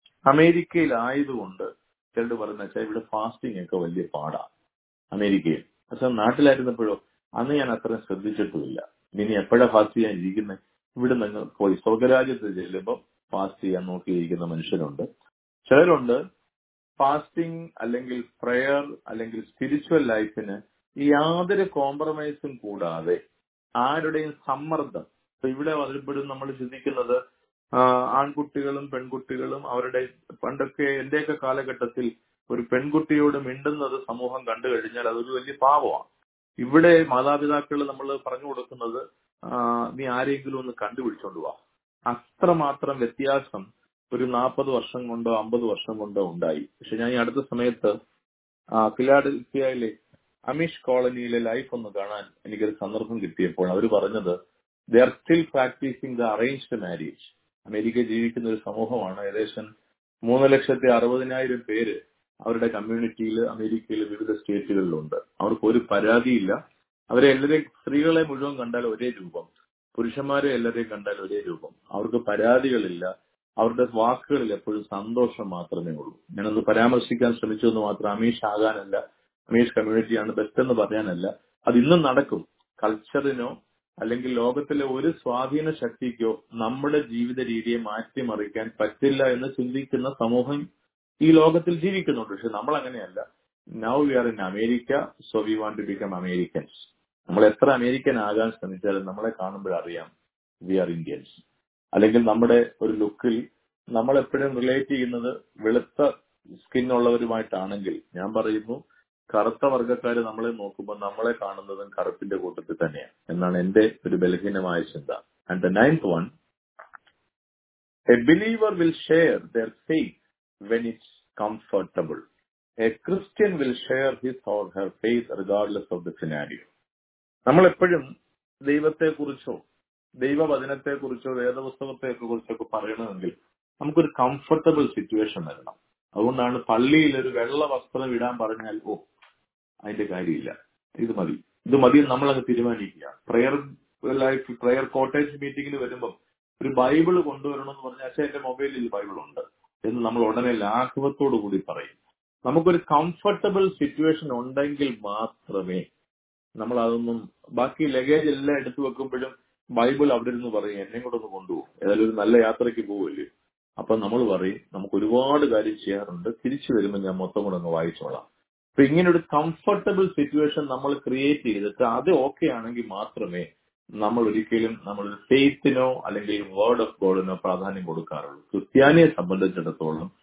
S2: അമേരിക്കയിലായതുകൊണ്ട് ചിലർ പറയുന്ന വെച്ചാൽ ഇവിടെ ഫാസ്റ്റിംഗ് ഒക്കെ വലിയ പാടാണ് അമേരിക്കയിൽ പക്ഷെ നാട്ടിലായിരുന്നപ്പോഴോ അന്ന് ഞാൻ അത്രയും ശ്രദ്ധിച്ചിട്ടുമില്ല ഇനി എപ്പോഴാ ഫാസ്റ്റ് ചെയ്യാൻ ഇരിക്കുന്നത് ഇവിടെ നിങ്ങൾ പോയി സ്വർഗരാജ്യത്ത് ചെല്ലുമ്പോൾ ഫാസ്റ്റ് ചെയ്യാൻ നോക്കിയിരിക്കുന്ന മനുഷ്യരുണ്ട് ചിലരുണ്ട് ഫാസ്റ്റിംഗ് അല്ലെങ്കിൽ പ്രയർ അല്ലെങ്കിൽ സ്പിരിച്വൽ ലൈഫിന് യാതൊരു കോംപ്രമൈസും കൂടാതെ ആരുടെയും സമ്മർദ്ദം ഇപ്പൊ ഇവിടെ വരുമ്പോഴും നമ്മൾ ചിന്തിക്കുന്നത് ആൺകുട്ടികളും പെൺകുട്ടികളും അവരുടെ പണ്ടൊക്കെ എന്റെയൊക്കെ കാലഘട്ടത്തിൽ ഒരു പെൺകുട്ടിയോട് മിണ്ടുന്നത് സമൂഹം കണ്ടു കഴിഞ്ഞാൽ അതൊരു വലിയ പാവമാണ് ഇവിടെ മാതാപിതാക്കൾ നമ്മൾ പറഞ്ഞു കൊടുക്കുന്നത് നീ ആരെങ്കിലും ഒന്ന് കണ്ടുപിടിച്ചോണ്ട് വാ അത്രമാത്രം വ്യത്യാസം ഒരു നാൽപ്പത് വർഷം കൊണ്ടോ അമ്പത് വർഷം കൊണ്ടോ ഉണ്ടായി പക്ഷെ ഞാൻ ഈ അടുത്ത സമയത്ത് ഫിലാഡൽഫിയയിലെ അമീഷ് കോളനിയിലെ ലൈഫ് ഒന്ന് കാണാൻ എനിക്കൊരു സന്ദർഭം കിട്ടിയപ്പോൾ അവർ പറഞ്ഞത് they are still practising the arranged marriage America ജീവിക്കുന്ന ഒരു സമൂഹമാണ് ഏകദേശം മൂന്ന് ലക്ഷത്തി അറുപതിനായിരം പേര് അവരുടെ കമ്മ്യൂണിറ്റിയിൽ അമേരിക്കയിൽ വിവിധ സ്റ്റേറ്റുകളിലുണ്ട് അവർക്ക് ഒരു പരാതിയില്ല അവരെ എല്ലാവരെയും സ്ത്രീകളെ മുഴുവൻ കണ്ടാൽ ഒരേ രൂപം പുരുഷന്മാരെ എല്ലാവരെയും കണ്ടാൽ ഒരേ രൂപം അവർക്ക് പരാതികളില്ല അവരുടെ വാക്കുകളിൽ എപ്പോഴും സന്തോഷം മാത്രമേ ഉള്ളൂ ഞാനത് പരാമർശിക്കാൻ ശ്രമിച്ചു എന്ന് മാത്രം അമീഷ് ആകാനല്ല അമീഷ് കമ്മ്യൂണിറ്റിയാണ് ബെസ്റ്റ് എന്ന് പറയാനല്ല അത് ഇന്നും നടക്കും കൾച്ചറിനോ അല്ലെങ്കിൽ ലോകത്തിലെ ഒരു സ്വാധീന ശക്തിക്കോ നമ്മുടെ ജീവിത രീതിയെ മാറ്റിമറിക്കാൻ പറ്റില്ല എന്ന് ചിന്തിക്കുന്ന സമൂഹം ഈ ലോകത്തിൽ ജീവിക്കുന്നുണ്ട് പക്ഷെ നമ്മൾ അങ്ങനെയല്ല now we are in America so we want to become Americans നമ്മൾ എത്ര അമേരിക്കൻ ആകാൻ ശ്രമിച്ചാലും നമ്മളെ കാണുമ്പോഴറിയാം വി ആർ ഇന്ത്യൻസ് അല്ലെങ്കിൽ നമ്മുടെ ഒരു ലുക്കിൽ നമ്മൾ എപ്പോഴും റിലേറ്റ് ചെയ്യുന്നത് വെളുത്ത സ്കിൻ ഉള്ളവരുമായിട്ടാണെങ്കിൽ ഞാൻ പറയുന്നു കറുത്ത വർഗ്ഗക്കാർ നമ്മളെ നോക്കുമ്പോൾ നമ്മളെ കാണുന്നതും കറുപ്പിന്റെ കൂട്ടത്തിൽ തന്നെയാണ് എന്നാണ് എന്റെ ഒരു ബലഹീനമായ ചിന്ത and the ninth one a believer will share their faith when it's comfortable a Christian will share his or her faith regardless of the scenario നമ്മൾ എപ്പോഴും ദൈവത്തെക്കുറിച്ചോ ദൈവവചനത്തെക്കുറിച്ചോ വേദപുസ്തകത്തെ കുറിച്ചൊക്കെ പറയണമെങ്കിൽ നമുക്കൊരു കംഫർട്ടബിൾ സിറ്റുവേഷൻ വരണം അതുകൊണ്ടാണ് പള്ളിയിൽ ഒരു വെള്ള വസ്ത്രം ഇടാൻ പറഞ്ഞാൽ ഓ അതിന്റെ കാര്യമില്ല ഇത് മതി ഇത് മതി നമ്മൾ അങ്ങ് തീരുമാനിക്കുക പ്രയർ ലൈഫ് പ്രയർ കോട്ടേജ് മീറ്റിംഗിന് വരുമ്പോൾ ഒരു ബൈബിൾ കൊണ്ടുവരണമെന്ന് പറഞ്ഞാൽ അച്ഛൻ എന്റെ മൊബൈലിൽ ബൈബിൾ ഉണ്ട് എന്ന് നമ്മൾ ഉടനെ ലാഘവത്തോടു കൂടി പറയും നമുക്കൊരു കംഫർട്ടബിൾ സിറ്റുവേഷൻ ഉണ്ടെങ്കിൽ മാത്രമേ നമ്മൾ അതൊന്നും ബാക്കി ലഗേജ് എല്ലാം എടുത്തു വെക്കുമ്പോഴും ബൈബിൾ അവിടെ ഇരുന്ന് പറയും എന്നെ കൂടെ ഒന്ന് കൊണ്ടുപോകും ഏതായാലും ഒരു നല്ല യാത്രയ്ക്ക് പോവില്ലേ അപ്പൊ നമ്മൾ പറയും നമുക്ക് ഒരുപാട് കാര്യം ചെയ്യാറുണ്ട് തിരിച്ചു വരുമ്പോൾ ഞാൻ മൊത്തം കൂടെ ഒന്ന് വായിച്ചോളാം അപ്പൊ ഇങ്ങനെ ഒരു കംഫർട്ടബിൾ സിറ്റുവേഷൻ നമ്മൾ ക്രിയേറ്റ് ചെയ്തിട്ട് അത് ഓക്കെ ആണെങ്കിൽ മാത്രമേ നമ്മൾ ഒരിക്കലും നമ്മൾ ഫെയ്ത്തിനോ അല്ലെങ്കിൽ വേർഡ് ഓഫ് ഗോഡിനോ പ്രാധാന്യം കൊടുക്കാറുള്ളൂ ക്രിസ്ത്യാനിയെ സംബന്ധിച്ചിടത്തോളം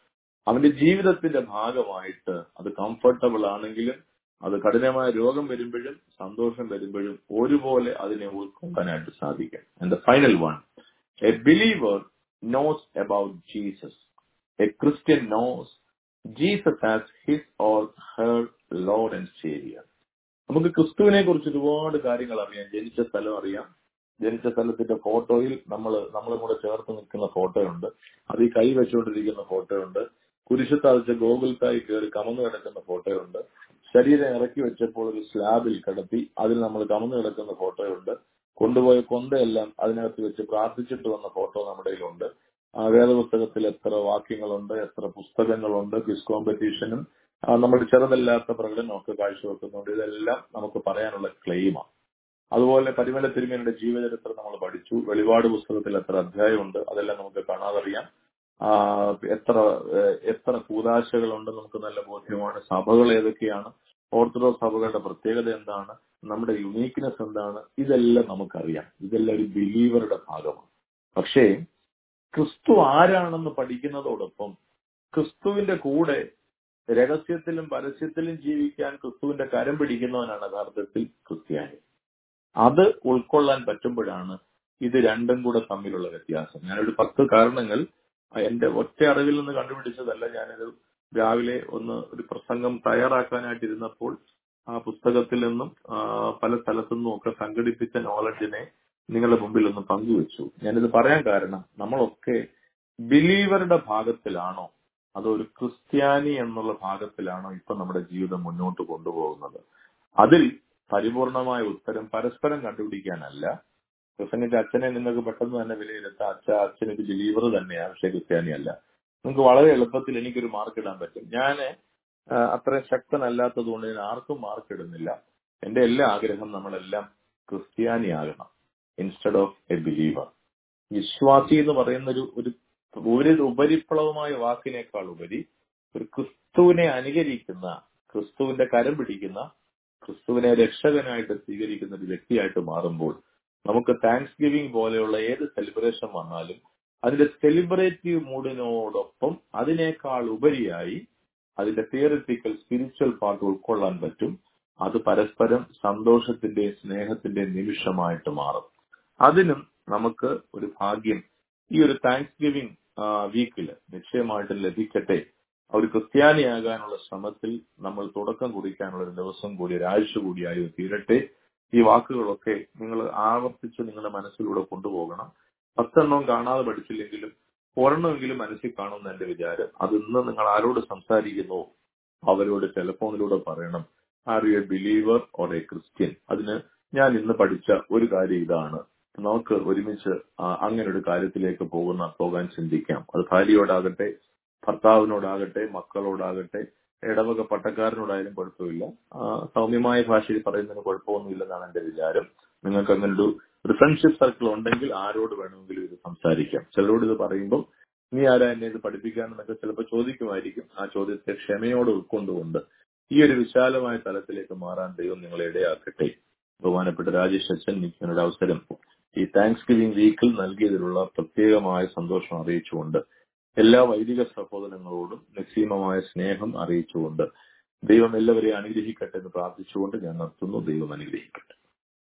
S2: അവന്റെ ജീവിതത്തിന്റെ ഭാഗമായിട്ട് അത് കംഫർട്ടബിൾ ആണെങ്കിലും അത് കഠിനമായ രോഗം വരുമ്പോഴും സന്തോഷം വരുമ്പോഴും ഒരുപോലെ അതിനെ ഉൾക്കൊള്ളാനായിട്ട് സാധിക്കും and the final one a believer knows about Jesus a Christian knows Jesus as his or her Lord and saviour നമുക്ക് ക്രിസ്തുവിനെ കുറിച്ച് ഒരുപാട് കാര്യങ്ങൾ അറിയാം ജനിച്ച സ്ഥലം അറിയാം ജനിച്ച സ്ഥലത്തിന്റെ ഫോട്ടോയിൽ നമ്മൾ നമ്മളും കൂടെ ചേർത്ത് നിൽക്കുന്ന ഫോട്ടോയുണ്ട് അത് ഈ കൈ വെച്ചുകൊണ്ടിരിക്കുന്ന ഫോട്ടോയുണ്ട് കുരിശ് താഴ്ച ഗോകുൽക്കായി കയറി കമന്നു കിടക്കുന്ന ഫോട്ടോയുണ്ട് ശരീരം ഇറക്കി വെച്ചപ്പോൾ ഒരു സ്ലാബിൽ കിടത്തി അതിൽ നമ്മൾ കമന്നു കിടക്കുന്ന ഫോട്ടോയുണ്ട് കൊണ്ടുപോയ കൊന്തയെല്ലാം അതിനകത്ത് വെച്ച് പ്രാർത്ഥിച്ചിട്ട് വന്ന ഫോട്ടോ നമ്മുടെ കയ്യിലുണ്ട് ആ വേദപുസ്തകത്തിൽ എത്ര വാക്യങ്ങളുണ്ട് എത്ര പുസ്തകങ്ങളുണ്ട് ക്വിസ് കോമ്പറ്റീഷനും നമ്മൾ ചെറുതല്ലാത്ത പ്രകടനമൊക്കെ കാഴ്ചവെക്കുന്നുണ്ട് ഇതെല്ലാം നമുക്ക് പറയാനുള്ള ക്ലെയിമാണ് അതുപോലെ പരിമല തിരുമേനിയുടെ ജീവചരിത്രം നമ്മൾ പഠിച്ചു വെളിപാട് പുസ്തകത്തിൽ എത്ര അധ്യായമുണ്ട് അതെല്ലാം നമുക്ക് കാണാതറിയാം ആ, എത്ര ഏഹ്, എത്ര കൂതാശകളുണ്ട് നമുക്ക് നല്ല ബോധ്യമാണ് സഭകൾ ഏതൊക്കെയാണ് ഓർത്തഡോക്സ് സഭകളുടെ പ്രത്യേകത എന്താണ് നമ്മുടെ യുണീക്നെസ് എന്താണ് ഇതെല്ലാം നമുക്കറിയാം ഇതെല്ലാം ഒരു ബിലീവറുടെ ഭാഗമാണ് പക്ഷേ ക്രിസ്തു ആരാണെന്ന് പഠിക്കുന്നതോടൊപ്പം ക്രിസ്തുവിന്റെ കൂടെ രഹസ്യത്തിലും പരസ്യത്തിലും ജീവിക്കാൻ ക്രിസ്തുവിന്റെ കരം പിടിക്കുന്നവനാണ് യഥാർത്ഥത്തിൽ ക്രിസ്ത്യാനി അത് ഉൾക്കൊള്ളാൻ പറ്റുമ്പോഴാണ് ഇത് രണ്ടും കൂടെ തമ്മിലുള്ള വ്യത്യാസം ഞാനൊരു പത്ത് കാരണങ്ങൾ എന്റെ ഒറ്റ അറിവിൽ നിന്ന് കണ്ടുപിടിച്ചതല്ല ഞാനിത് രാവിലെ ഒന്ന് ഒരു പ്രസംഗം തയ്യാറാക്കാനായിട്ടിരുന്നപ്പോൾ ആ പുസ്തകത്തിൽ നിന്നും ആ, പല സ്ഥലത്തു നിന്നും ഒക്കെ സംഘടിപ്പിച്ച നോളജിനെ നിങ്ങളുടെ മുമ്പിൽ ഒന്ന് പങ്കുവെച്ചു ഞാനിത് പറയാൻ കാരണം നമ്മളൊക്കെ ബിലീവറുടെ ഭാഗത്തിലാണോ അതോ ഒരു ക്രിസ്ത്യാനി എന്നുള്ള ഭാഗത്തിലാണോ ഇപ്പൊ നമ്മുടെ ജീവിതം മുന്നോട്ട് കൊണ്ടുപോകുന്നത് അതിൽ പരിപൂർണമായ ഉത്തരം പരസ്പരം കണ്ടുപിടിക്കാനല്ല പ്രസംഗിച്ച അച്ഛനെ നിങ്ങൾക്ക് പെട്ടെന്ന് തന്നെ വിലയിരുത്താം അച്ഛ അച്ഛൻ ഒരു ബിലീവർ തന്നെയാണ് പക്ഷേ ക്രിസ്ത്യാനിയല്ല നിങ്ങൾക്ക് വളരെ എളുപ്പത്തിൽ എനിക്കൊരു മാർക്ക് ഇടാൻ പറ്റും ഞാൻ അത്ര ശക്തനല്ലാത്തത് കൊണ്ട് ഞാൻ ആർക്കും മാർക്ക് ഇടുന്നില്ല എന്റെ എല്ലാ ആഗ്രഹം നമ്മളെല്ലാം ക്രിസ്ത്യാനിയാകണം ഇൻസ്റ്റെഡ് ഓഫ് എ ബിലീവർ വിശ്വാസി എന്ന് പറയുന്ന ഒരു ഒരു ഒരു ഉപരിപ്ലവമായ വാക്കിനേക്കാൾ ഉപരി ഒരു ക്രിസ്തുവിനെ അനുകരിക്കുന്ന ക്രിസ്തുവിന്റെ കരം പിടിക്കുന്ന ക്രിസ്തുവിനെ രക്ഷകനായിട്ട് സ്വീകരിക്കുന്ന ഒരു വ്യക്തിയായിട്ട് മാറുമ്പോൾ നമുക്ക് താങ്ക്സ് ഗിവിംഗ് പോലെയുള്ള ഏത് സെലിബ്രേഷൻ വന്നാലും അതിന്റെ സെലിബ്രേറ്റീവ് മൂഡിനോടൊപ്പം അതിനേക്കാൾ ഉപരിയായി അതിന്റെ തിയറിറ്റിക്കൽ സ്പിരിച്വൽ പാർട്ട് ഉൾക്കൊള്ളാൻ പറ്റും അത് പരസ്പരം സന്തോഷത്തിന്റെയും സ്നേഹത്തിന്റെയും നിമിഷമായിട്ട് മാറും അതിനും നമുക്ക് ഒരു ഭാഗ്യം ഈ ഒരു താങ്ക്സ് ഗിവിംഗ് വീക്കില് നിശ്ചയമായിട്ടും ലഭിക്കട്ടെ ഒരു ക്രിസ്ത്യാനിയാകാനുള്ള ശ്രമത്തിൽ നമ്മൾ തുടക്കം കുറിക്കാനുള്ള ഒരു ദിവസം കൂടി ഒരാഴ്ച കൂടിയായി തീരട്ടെ ഈ വാക്കുകളൊക്കെ നിങ്ങൾ ആവർത്തിച്ച് നിങ്ങളുടെ മനസ്സിലൂടെ കൊണ്ടുപോകണം പത്തെണ്ണവും കാണാതെ പഠിച്ചില്ലെങ്കിലും ഒരെണ്ണമെങ്കിലും മനസ്സിൽ കാണുമെന്ന് എന്റെ വിചാരം അത് ഇന്ന് നിങ്ങൾ ആരോട് സംസാരിക്കുന്നു അവരോട് ടെലിഫോണിലൂടെ പറയണം are you a believer or a Christian അതിന് ഞാൻ ഇന്ന് പഠിച്ച ഒരു കാര്യം ഇതാണ് നമുക്ക് ഒരുമിച്ച് ആ, അങ്ങനെ ഒരു കാര്യത്തിലേക്ക് പോകുന്ന പോകാൻ ചിന്തിക്കാം അത് ഭാര്യയോടാകട്ടെ ഭർത്താവിനോടാകട്ടെ മക്കളോടാകട്ടെ ഇടവക പട്ടക്കാരനോടായാലും കുഴപ്പമില്ല ആ, സൗമ്യമായ ഭാഷയിൽ പറയുന്നതിന് കുഴപ്പമൊന്നുമില്ലെന്നാണ് എന്റെ വിചാരം നിങ്ങൾക്ക് അങ്ങനെ ഒരു ഒരു ഫ്രണ്ട്ഷിപ്പ് സർക്കിൾ ഉണ്ടെങ്കിൽ ആരോട് വേണമെങ്കിലും ഇത് സംസാരിക്കാം ചിലരോട് ഇത് പറയുമ്പോൾ നീ ആരാ എന്നെ ഇത് പഠിപ്പിക്കാനെന്നൊക്കെ ചിലപ്പോൾ ചോദിക്കുമായിരിക്കും ആ ചോദ്യത്തെ ക്ഷമയോടെ ഉൾക്കൊണ്ടുകൊണ്ട് ഈ ഒരു വിശാലമായ തലത്തിലേക്ക് മാറാൻ ദൈവം നിങ്ങളെ ഇടയാക്കട്ടെ ബഹുമാനപ്പെട്ട രാജേഷ് അച്ഛൻ നിൽക്കുന്ന ഒരു അവസരം ഈ താങ്ക്സ് ഗിവിംഗ് വീക്കിൽ നൽകിയതിലുള്ള പ്രത്യേകമായ സന്തോഷം അറിയിച്ചുകൊണ്ട് എല്ലാ വൈദിക സഹോദരങ്ങളോടും നിസ്സീമമായ സ്നേഹം അറിയിച്ചുകൊണ്ട് ദൈവം എല്ലാവരെയും അനുഗ്രഹിക്കട്ടെ എന്ന് പ്രാർത്ഥിച്ചുകൊണ്ട് ഞാൻ നിർത്തുന്നു ദൈവം അനുഗ്രഹിക്കട്ടെ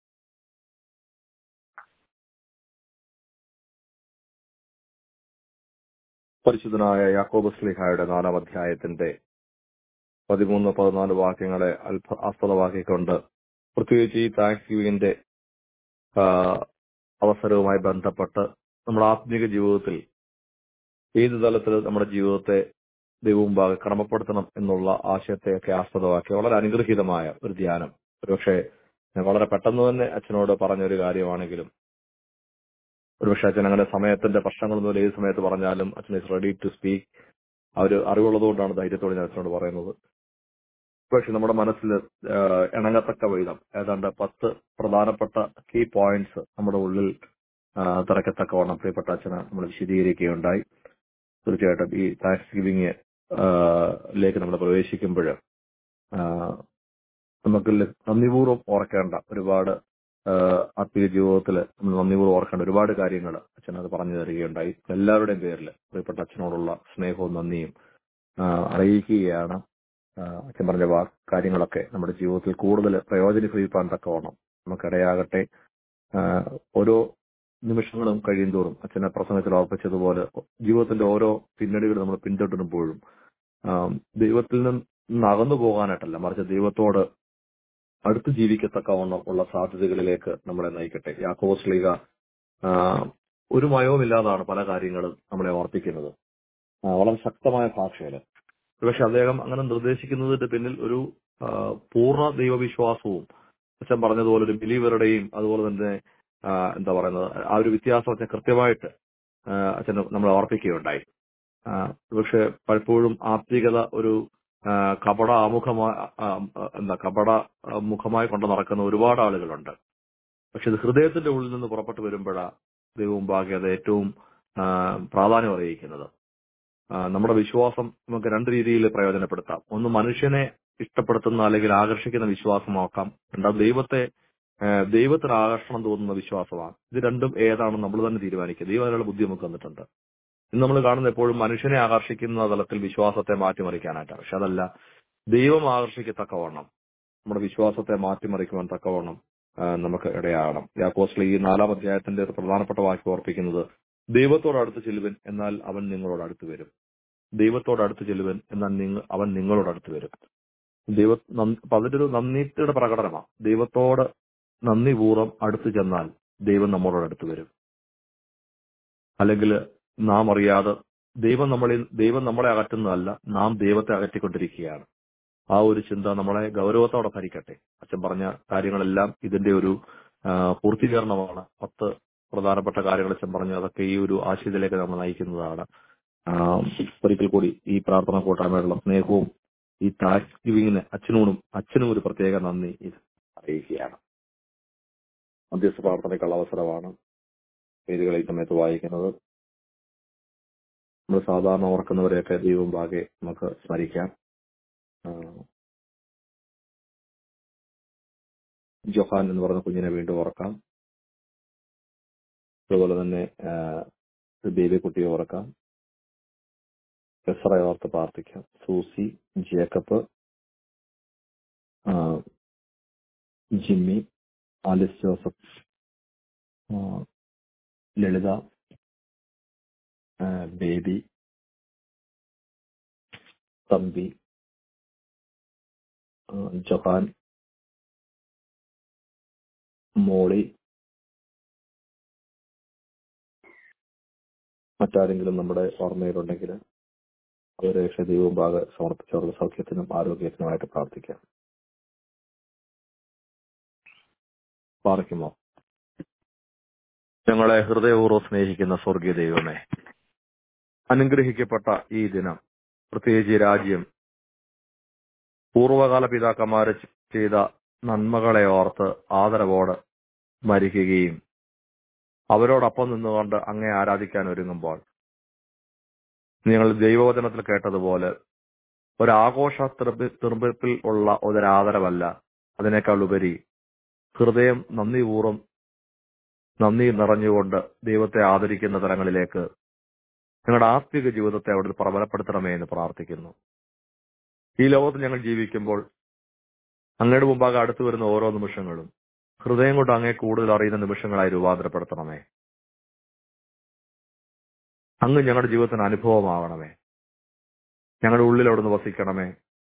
S3: പരിശുദ്ധനായ യാക്കോബ് സ്ലിഹായുടെ നാലാം അധ്യായത്തിന്റെ പതിമൂന്ന് പതിനാല് വാക്യങ്ങളെ അല്പ ആസ്പദമാക്കിക്കൊണ്ട് പ്രത്യേകിച്ച് ഈ താങ്ക്സ് ഗിവിംഗിന്റെ ആ, അവസരവുമായി ബന്ധപ്പെട്ട് നമ്മുടെ ആത്മീക ജീവിതത്തിൽ ഏത് തലത്തിൽ നമ്മുടെ ജീവിതത്തെ ദൈവമുമ്പാകെ ക്രമപ്പെടുത്തണം എന്നുള്ള ആശയത്തെയൊക്കെ ആസ്പദമാക്കി വളരെ അനുഗ്രഹീതമായ ഒരു ധ്യാനം ഒരുപക്ഷെ ഞാൻ വളരെ പെട്ടെന്ന് തന്നെ അച്ഛനോട് പറഞ്ഞ ഒരു കാര്യമാണെങ്കിലും ഒരുപക്ഷെ അച്ഛൻ അങ്ങനെ സമയത്തിന്റെ പ്രശ്നങ്ങളൊന്നും ഏത് സമയത്ത് പറഞ്ഞാലും അച്ഛൻ ഇസ് റെഡി ടു സ്പീക്ക് ആ ഒരു അറിവുള്ളതുകൊണ്ടാണ് ധൈര്യത്തോടെ ഞാൻ അച്ഛനോട് പറയുന്നത് പക്ഷെ നമ്മുടെ മനസ്സിൽ ആഹ്, ഇണങ്ങത്തക്ക വിധം ഏതാണ്ട് പത്ത് പ്രധാനപ്പെട്ട കീ പോയിന്റ്സ് നമ്മുടെ ഉള്ളിൽ ആഹ്, തിറക്കത്തക്കവണ്ണം പ്രിയപ്പെട്ട അച്ഛന് നമ്മൾ വിശദീകരിക്കുകയുണ്ടായി തീർച്ചയായിട്ടും ഈ താങ്ക്സ് ഗിവിംഗ് ലേക്ക് നമ്മൾ പ്രവേശിക്കുമ്പോൾ നമുക്ക് ല- നന്ദിപൂർവ്വം ഓർക്കേണ്ട ഒരുപാട് ആഹ്, ആത്മീയ ജീവിതത്തിൽ നമ്മൾ നന്ദിപൂർവ്വം ഓർക്കേണ്ട ഒരുപാട് കാര്യങ്ങൾ അച്ഛൻ അത് പറഞ്ഞു തരികയുണ്ടായി എല്ലാവരുടെയും പേരിൽ പ്രിയപ്പെട്ട അച്ഛനോടുള്ള സ്നേഹവും നന്ദിയും ആ, അറിയിക്കുകയാണ് ആ, അച്ഛൻ പറഞ്ഞ വാ കാര്യങ്ങളൊക്കെ നമ്മുടെ ജീവിതത്തിൽ കൂടുതൽ പ്രയോജനപ്പെടുത്താൻ തക്കവണ്ണം നമുക്കിടയാകട്ടെ ആ, ഓരോ നിമിഷങ്ങളും കഴിയുന്തോറും അച്ഛനെ പ്രസംഗത്തിൽ ഓർപ്പിച്ചതുപോലെ ജീവിതത്തിന്റെ ഓരോ പിന്നണികൾ നമ്മൾ പിന്തുടരുമ്പോഴും ആ, ദൈവത്തിൽ നിന്ന് അകന്നു പോകാനായിട്ടല്ല മറിച്ച് ദൈവത്തോട് അടുത്ത് ജീവിക്കത്തക്കവണ്ണം ഉള്ള സാധ്യതകളിലേക്ക് നമ്മളെ നയിക്കട്ടെ യാക്കോബസ് ലീഗ ഒരു മയവുമില്ലാതാണ് പല കാര്യങ്ങളും നമ്മളെ ഓർപ്പിക്കുന്നത് ആ, വളരെ ശക്തമായ ഭാഷയിൽ പക്ഷെ അദ്ദേഹം അങ്ങനെ നിർദ്ദേശിക്കുന്നതിന്റെ പിന്നിൽ ഒരു ആ, പൂർണ്ണ ദൈവവിശ്വാസവും അച്ഛൻ പറഞ്ഞതുപോലെ ഒരു ബിലീവറുടെയും അതുപോലെ തന്നെ ആ, എന്താ പറയുന്നത് ആ ഒരു വ്യത്യാസം അച്ഛൻ കൃത്യമായിട്ട് ആ, അച്ഛൻ നമ്മളെ ഓർപ്പിക്കുകയുണ്ടായി ആ, പക്ഷെ പലപ്പോഴും ആത്മീകത ഒരു ആ, കപട ആമുഖമായ ആ, ആ, എന്താ കപട ആ, മുഖമായി കൊണ്ട് നടക്കുന്ന ഒരുപാട് ആളുകളുണ്ട് പക്ഷെ ഇത് ഹൃദയത്തിന്റെ ഉള്ളിൽ നിന്ന് പുറപ്പെട്ടു വരുമ്പോഴാ ദൈവമുമ്പാകെ അത് ഏറ്റവും ആ, പ്രാധാന്യം അറിയിക്കുന്നത് ആ, നമ്മുടെ വിശ്വാസം നമുക്ക് രണ്ട് രീതിയിൽ പ്രയോജനപ്പെടുത്താം ഒന്ന് മനുഷ്യനെ ഇഷ്ടപ്പെടുത്തുന്ന അല്ലെങ്കിൽ ആകർഷിക്കുന്ന വിശ്വാസമാക്കാം രണ്ടാം ദൈവത്തെ ആ, ദൈവത്തിന് ആകർഷണം തോന്നുന്ന വിശ്വാസമാണ് ഇത് രണ്ടും ഏതാണെന്ന് നമ്മൾ തന്നെ തീരുമാനിക്കുക ദൈവം അതിനുള്ള ബുദ്ധി നമുക്ക് തന്നിട്ടുണ്ട് ഇന്ന് നമ്മൾ കാണുന്ന എപ്പോഴും മനുഷ്യനെ ആകർഷിക്കുന്ന തലത്തിൽ വിശ്വാസത്തെ മാറ്റിമറിക്കാനായിട്ടാണ് പക്ഷെ അതല്ല ദൈവം ആകർഷിക്കത്തക്കവണ്ണം നമ്മുടെ വിശ്വാസത്തെ മാറ്റിമറിക്കുവാൻ തക്കവണ്ണം ആ, നമുക്ക് ഇടയാകണം യാക്കോസ്ലി ഈ നാലാം അധ്യായത്തിന്റെ ഒരു പ്രധാനപ്പെട്ട വാക്യം ഓർപ്പിക്കുന്നത് ദൈവത്തോട് അടുത്ത് ചെല്ലുവൻ എന്നാൽ അവൻ നിങ്ങളോട് അടുത്ത് വരും ദൈവത്തോട് അടുത്ത് ചെല്ലുവൻ എന്നാൽ നിങ്ങൾ അവൻ നിങ്ങളോട് അടുത്ത് വരും ദൈവ നന്ദി- അപ്പൊ അതിന്റെ ഒരു നന്ദിയുടെ പ്രകടനമാണ് ദൈവത്തോട് നന്ദിപൂർവ്വം അടുത്ത് ചെന്നാൽ ദൈവം നമ്മളോട് അടുത്ത് വരും അല്ലെങ്കിൽ നാം അറിയാതെ ദൈവം നമ്മളിൽ ദൈവം നമ്മളെ അകറ്റുന്നതല്ല നാം ദൈവത്തെ അകറ്റിക്കൊണ്ടിരിക്കുകയാണ് ആ ഒരു ചിന്ത നമ്മളെ ഗൗരവത്തോടെ ഭരിക്കട്ടെ അച്ഛൻ പറഞ്ഞ കാര്യങ്ങളെല്ലാം ഇതിന്റെ ഒരു ആ, പൂർത്തീകരണമാണ് പത്ത് പ്രധാനപ്പെട്ട കാര്യങ്ങൾ അച്ഛൻ പറഞ്ഞു അതൊക്കെ ഈ ഒരു ആശയത്തിലേക്ക് നമ്മൾ നയിക്കുന്നതാണ് ആ, ഒരിക്കൽ കൂടി ഈ പ്രാർത്ഥന കൂട്ടായ്മയുള്ള സ്നേഹവും ഈ താക്സ് ഗിവിങ്ങിന് അച്ഛനോടും അച്ഛനും ഒരു പ്രത്യേക നന്ദി ഇത് അറിയിക്കുകയാണ് മധ്യസ്ഥ പ്രാർത്ഥനയ്ക്കുള്ള അവസരമാണ് പേരുകൾ ഈ സമയത്ത് വായിക്കുന്നത് നമ്മൾ സാധാരണ ഓർക്കുന്നവരെയൊക്കെ ദൈവം ബാകെ നമുക്ക് സ്മരിക്കാം ആ, ജൊഹാൻ എന്ന് പറഞ്ഞ കുഞ്ഞിനെ വീണ്ടും ഓർക്കാം അതുപോലെ തന്നെ ആ, ഒരു ബേബി കുട്ടിയെ ഓർക്കാം എസ്രയെ ഓർത്ത് പ്രാർത്ഥിക്കാം സൂസി ജേക്കബ് ആ, ജിമ്മി ആലിസ് ജോസഫ് ആ, ലളിത ആ, ബേബി തമ്പി ആ, ജൊഹാൻ മോളി മറ്റാരെങ്കിലും നമ്മുടെ ഓർമ്മയിലുണ്ടെങ്കിൽ അവരെ ദൈവവും ഭാഗ സമർപ്പിച്ചവരുടെ സൗഖ്യത്തിനും ആരോഗ്യത്തിനുമായിട്ട് പ്രാർത്ഥിക്കാം പാർക്കുമോ ഞങ്ങളെ ഹൃദയപൂർവ്വം സ്നേഹിക്കുന്ന സ്വർഗീയ ദൈവമേ അനുഗ്രഹിക്കപ്പെട്ട ഈ ദിനം പ്രത്യേകിച്ച് ഈ രാജ്യം പൂർവകാല പിതാക്കന്മാര് ചെയ്ത നന്മകളെ ഓർത്ത് ആദരവോട് സ്മരിക്കുകയും അവരോടൊപ്പം നിന്നുകൊണ്ട് അങ്ങേ ആരാധിക്കാൻ ഒരുങ്ങുമ്പോൾ നിങ്ങൾ ദൈവവചനത്തിൽ കേട്ടതുപോലെ ഒരാഘോഷ തിർപ്പി- തിർപ്പിൽ ഉള്ള ഒരാദരവല്ല അതിനേക്കാൾ ഉപരി ഹൃദയം നന്ദിപൂർവ്വം നന്ദി നിറഞ്ഞുകൊണ്ട് ദൈവത്തെ ആദരിക്കുന്ന തലങ്ങളിലേക്ക് നിങ്ങളുടെ ആത്മിക ജീവിതത്തെ അവിടുന്ന് പ്രബലപ്പെടുത്തണമേ എന്ന് പ്രാർത്ഥിക്കുന്നു ഈ ലോകത്ത് ഞങ്ങൾ ജീവിക്കുമ്പോൾ അങ്ങയുടെ മുമ്പാകെ അടുത്തു വരുന്ന ഓരോ നിമിഷങ്ങളും ഹൃദയം കൊണ്ട് അങ്ങേ കൂടുതൽ അറിയുന്ന നിമിഷങ്ങളായി രൂപാന്തരപ്പെടുത്തണമേ അങ്ങ് ഞങ്ങളുടെ ജീവിതത്തിന് അനുഭവമാവണമേ ഞങ്ങളുടെ ഉള്ളിൽ അവിടുന്ന് വസിക്കണമേ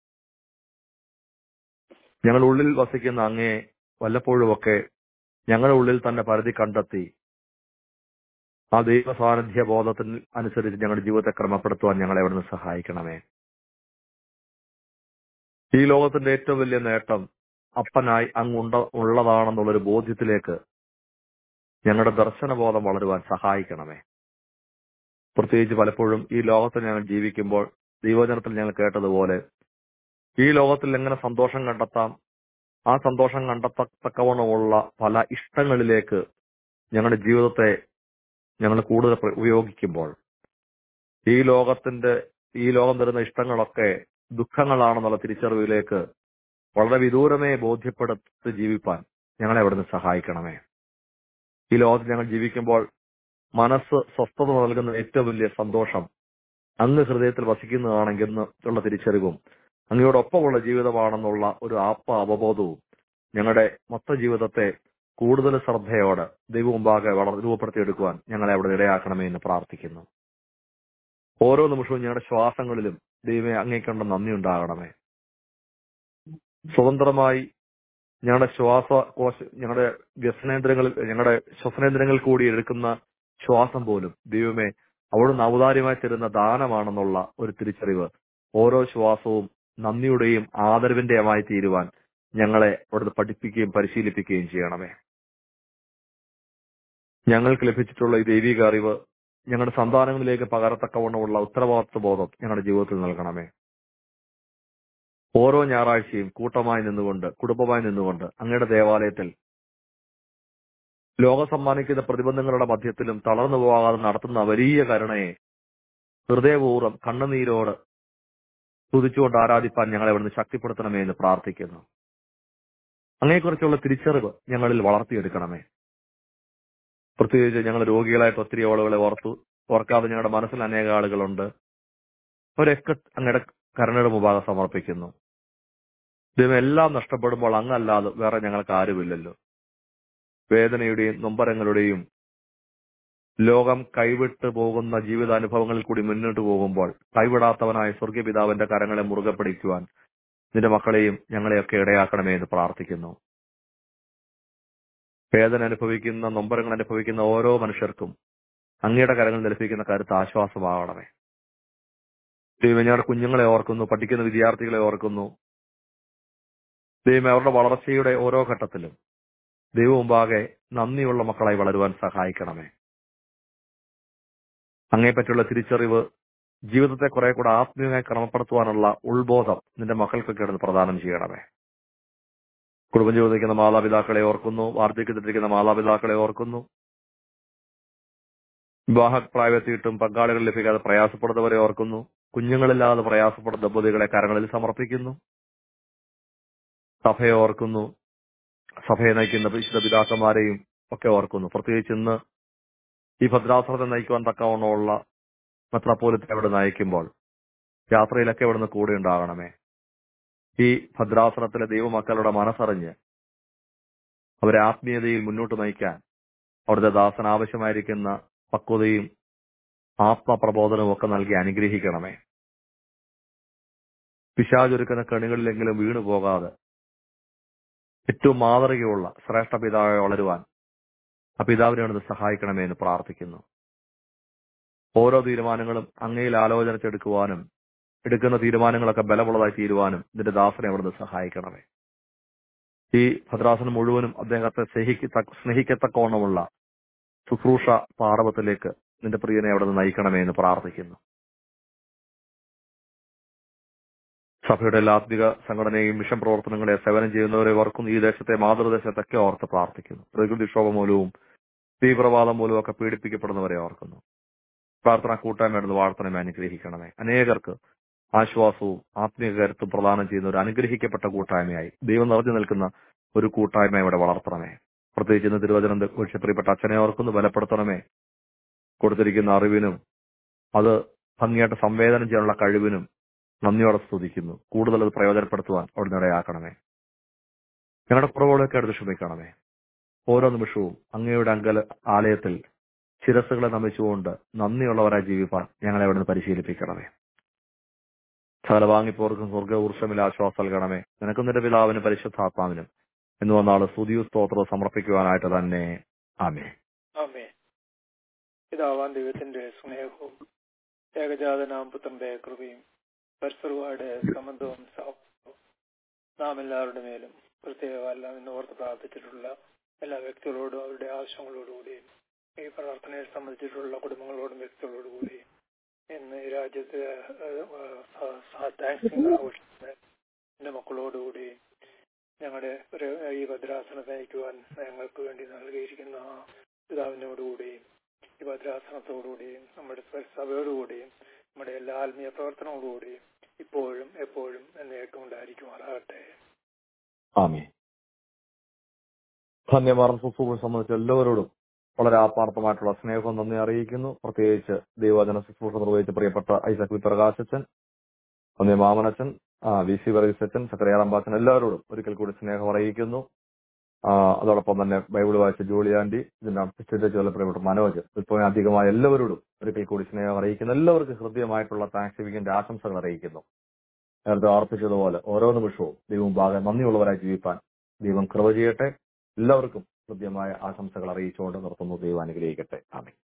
S3: ഞങ്ങളുടെ ഉള്ളിൽ വസിക്കുന്ന അങ്ങേ വല്ലപ്പോഴുമൊക്കെ ഞങ്ങളുടെ ഉള്ളിൽ തന്നെ പരിധി കണ്ടെത്തി ആ ദൈവ സാന്നിധ്യ ബോധത്തിന് അനുസരിച്ച് ഞങ്ങളുടെ ജീവിതത്തെ ക്രമപ്പെടുത്തുവാൻ ഞങ്ങളെ അവിടുന്ന് സഹായിക്കണമേ ഈ ലോകത്തിന്റെ ഏറ്റവും വലിയ നേട്ടം അപ്പനായി അങ്ങുണ്ട ഉള്ളതാണെന്നുള്ളൊരു ബോധ്യത്തിലേക്ക് ഞങ്ങളുടെ ദർശനബോധം വളരുവാൻ സഹായിക്കണമേ പ്രത്യേകിച്ച് പലപ്പോഴും ഈ ലോകത്തിൽ ഞങ്ങൾ ജീവിക്കുമ്പോൾ ദൈവജനത്തിൽ ഞങ്ങൾ കേട്ടതുപോലെ ഈ ലോകത്തിൽ എങ്ങനെ സന്തോഷം കണ്ടെത്താം ആ സന്തോഷം കണ്ടെത്തത്തക്കവണ്ണമുള്ള പല ഇഷ്ടങ്ങളിലേക്ക് ഞങ്ങളുടെ ജീവിതത്തെ ഞങ്ങൾ കൂടുതൽ പ്ര- ഉപയോഗിക്കുമ്പോൾ ഈ ലോകത്തിന്റെ ഈ ലോകം തരുന്ന ഇഷ്ടങ്ങളൊക്കെ ദുഃഖങ്ങളാണെന്നുള്ള തിരിച്ചറിവിലേക്ക് വളരെ വിദൂരമേ ബോധ്യപ്പെടുത്തി ജീവിപ്പാൻ ഞങ്ങളെ അവിടുന്ന് സഹായിക്കണമേ ഈ ലോകത്ത് ഞങ്ങൾ ജീവിക്കുമ്പോൾ മനസ്സ് സ്വസ്ഥത നൽകുന്ന ഏറ്റവും വലിയ സന്തോഷം അങ്ങ് ഹൃദയത്തിൽ വസിക്കുന്നതാണെങ്കിൽ ഉള്ള തിരിച്ചറിവും അങ്ങയോടൊപ്പമുള്ള ജീവിതമാണെന്നുള്ള ഒരു ആത്മ അവബോധവും ഞങ്ങളുടെ മൊത്ത ജീവിതത്തെ കൂടുതൽ ശ്രദ്ധയോടെ ദൈവമുമ്പാകെ വളർ രൂപപ്പെടുത്തിയെടുക്കുവാൻ ഞങ്ങളെ അവിടെ ഇടയാക്കണമേ എന്ന് പ്രാർത്ഥിക്കുന്നു ഓരോ നിമിഷവും ഞങ്ങളുടെ ശ്വാസങ്ങളിലും ദൈവമേ അങ്ങേക്കണ്ട നന്ദി ഉണ്ടാകണമേ സ്വതന്ത്രമായി ഞങ്ങളുടെ ശ്വാസകോശ ഞങ്ങളുടെ വ്യസനേന്ദ്രങ്ങളിൽ ഞങ്ങളുടെ ശ്വസനേന്ദ്രങ്ങളിൽ കൂടി എടുക്കുന്ന ശ്വാസം പോലും ദൈവമേ അവിടുന്ന് ഔദാര്യമായി തരുന്ന ദാനമാണെന്നുള്ള ഒരു തിരിച്ചറിവ് ഓരോ ശ്വാസവും നന്ദിയുടെയും ആദരവിന്റെയുമായി തീരുവാൻ ഞങ്ങളെ അവിടുന്ന് പഠിപ്പിക്കുകയും പരിശീലിപ്പിക്കുകയും ചെയ്യണമേ ഞങ്ങൾക്ക് ലഭിച്ചിട്ടുള്ള ഈ ദൈവിക അറിവ് ഞങ്ങളുടെ സന്താനങ്ങളിലേക്ക് പകരത്തക്കവണ്ണമുള്ള ഉത്തരവാദിത്വ ബോധം ഞങ്ങളുടെ ജീവിതത്തിൽ നൽകണമേ ഓരോ ഞായറാഴ്ചയും കൂട്ടമായി നിന്നുകൊണ്ട് കുടുംബമായി നിന്നുകൊണ്ട് അങ്ങയുടെ ദേവാലയത്തിൽ ലോകം സമ്മാനിക്കുന്ന പ്രതിബന്ധങ്ങളുടെ മധ്യത്തിലും തളർന്നു പോകാതെ നടത്തുന്ന വലിയ കരുണയെ ഹൃദയപൂർവ്വം കണ്ണുനീരോട് സ്തുതിച്ചുകൊണ്ട് ആരാധിപ്പാൻ ഞങ്ങളെ ഇവിടുന്ന് ശക്തിപ്പെടുത്തണമേ എന്ന് പ്രാർത്ഥിക്കുന്നു അങ്ങയെക്കുറിച്ചുള്ള തിരിച്ചറിവ് ഞങ്ങളിൽ വളർത്തിയെടുക്കണമേ പ്രത്യേകിച്ച് ഞങ്ങൾ രോഗികളായിട്ട് ഒത്തിരി ആളുകളെ ഓർത്തു ഓർക്കാതെ ഞങ്ങളുടെ മനസ്സിൽ അനേക ആളുകളുണ്ട് അവരൊക്കെ അങ്ങയുടെ കരുണയുടെ മുമ്പാകെ സമർപ്പിക്കുന്നു ദൈവം എല്ലാം നഷ്ടപ്പെടുമ്പോൾ അങ്ങല്ലാതെ വേറെ ഞങ്ങൾക്ക് ആരുമില്ലല്ലോ വേദനയുടെയും നൊമ്പരങ്ങളുടെയും ലോകം കൈവിട്ട് പോകുന്ന ജീവിതാനുഭവങ്ങളിൽ കൂടി മുന്നോട്ട് പോകുമ്പോൾ കൈവിടാത്തവനായ സ്വർഗീയപിതാവിന്റെ കരങ്ങളെ മുറുകെ പിടിക്കുവാൻ നിന്റെ മക്കളെയും ഞങ്ങളെയൊക്കെ ഇടയാക്കണമേ എന്ന് പ്രാർത്ഥിക്കുന്നു വേദന അനുഭവിക്കുന്ന നൊമ്പരങ്ങൾ അനുഭവിക്കുന്ന ഓരോ മനുഷ്യർക്കും അങ്ങയുടെ കരങ്ങൾ ലഭിക്കുന്ന കരുത്ത് ആശ്വാസമാവണമേ ദൈവം ഞങ്ങളുടെ കുഞ്ഞുങ്ങളെ ഓർക്കുന്നു പഠിക്കുന്ന വിദ്യാർത്ഥികളെ ഓർക്കുന്നു ദൈവം അവരുടെ വളർച്ചയുടെ ഓരോ ഘട്ടത്തിലും ദൈവം മുമ്പാകെ നന്ദിയുള്ള മക്കളായി വളരുവാൻ സഹായിക്കണമേ അങ്ങേപ്പറ്റിയുള്ള തിരിച്ചറിവ് ജീവിതത്തെ കുറെ കൂടെ ആത്മീയമായി ക്രമപ്പെടുത്തുവാനുള്ള ഉൾബോധം നിന്റെ മക്കൾക്കൊക്കെ ഇടന്ന് പ്രദാനം ചെയ്യണമേ കുടുംബജീവിതത്തിരിക്കുന്ന മാതാപിതാക്കളെ ഓർക്കുന്നു വാർദ്ധക്യത്തിലിരിക്കുന്ന മാതാപിതാക്കളെ ഓർക്കുന്നു വിവാഹപ്രായത്തിയിട്ടും പങ്കാളികൾ ലഭിക്കാതെ പ്രയാസപ്പെടുന്നവരെ ഓർക്കുന്നു കുഞ്ഞുങ്ങളില്ലാതെ പ്രയാസപ്പെടുന്ന ദമ്പതികളെ കരങ്ങളിൽ സമർപ്പിക്കുന്നു സഭയെ ഓർക്കുന്നു സഭയെ നയിക്കുന്ന വിശുദ്ധ പിതാക്കന്മാരെയും ഒക്കെ ഓർക്കുന്നു പ്രത്യേകിച്ച് ഇന്ന് ഈ ഭദ്രാസനത്തെ നയിക്കുവാൻ തക്കവണ്ണമുള്ള മെത്രാപ്പോലിത്തെ അവിടെ നയിക്കുമ്പോൾ യാത്രയിലൊക്കെ ഇവിടുന്ന് കൂടെ ഉണ്ടാകണമേ ഈ ഭദ്രാസനത്തിലെ ദൈവമക്കളുടെ മനസ്സറിഞ്ഞ് അവരെ ആത്മീയതയിൽ മുന്നോട്ട് നയിക്കാൻ അവിടുത്തെ ദാസൻ ആവശ്യമായിരിക്കുന്ന പക്വതയും ആത്മപ്രബോധനവും ഒക്കെ നൽകി അനുഗ്രഹിക്കണമേ പിശാചൊരുക്കുന്ന കണികളിലെങ്കിലും വീണു പോകാതെ ഏറ്റവും മാതൃകയുള്ള ശ്രേഷ്ഠ പിതാവെ വളരുവാൻ ആ പിതാവിനെ അവിടുന്ന് സഹായിക്കണമേ എന്ന് പ്രാർത്ഥിക്കുന്നു ഓരോ തീരുമാനങ്ങളും അങ്ങയിൽ ആലോചനച്ചെടുക്കുവാനും എടുക്കുന്ന തീരുമാനങ്ങളൊക്കെ ബലമുള്ളതായി തീരുവാനും ഇതിന്റെ ദാസനെ അവിടുന്ന് സഹായിക്കണമേ ഈ ഭദ്രാസനം മുഴുവനും അദ്ദേഹത്തെ സ്നേഹിക്ക സ്നേഹിക്കത്തക്കോണമുള്ള ശുശ്രൂഷ പാർവത്തിലേക്ക് നിന്റെ പ്രിയനെ അവിടെ നിന്ന് നയിക്കണമേ എന്ന് പ്രാർത്ഥിക്കുന്നു സഭയുടെ എല്ലാ ആത്മിക സംഘടനയും മിഷൻ പ്രവർത്തനങ്ങളെ സേവനം ചെയ്യുന്നവരെ ഓർക്കുന്നു ഈ ദേശത്തെ മാതൃദേശത്തൊക്കെ ഓർത്ത് പ്രാർത്ഥിക്കുന്നു പ്രകൃതിക്ഷോഭം മൂലവും തീവ്രവാദം മൂലവും ഒക്കെ പീഡിപ്പിക്കപ്പെടുന്നവരെ ഓർക്കുന്നു പ്രാർത്ഥന കൂട്ടായ്മയുടെ വാഴ്ത്തണമേ അനുഗ്രഹിക്കണമേ അനേകർക്ക് ആശ്വാസവും ആത്മീയ കരുത്തും പ്രദാനം ചെയ്യുന്ന ഒരു അനുഗ്രഹിക്കപ്പെട്ട കൂട്ടായ്മയായി ദൈവം നിറഞ്ഞു നിൽക്കുന്ന ഒരു കൂട്ടായ്മ ഇവിടെ വളർത്തണമേ പ്രത്യേകിച്ച് ഇന്ന് തിരുവചനം കുറിച്ച് പ്രിയപ്പെട്ട അച്ഛനെ ഓർക്കുന്നു ബലപ്പെടുത്തണമേ കൊടുത്തിരിക്കുന്ന അറിവിനും അത് ഭംഗിയായിട്ട് സംവേദനം ചെയ്യാനുള്ള കഴിവിനും നന്ദിയോടെ സ്തുതിക്കുന്നു കൂടുതൽ അത് പ്രയോജനപ്പെടുത്തുവാൻ അവിടെ ഇടയാക്കണമേ ഞങ്ങളുടെ കുറവുകളൊക്കെ അടുത്ത് ക്ഷമിക്കണമേ ഓരോ നിമിഷവും അങ്ങയുടെ അങ്കല ആലയത്തിൽ ശിരസ്സുകളെ നമിച്ചുകൊണ്ട് നന്ദിയുള്ളവരായി ജീവിപ്പാൻ ഞങ്ങളെ അവിടെ നിന്ന് പരിശീലിപ്പിക്കണമേ സകല വാങ്ങിപ്പോർക്കും സ്വർഗ ഊർഷമിൽ ആശ്വാസം നൽകണമേ നിനക്കും നിന്റെ പിതാവിനും പരിശുദ്ധാത്മാവിനും എന്ന് വന്നാൾ സ്തുതിയു സ്തോത്രവും സമർപ്പിക്കുവാനായിട്ട് തന്നെ ആമേ
S4: ആമേ പിതാവാൻ ദൈവത്തിന്റെ സ്നേഹവും ഏകജാതനാം പുത്രന്റെ കൃപയും പരസ്പരവാടെ സംബന്ധവും സഹവാസവും നാം എല്ലാവരുടെ മേലും പ്രത്യേകമല്ല എന്ന് ഓർത്ത് പ്രാർത്ഥിച്ചിട്ടുള്ള എല്ലാ വ്യക്തികളോടും അവരുടെ ആവശ്യങ്ങളോടുകൂടിയും ഈ പ്രാർത്ഥനയെ സംബന്ധിച്ചിട്ടുള്ള കുടുംബങ്ങളോടും വ്യക്തികളോടുകൂടിയും ഇന്ന് ഈ രാജ്യത്തെ താങ്ക്സിംഗ് ആഘോഷിക്കുന്ന എന്റെ മക്കളോടുകൂടി ഞങ്ങളുടെ ഒരു ഈ ഭദ്രാസനത്തെ നയിക്കുവാൻ ഞങ്ങൾക്ക് വേണ്ടി നൽകിയിരിക്കുന്ന ആ പിതാവിനോടുകൂടിയും ഈ ഭദ്രാസനത്തോടുകൂടിയും നമ്മുടെ സഭയോടുകൂടിയും നമ്മുടെ എല്ലാ ആത്മീയ പ്രവർത്തനങ്ങളോടുകൂടിയും ഇപ്പോഴും എപ്പോഴും എന്നേക്കും ഉണ്ടായിരിക്കുമാറാകട്ടെ
S3: ആമേ ധന്യമാർന്ന സുസൂകൾ സംബന്ധിച്ച എല്ലാവരോടും വളരെ ആത്മാർത്ഥമായിട്ടുള്ള സ്നേഹവും നന്ദി അറിയിക്കുന്നു പ്രത്യേകിച്ച് ദൈവവചന ശുശ്രൂഷ നിർവഹിച്ച പ്രിയപ്പെട്ട ഐസക് വി പ്രകാശച്ചൻ ഒന്നേ മാമനച്ചൻ ആ, വി സി വർഗീസച്ചൻ സക്കറിയാറമ്പാച്ചൻ എല്ലാവരോടും ഒരിക്കൽ കൂടി സ്നേഹം അറിയിക്കുന്നു ആ, അതോടൊപ്പം തന്നെ ബൈബിൾ വായിച്ച ജോളിയാൻഡി ഇതിന്റെ അസിസ്റ്റന്റ് ചുമതല പ്രിയപ്പെട്ട മനോജ് ഇപ്പോൾ അധികമായ എല്ലാവരോടും ഒരിക്കൽ കൂടി സ്നേഹം അറിയിക്കുന്നു എല്ലാവർക്കും ഹൃദ്യമായിട്ടുള്ള താങ്ക്സ് ഗിവിംഗിന്റെ ആശംസകൾ അറിയിക്കുന്നു നേരത്തെ ആർപ്പിച്ചതുപോലെ ഓരോ നിമിഷവും ദൈവം ഭാഗം നന്ദിയുള്ളവരായി ജീവിപ്പാൻ ദൈവം കൃപ ചെയ്യട്ടെ എല്ലാവർക്കും ഹൃദ്യമായ ആശംസകൾ അറിയിച്ചുകൊണ്ട് നിർത്തുന്നു ദൈവം അനുഗ്രഹിക്കട്ടെ ആമേ